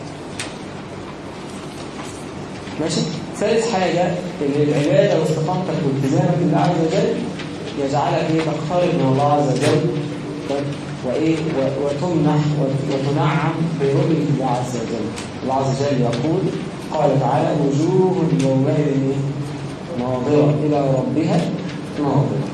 ماشي ثالث حاجة ان العبادة واستقامتك والتزامك بالله عز وجل يجعلك ايه تقترب من الله عز وجل وايه و- وتمنح وت- وتنعم برؤية الله عز وجل الله عز وجل يقول قال تعالى وجوه يومئذ إيه؟ ناظرة إلى ربها ناظرة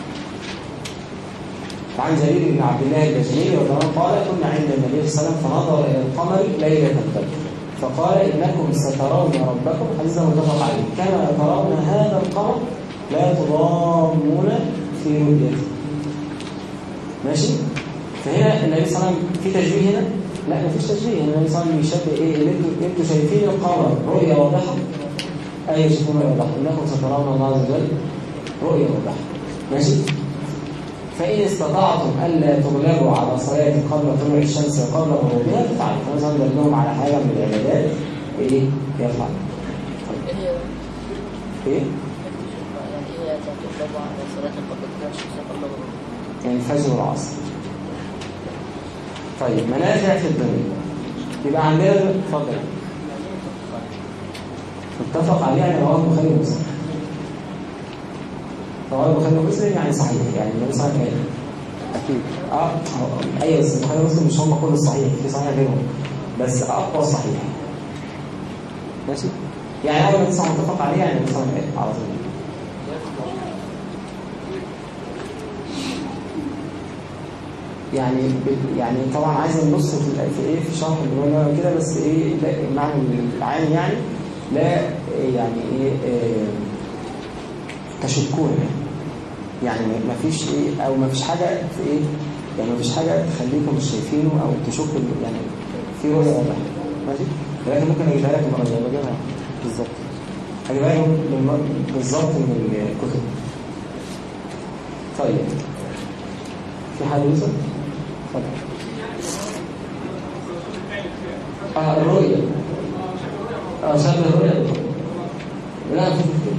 وعن جرير بن عبد الله البجلي رضي الله عنه قال كنا عند النبي صلى الله عليه وسلم فنظر إلى القمر ليلة القدر فقال إنكم سترون ربكم حديث متفق عليه كما ترون هذا القمر لا تضامون في رؤيته ماشي فهنا النبي صلى الله عليه وسلم في تشبيه هنا لا مفيش تشبيه هنا النبي صلى الله عليه وسلم بيشبه ايه اللي انتوا انتوا شايفين القمر رؤيه واضحه اي شايفين رؤيه واضحه انكم سترون الله عز وجل رؤيه واضحه ماشي فإن استطعتم ألا تغلبوا على صلاة قبل طلوع الشمس وقبل غروبها فافعلوا فمثلا دلهم على حاجة من العبادات إيه يفعل ايه هي إيه يعني ايه تطلب على صلاة قبل طلوع الشمس قبل غروبها يعني الفجر والعصر طيب منافع في الدنيا يبقى عندنا اتفضل متفق عليه يعني رواه البخاري ومسلم رواه البخاري ومسلم يعني صحيح يعني النبي صلى الله عليه وسلم اكيد اه آه، ايوه بس البخاري ومسلم مش هم كل الصحيح في صحيح غيرهم بس اقوى صحيح ماشي يعني اول ما تسمع متفق عليه يعني النبي صلى الله عليه وسلم على طول يعني ب- يعني طبعا عايز نبص في ال- في ايه في شرح الجمله كده بس ايه لا المعنى العام يعني لا إيه يعني ايه آه، تشكون يعني ما فيش ايه او ما فيش حاجه في ايه يعني ما فيش حاجه تخليكم مش شايفينه او تشكوا يعني في رؤيه واضحه ماشي ولكن ممكن اجيبها لك المره الجايه بجيبها بالظبط اجيبها لكم بالم- بالظبط من الكتب طيب في حد يوصل؟ اتفضل. اه الرؤية اه شبه الرؤية لا مفيش مشكلة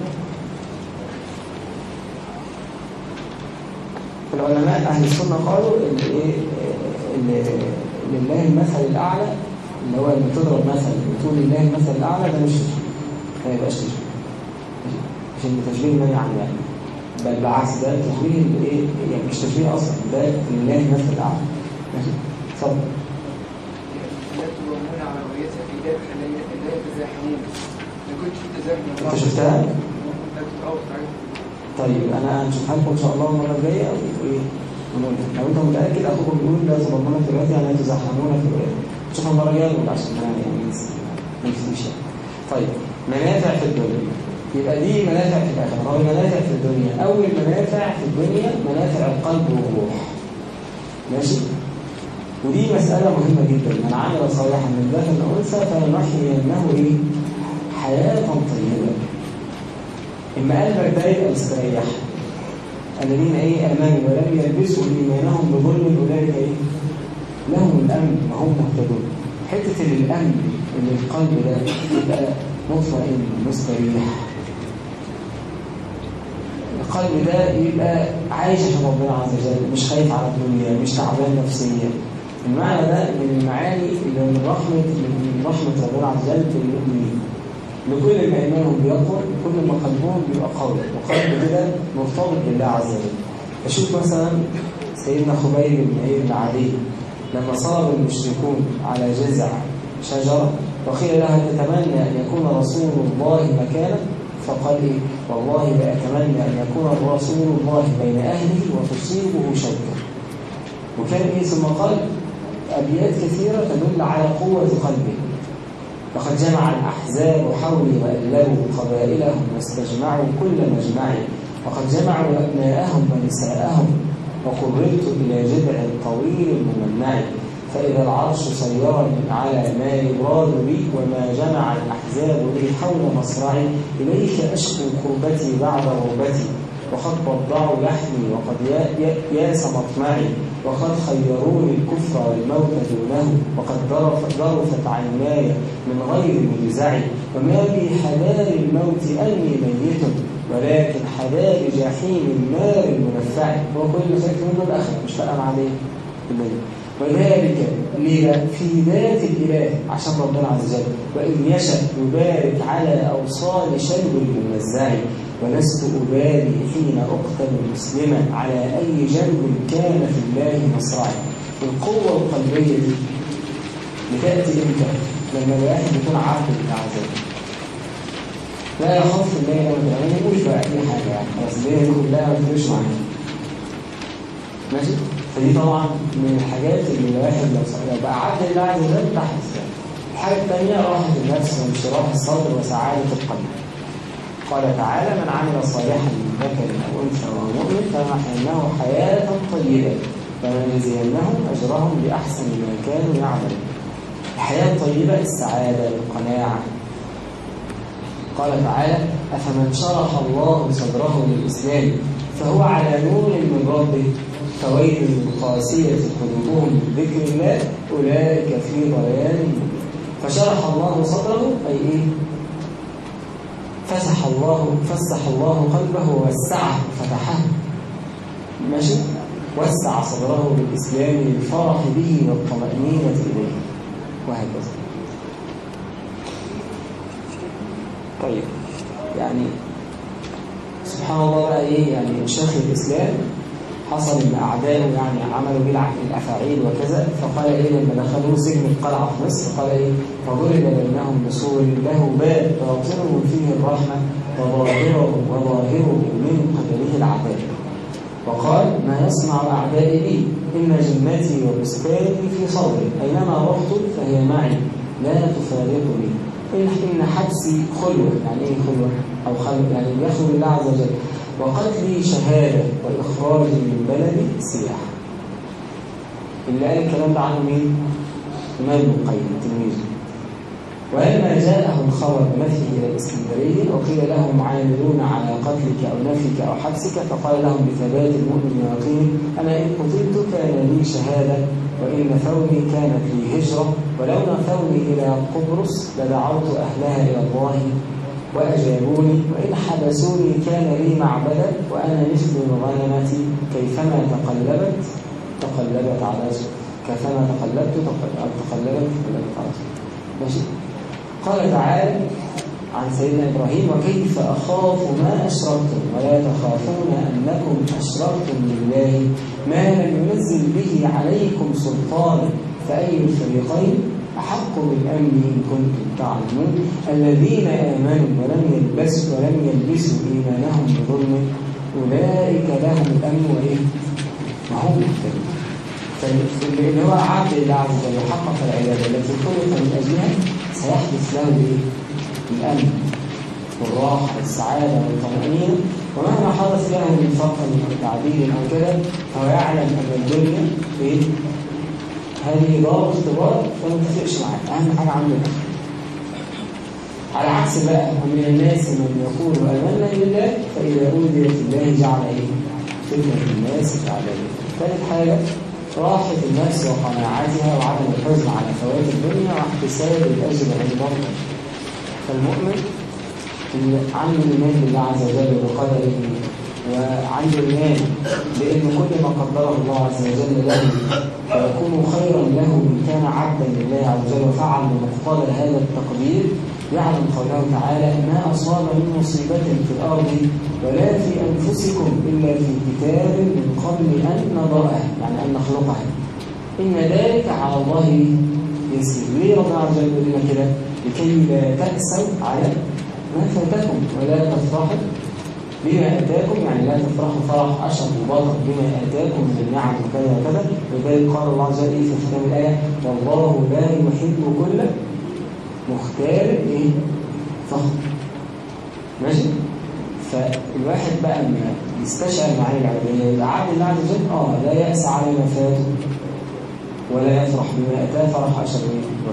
العلماء أهل السنة قالوا إن إيه إن لله المثل الأعلى اللي هو لما تضرب مثل وتقول لله المثل الأعلى ده مش تشبيه ما يبقاش تشبيه مش إن تشبيه منهي عنه يعني بل بالعكس ده تشبيه الايه يعني مش تشبيه اصلا ده لله المثل الاعلى ماشي اتفضل لا تلومون على رؤيتها في ذلك لا لا يتزاحمون ما كنتش في تزاحم انت شفتها؟ لا كنت أول حاجة طيب انا هنشوفها لكم ان شاء الله المره الجايه وايه ونقولها. لو انت متاكد اخوكم بيقول لا تضمون في الرؤيه يعني لا تزاحمون في الرؤيه شوفها المره الجايه نقول عشان ما يعني ما نفتيش يعني. طيب منافع في الدنيا يبقى دي منافع في الاخره هو المنافع في الدنيا اول منافع في الدنيا منافع القلب والروح ماشي ودي مسألة مهمة جدا من عمل صالحا من ذكر أو أنثى فلنحيينه إيه؟ حياة طيبة إما قلبك ده يبقى مستريح الذين إيه آمنوا ولم يلبسوا إيمانهم بظلم أولئك إيه؟ لهم الأمن وهم مهتدون حتة الأمن اللي القلب ده يبقى مطمئن مستريح القلب ده يبقى عايش عشان ربنا عز وجل مش خايف على الدنيا مش تعبان نفسيا المعنى ده من المعاني اللي من رحمة من رحمة ربنا عز وجل بالمؤمنين لكل ما إيمانهم بيقوى كل ما قلبهم بيبقى قوي وقلب كده مرتبط بالله عز وجل فشوف مثلا سيدنا خبيب بن عيد بن عدي لما صاب المشركون على جذع شجرة وقيل لها تتمنى أن يكون رسول الله مكانك فقال إيه والله لأتمنى أن يكون رسول الله بين أهله وتصيبه شوكة وكان إيه ثم قال أبيات كثيرة تدل على قوة قلبه لقد جمع الأحزاب حولي وألبوا قبائلهم واستجمعوا كل مجمع وقد جمعوا أبناءهم ونساءهم وقررت إلى جذع طويل ممنع فإذا العرش صيرني على ما يراد بي وما جمع الأحزاب لي حول مصرعي إليك أشكو كربتي بعد غربتي وقد بضعوا لحمي وقد يا- يا- ياس مطمعي وقد خيروني الكفر والموت دونه وقد ذرف- ذرفت عيناي من غير مجزعي وما بي حذار الموت أني ميت ولكن حذار جحيم النار المنفع هو كل خير منه الآخر مش فارقة مع ليه؟ بالليل. وذلك ليه؟ في ذات الإله عشان ربنا عز وجل وإن يشأ يبارك على أوصال شلب الممزع ولست أبالي حين أقتل مسلما على أي جنب كان في الله مصرعي القوة القلبية دي بتأتي إمتى؟ لما الواحد يكون عبد لله عز وجل لا يخاف الله يوم القيامة ما يقولش بقى أي حاجة يعني خلاص الدنيا دي كلها ما تفرقش معايا ماشي؟ فدي طبعا من الحاجات اللي الواحد لو لو بقى عبد لله عز وجل تحت السلام. الحاجة الثانية راحة النفس وانشراح الصدر وسعادة القلب. قال تعالى من عمل صالحا من ذكر او انثى وهو مؤمن فنحييناه حياة طيبة فلنجزينهم اجرهم باحسن ما كانوا يعملون. الحياة الطيبة السعادة القناعة. قال تعالى أفمن شرح الله صدره للإسلام فهو على نور من ربه فويل للقاسية قلوبهم من ذكر الله أولئك في ضلال مبين. فشرح الله صدره أي إيه؟ فسح الله فسح الله قلبه ووسعه فتحه ماشي وسع صدره بالإسلام للفرح به والطمأنينة إليه وهكذا طيب يعني سبحان الله بقى ايه يعني شيخ الاسلام حصل ان اعدائه يعني عملوا بيه الع- الافاعيل وكذا فقال ايه لما دخلوا سجن القلعه في مصر قال ايه فضرب بينهم بسور له باب باطنه فيه الرحمه وظاهره وظاهره من قبله العذاب وقال ما يصنع أعدائي بي إن جنتي وبستاني في صدري أينما رحت فهي معي لا تفارقني إن إن حبسي خلوة يعني إيه خلوة أو خلوة يعني يخلو الله عز وجل وقتلي شهادة وإخراجي من بلدي سياحة اللي قال الكلام ده عنه مين؟ إمام ابن القيم تلميذه ولما جاءه الخبر بمثله إلى الإسكندرية وقيل لهم عاملون على قتلك أو نفيك أو حبسك فقال لهم بثبات المؤمن ويقين أنا إن قتلت كان لي شهادة وإن ثوني كانت لي هجرة ولو نفوني إلى قبرص لدعوت أهلها إلى الله وأجابوني وإن حبسوني كان لي معبدا وأنا مثل الغنمة كيفما تقلبت تقلبت على سوء كيفما تقلبت تقلبت أو تقلبت تقلبت على سوء ماشي قال تعالى عن سيدنا إبراهيم وكيف أخاف ما أشركتم ولا تخافون أنكم أشركتم بالله ما لم ينزل به عليكم سلطانا فأي الفريقين أحق بالأمن إن كنتم تعلمون الذين آمنوا ولم يلبسوا ولم يلبسوا إيمانهم بظلم أولئك لهم الأمن وإيه؟ وهم مهتدون فاللي هو عبد الله عز وجل يحقق العبادة التي خلق من أجلها سيحدث له الإيه؟ الأمن والراحة والسعادة والطمأنينة ومهما حدث له من فقر أو تعديل أو كذا فهو يعلم أن الدنيا إيه؟ هذه دار اختبار فما تفرقش معاه أهم حاجة عنده الآخرة على عكس بقى ومن الناس من يقول آمنا بالله فإذا أوذي في الله جعل إيه؟ فتنة الناس كعذابه ثالث حاجة راحة النفس وقناعتها وعدم الحزن على فوات الدنيا واحتساب الأجر عند الله فالمؤمن اللي عنده إيمان بالله عز وجل وبقدره وعنده إيمان بأن كل ما قدره الله عز وجل له فيكون خيرا له إن كان عبدا لله عز وجل وفعل بمقتضى هذا التقدير يعلم قوله تعالى ما أصاب من مصيبة في الأرض ولا في أنفسكم إلا في كتاب من قبل أن نضرأها يعني أن نخلقها إن ذلك على الله يسير ليه ربنا عز وجل يقول لنا كده لكي لا تأسوا على ما فاتكم اتاكم ولا تفرحوا بما اتاكم يعني لا تفرحوا فرح اشهر وباطل بما اتاكم من النعم وكذا وكذا لذلك قال الله عز وجل إيه في ختام الايه والله لا يحب كل مختار ايه فخر ماشي فالواحد بقى لما يستشعر معاني العبوديه يبقى عبد الله عز وجل اه لا يأس على ما فاته ولا يفرح بما اتاه فرح اشهر ايه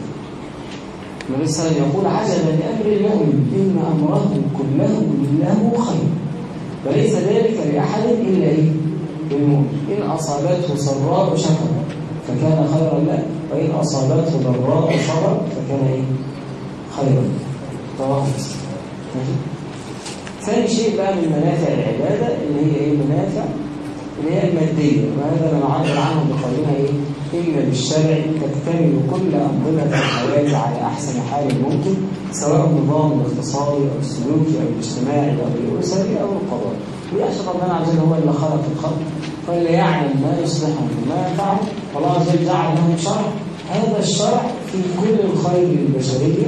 النبي صلى الله عليه وسلم يقول عجبا لامر المؤمن ان امره كله له خير وليس ذلك لاحد الا ايه المؤمن ان اصابته سراء شكر فكان خيرا له وان اصابته ضراء صبر فكان ايه خيرا رواه مسلم ماشي؟ ثاني شيء بقى من منافع العباده اللي هي ايه منافع اللي هي الماديه وهذا ما نعبر عنه بقولنا ايه إن بالشرع تكتمل كل أنظمة الحياة على أحسن حال ممكن سواء النظام الاقتصادي أو السلوكي أو الاجتماعي أو الأسري أو القضائي ويشهد ربنا عز وجل هو اللي خلق الخلق فاللي يعلم ما يصلحهم وما ينفعهم والله عز وجل جعل لهم شرع هذا الشرع في كل الخير للبشرية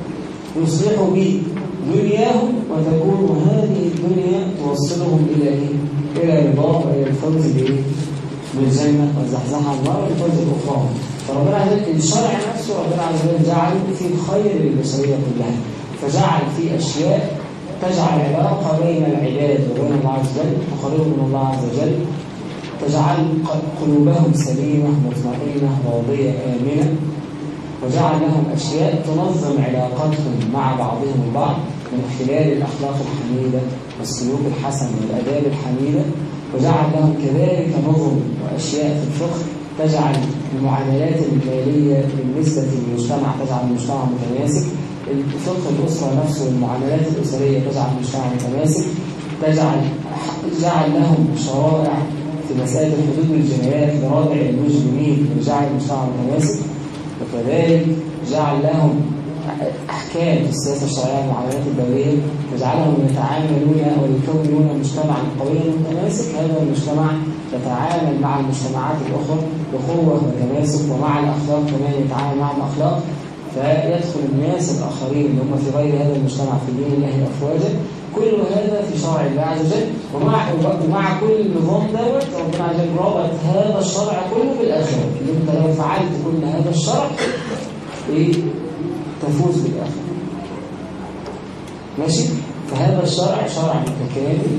يصلح به دنياهم وتكون هذه الدنيا توصلهم إلى إيه؟ إلى رضاه وإلى الفوز بإيه؟ بالجنة والزحزحة عن النار والفوز الأخرى فربنا عز وجل الشرع نفسه ربنا عز وجل جعل في الخير للبشرية كلها فجعل في أشياء تجعل علاقة بين العباد وبين الله عز وجل تقربهم من الله عز وجل تجعل قلوبهم سليمة مطمئنة راضية آمنة وجعل لهم أشياء تنظم علاقاتهم مع بعضهم البعض من خلال الأخلاق الحميدة والسلوك الحسن والأداب الحميدة وجعل لهم كذلك نظم وأشياء في الفقه تجعل المعاملات المالية بالنسبة للمجتمع تجعل المجتمع متماسك فقه الأسرة نفسه والمعاملات الأسرية تجعل المجتمع متماسك تجعل جعل لهم شرائع في مسائل الحدود والجنايات لردع المجرمين وجعل المجتمع متماسك وكذلك جعل لهم أحكام في السياسة الشرعية والمعاملات الدولية تجعلهم يتعاملون أو يكونون مجتمعا قويا متماسك هذا المجتمع يتعامل مع المجتمعات الأخرى بقوة وتماسك ومع الأخلاق كمان يتعامل مع الأخلاق فيدخل الناس الآخرين اللي هم في غير هذا المجتمع في دين الله أفواجا كل هذا في شرع الله عز وجل ومع ومع كل النظام دوت ربنا عز وجل رابط هذا الشرع كله بالآخرة اللي أنت لو فعلت كل هذا الشرع إيه تفوز بالآخرة ماشي فهذا الشرع شرع متكامل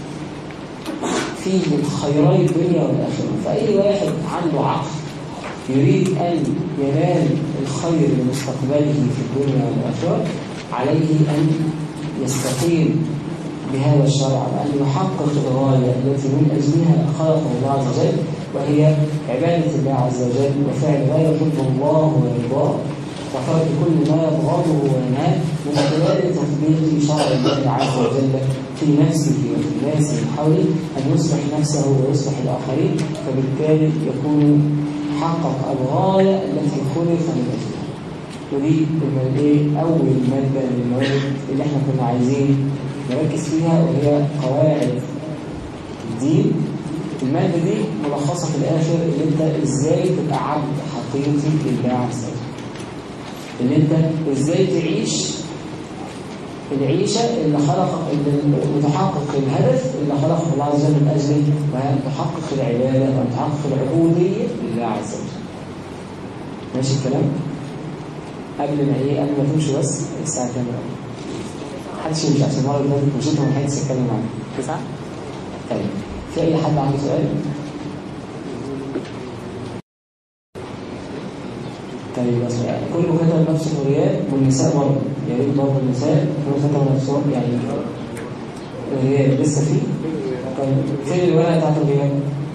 فيه خيري الدنيا والآخرة فأي واحد عنده عقل يريد أن ينال الخير لمستقبله في الدنيا والآخرة عليه أن يستقيم بهذا الشرع وأن يحقق الغاية التي من أجلها خلق الله عز وجل وهي عبادة الله عز وجل وفعل ما يحب الله ويرضاه وترك كل ما يبغضه وينهاه من خلال تطبيق شرع الله عز وجل في نفسه وفي الناس من حوله أن يصلح نفسه ويصلح الآخرين فبالتالي يكون حقق الغاية التي خلق من أجلها ودي ايه أول مادة من المواد اللي احنا كنا عايزين نركز فيها وهي قواعد الدين المادة دي ملخصة في الآخر اللي انت ازاي تبقى عبد حقيقي لله عز وجل ان انت ازاي تعيش العيشة اللي خلق اللي تحقق الهدف اللي خلقه الله عز وجل من أجله وهي أن تحقق العبادة وأن تحقق العبودية لله عز وجل ماشي الكلام؟ قبل ما ايه قبل ما تمشي بس الساعة كام بقى؟ محدش يمشي عشان المرة اللي فاتت مشيت ومحدش يتكلم معايا تسعة؟ طيب في أي حد عنده سؤال؟ طيب بس يعني كله كتب نفسه في الغياب والنساء برضه يا ريت برضه النساء كله كتب نفسهم يعني الغياب لسه فيه طيب فين الورقه بتاعت الغياب؟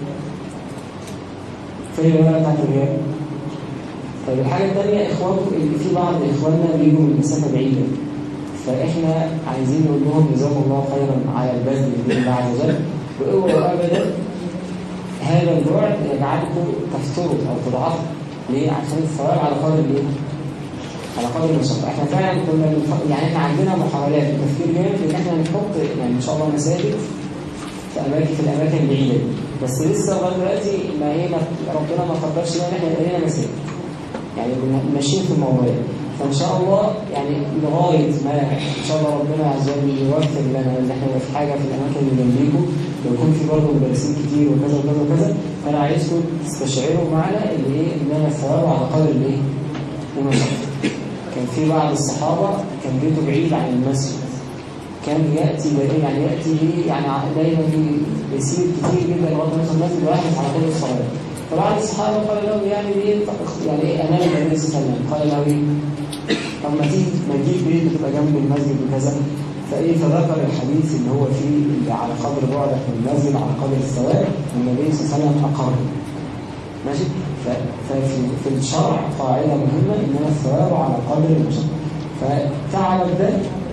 فين الورقه بتاعت الغياب؟ طيب الحاجه الثانيه اخوانكم اللي في بعض اخواننا بيجوا من مسافه بعيده فاحنا عايزين نقول لهم جزاكم الله خيرا على البذل باذن الله عز وجل واوعوا ابدا هذا البعد يجعلكم تفتروا او تضعفوا ليه؟ عشان الثواب على قدر الايه؟ على قدر المشقة احنا فعلا كنا بنف... يعني احنا عندنا محاولات وتفكير جامد ان احنا نحط يعني ان شاء الله مساجد في اماكن في الاماكن البعيده دي بس لسه لغايه دلوقتي ما هي ما ربنا ما قدرش لنا ان احنا يبقى لنا مساجد يعني ماشيين في الموضوع فان شاء الله يعني لغايه ما ان شاء الله ربنا عز وجل يوفق لنا ان احنا نبقى في حاجه في الاماكن اللي جنبيكم ويكون في برضه مدرسين كتير وكذا وكذا وكذا فانا عايزكم تستشعروا معنا اللي ايه ان انا الثواب على قدر الايه؟ المشقه. كان في بعض الصحابه كان بيته بعيد عن المسجد كان ياتي دائما يعني ياتي ليه يعني دايما بيسير كتير جدا لغايه ما يوصل المسجد واحد على كل الصلاه فبعض الصحابه قال له يعني ايه يعني ايه امام النبي صلى الله عليه وسلم قال له ايه طب ما تيجي ما تجيب بيت تبقى جنب المسجد وكذا فايه فذكر الحديث اللي هو فيه اللي على قدر بعدك من المسجد على قدر الثواب والنبي صلى الله عليه وسلم اقر ماشي ف- ففي في الشرع قاعده مهمه ان الثواب على قدر المشقه فتعلم ده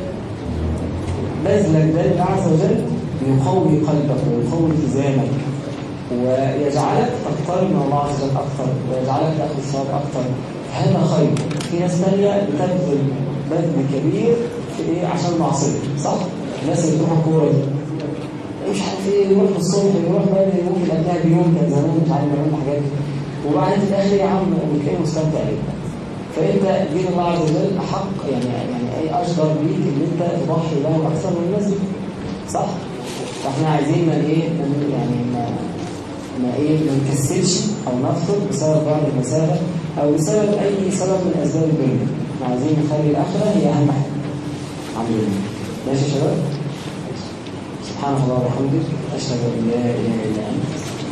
بذلك ده لله عز وجل يقوي قلبك ويقوي التزامك ويجعلك تقترب من الله عز وجل اكثر ويجعلك تاخذ الثواب اكثر هذا خير في ناس ثانيه بتبذل بذل كبير في ايه عشان معصيه صح؟ الناس اللي بتروح الكوره دي مش عارف ايه يروح الصبح يروح بدري ممكن قبلها بيوم كان زمان مش عارف يعمل الحاجات دي وبعدين في الاخر يا عم بتلاقيه مستمتع جدا فانت دين الله عز وجل احق يعني يعني اي اشجر بيك ان انت تضحي له اكثر من الناس دي صح؟ فاحنا عايزين ما ايه ما- يعني ما ما ايه ما نكسلش او نفصل بسبب بعد المسافه او بسبب اي سبب من اسباب الدنيا احنا عايزين نخلي الاخره هي اهم حاجه عاملين ماشي يا شباب سبحان الله وبحمدك اشهد ان لا اله الا انت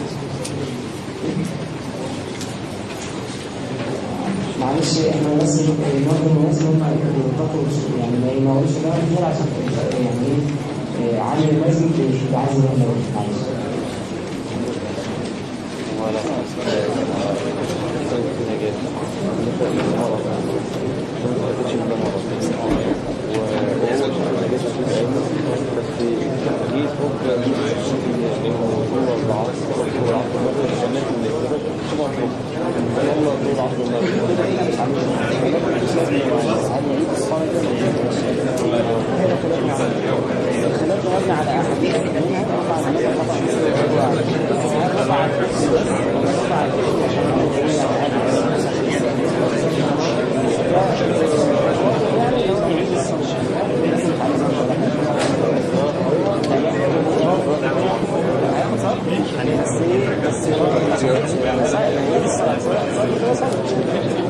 معلش احنا بس برضه الناس اللي هم بيتقوا يعني ما ينورش ده كتير عشان يعني ايه إيه، عامل المسجد يبقى عايز يروح يروح معلش الخلاف مبني على احاديث منها رفع النبي رفع رفع رفع بس بس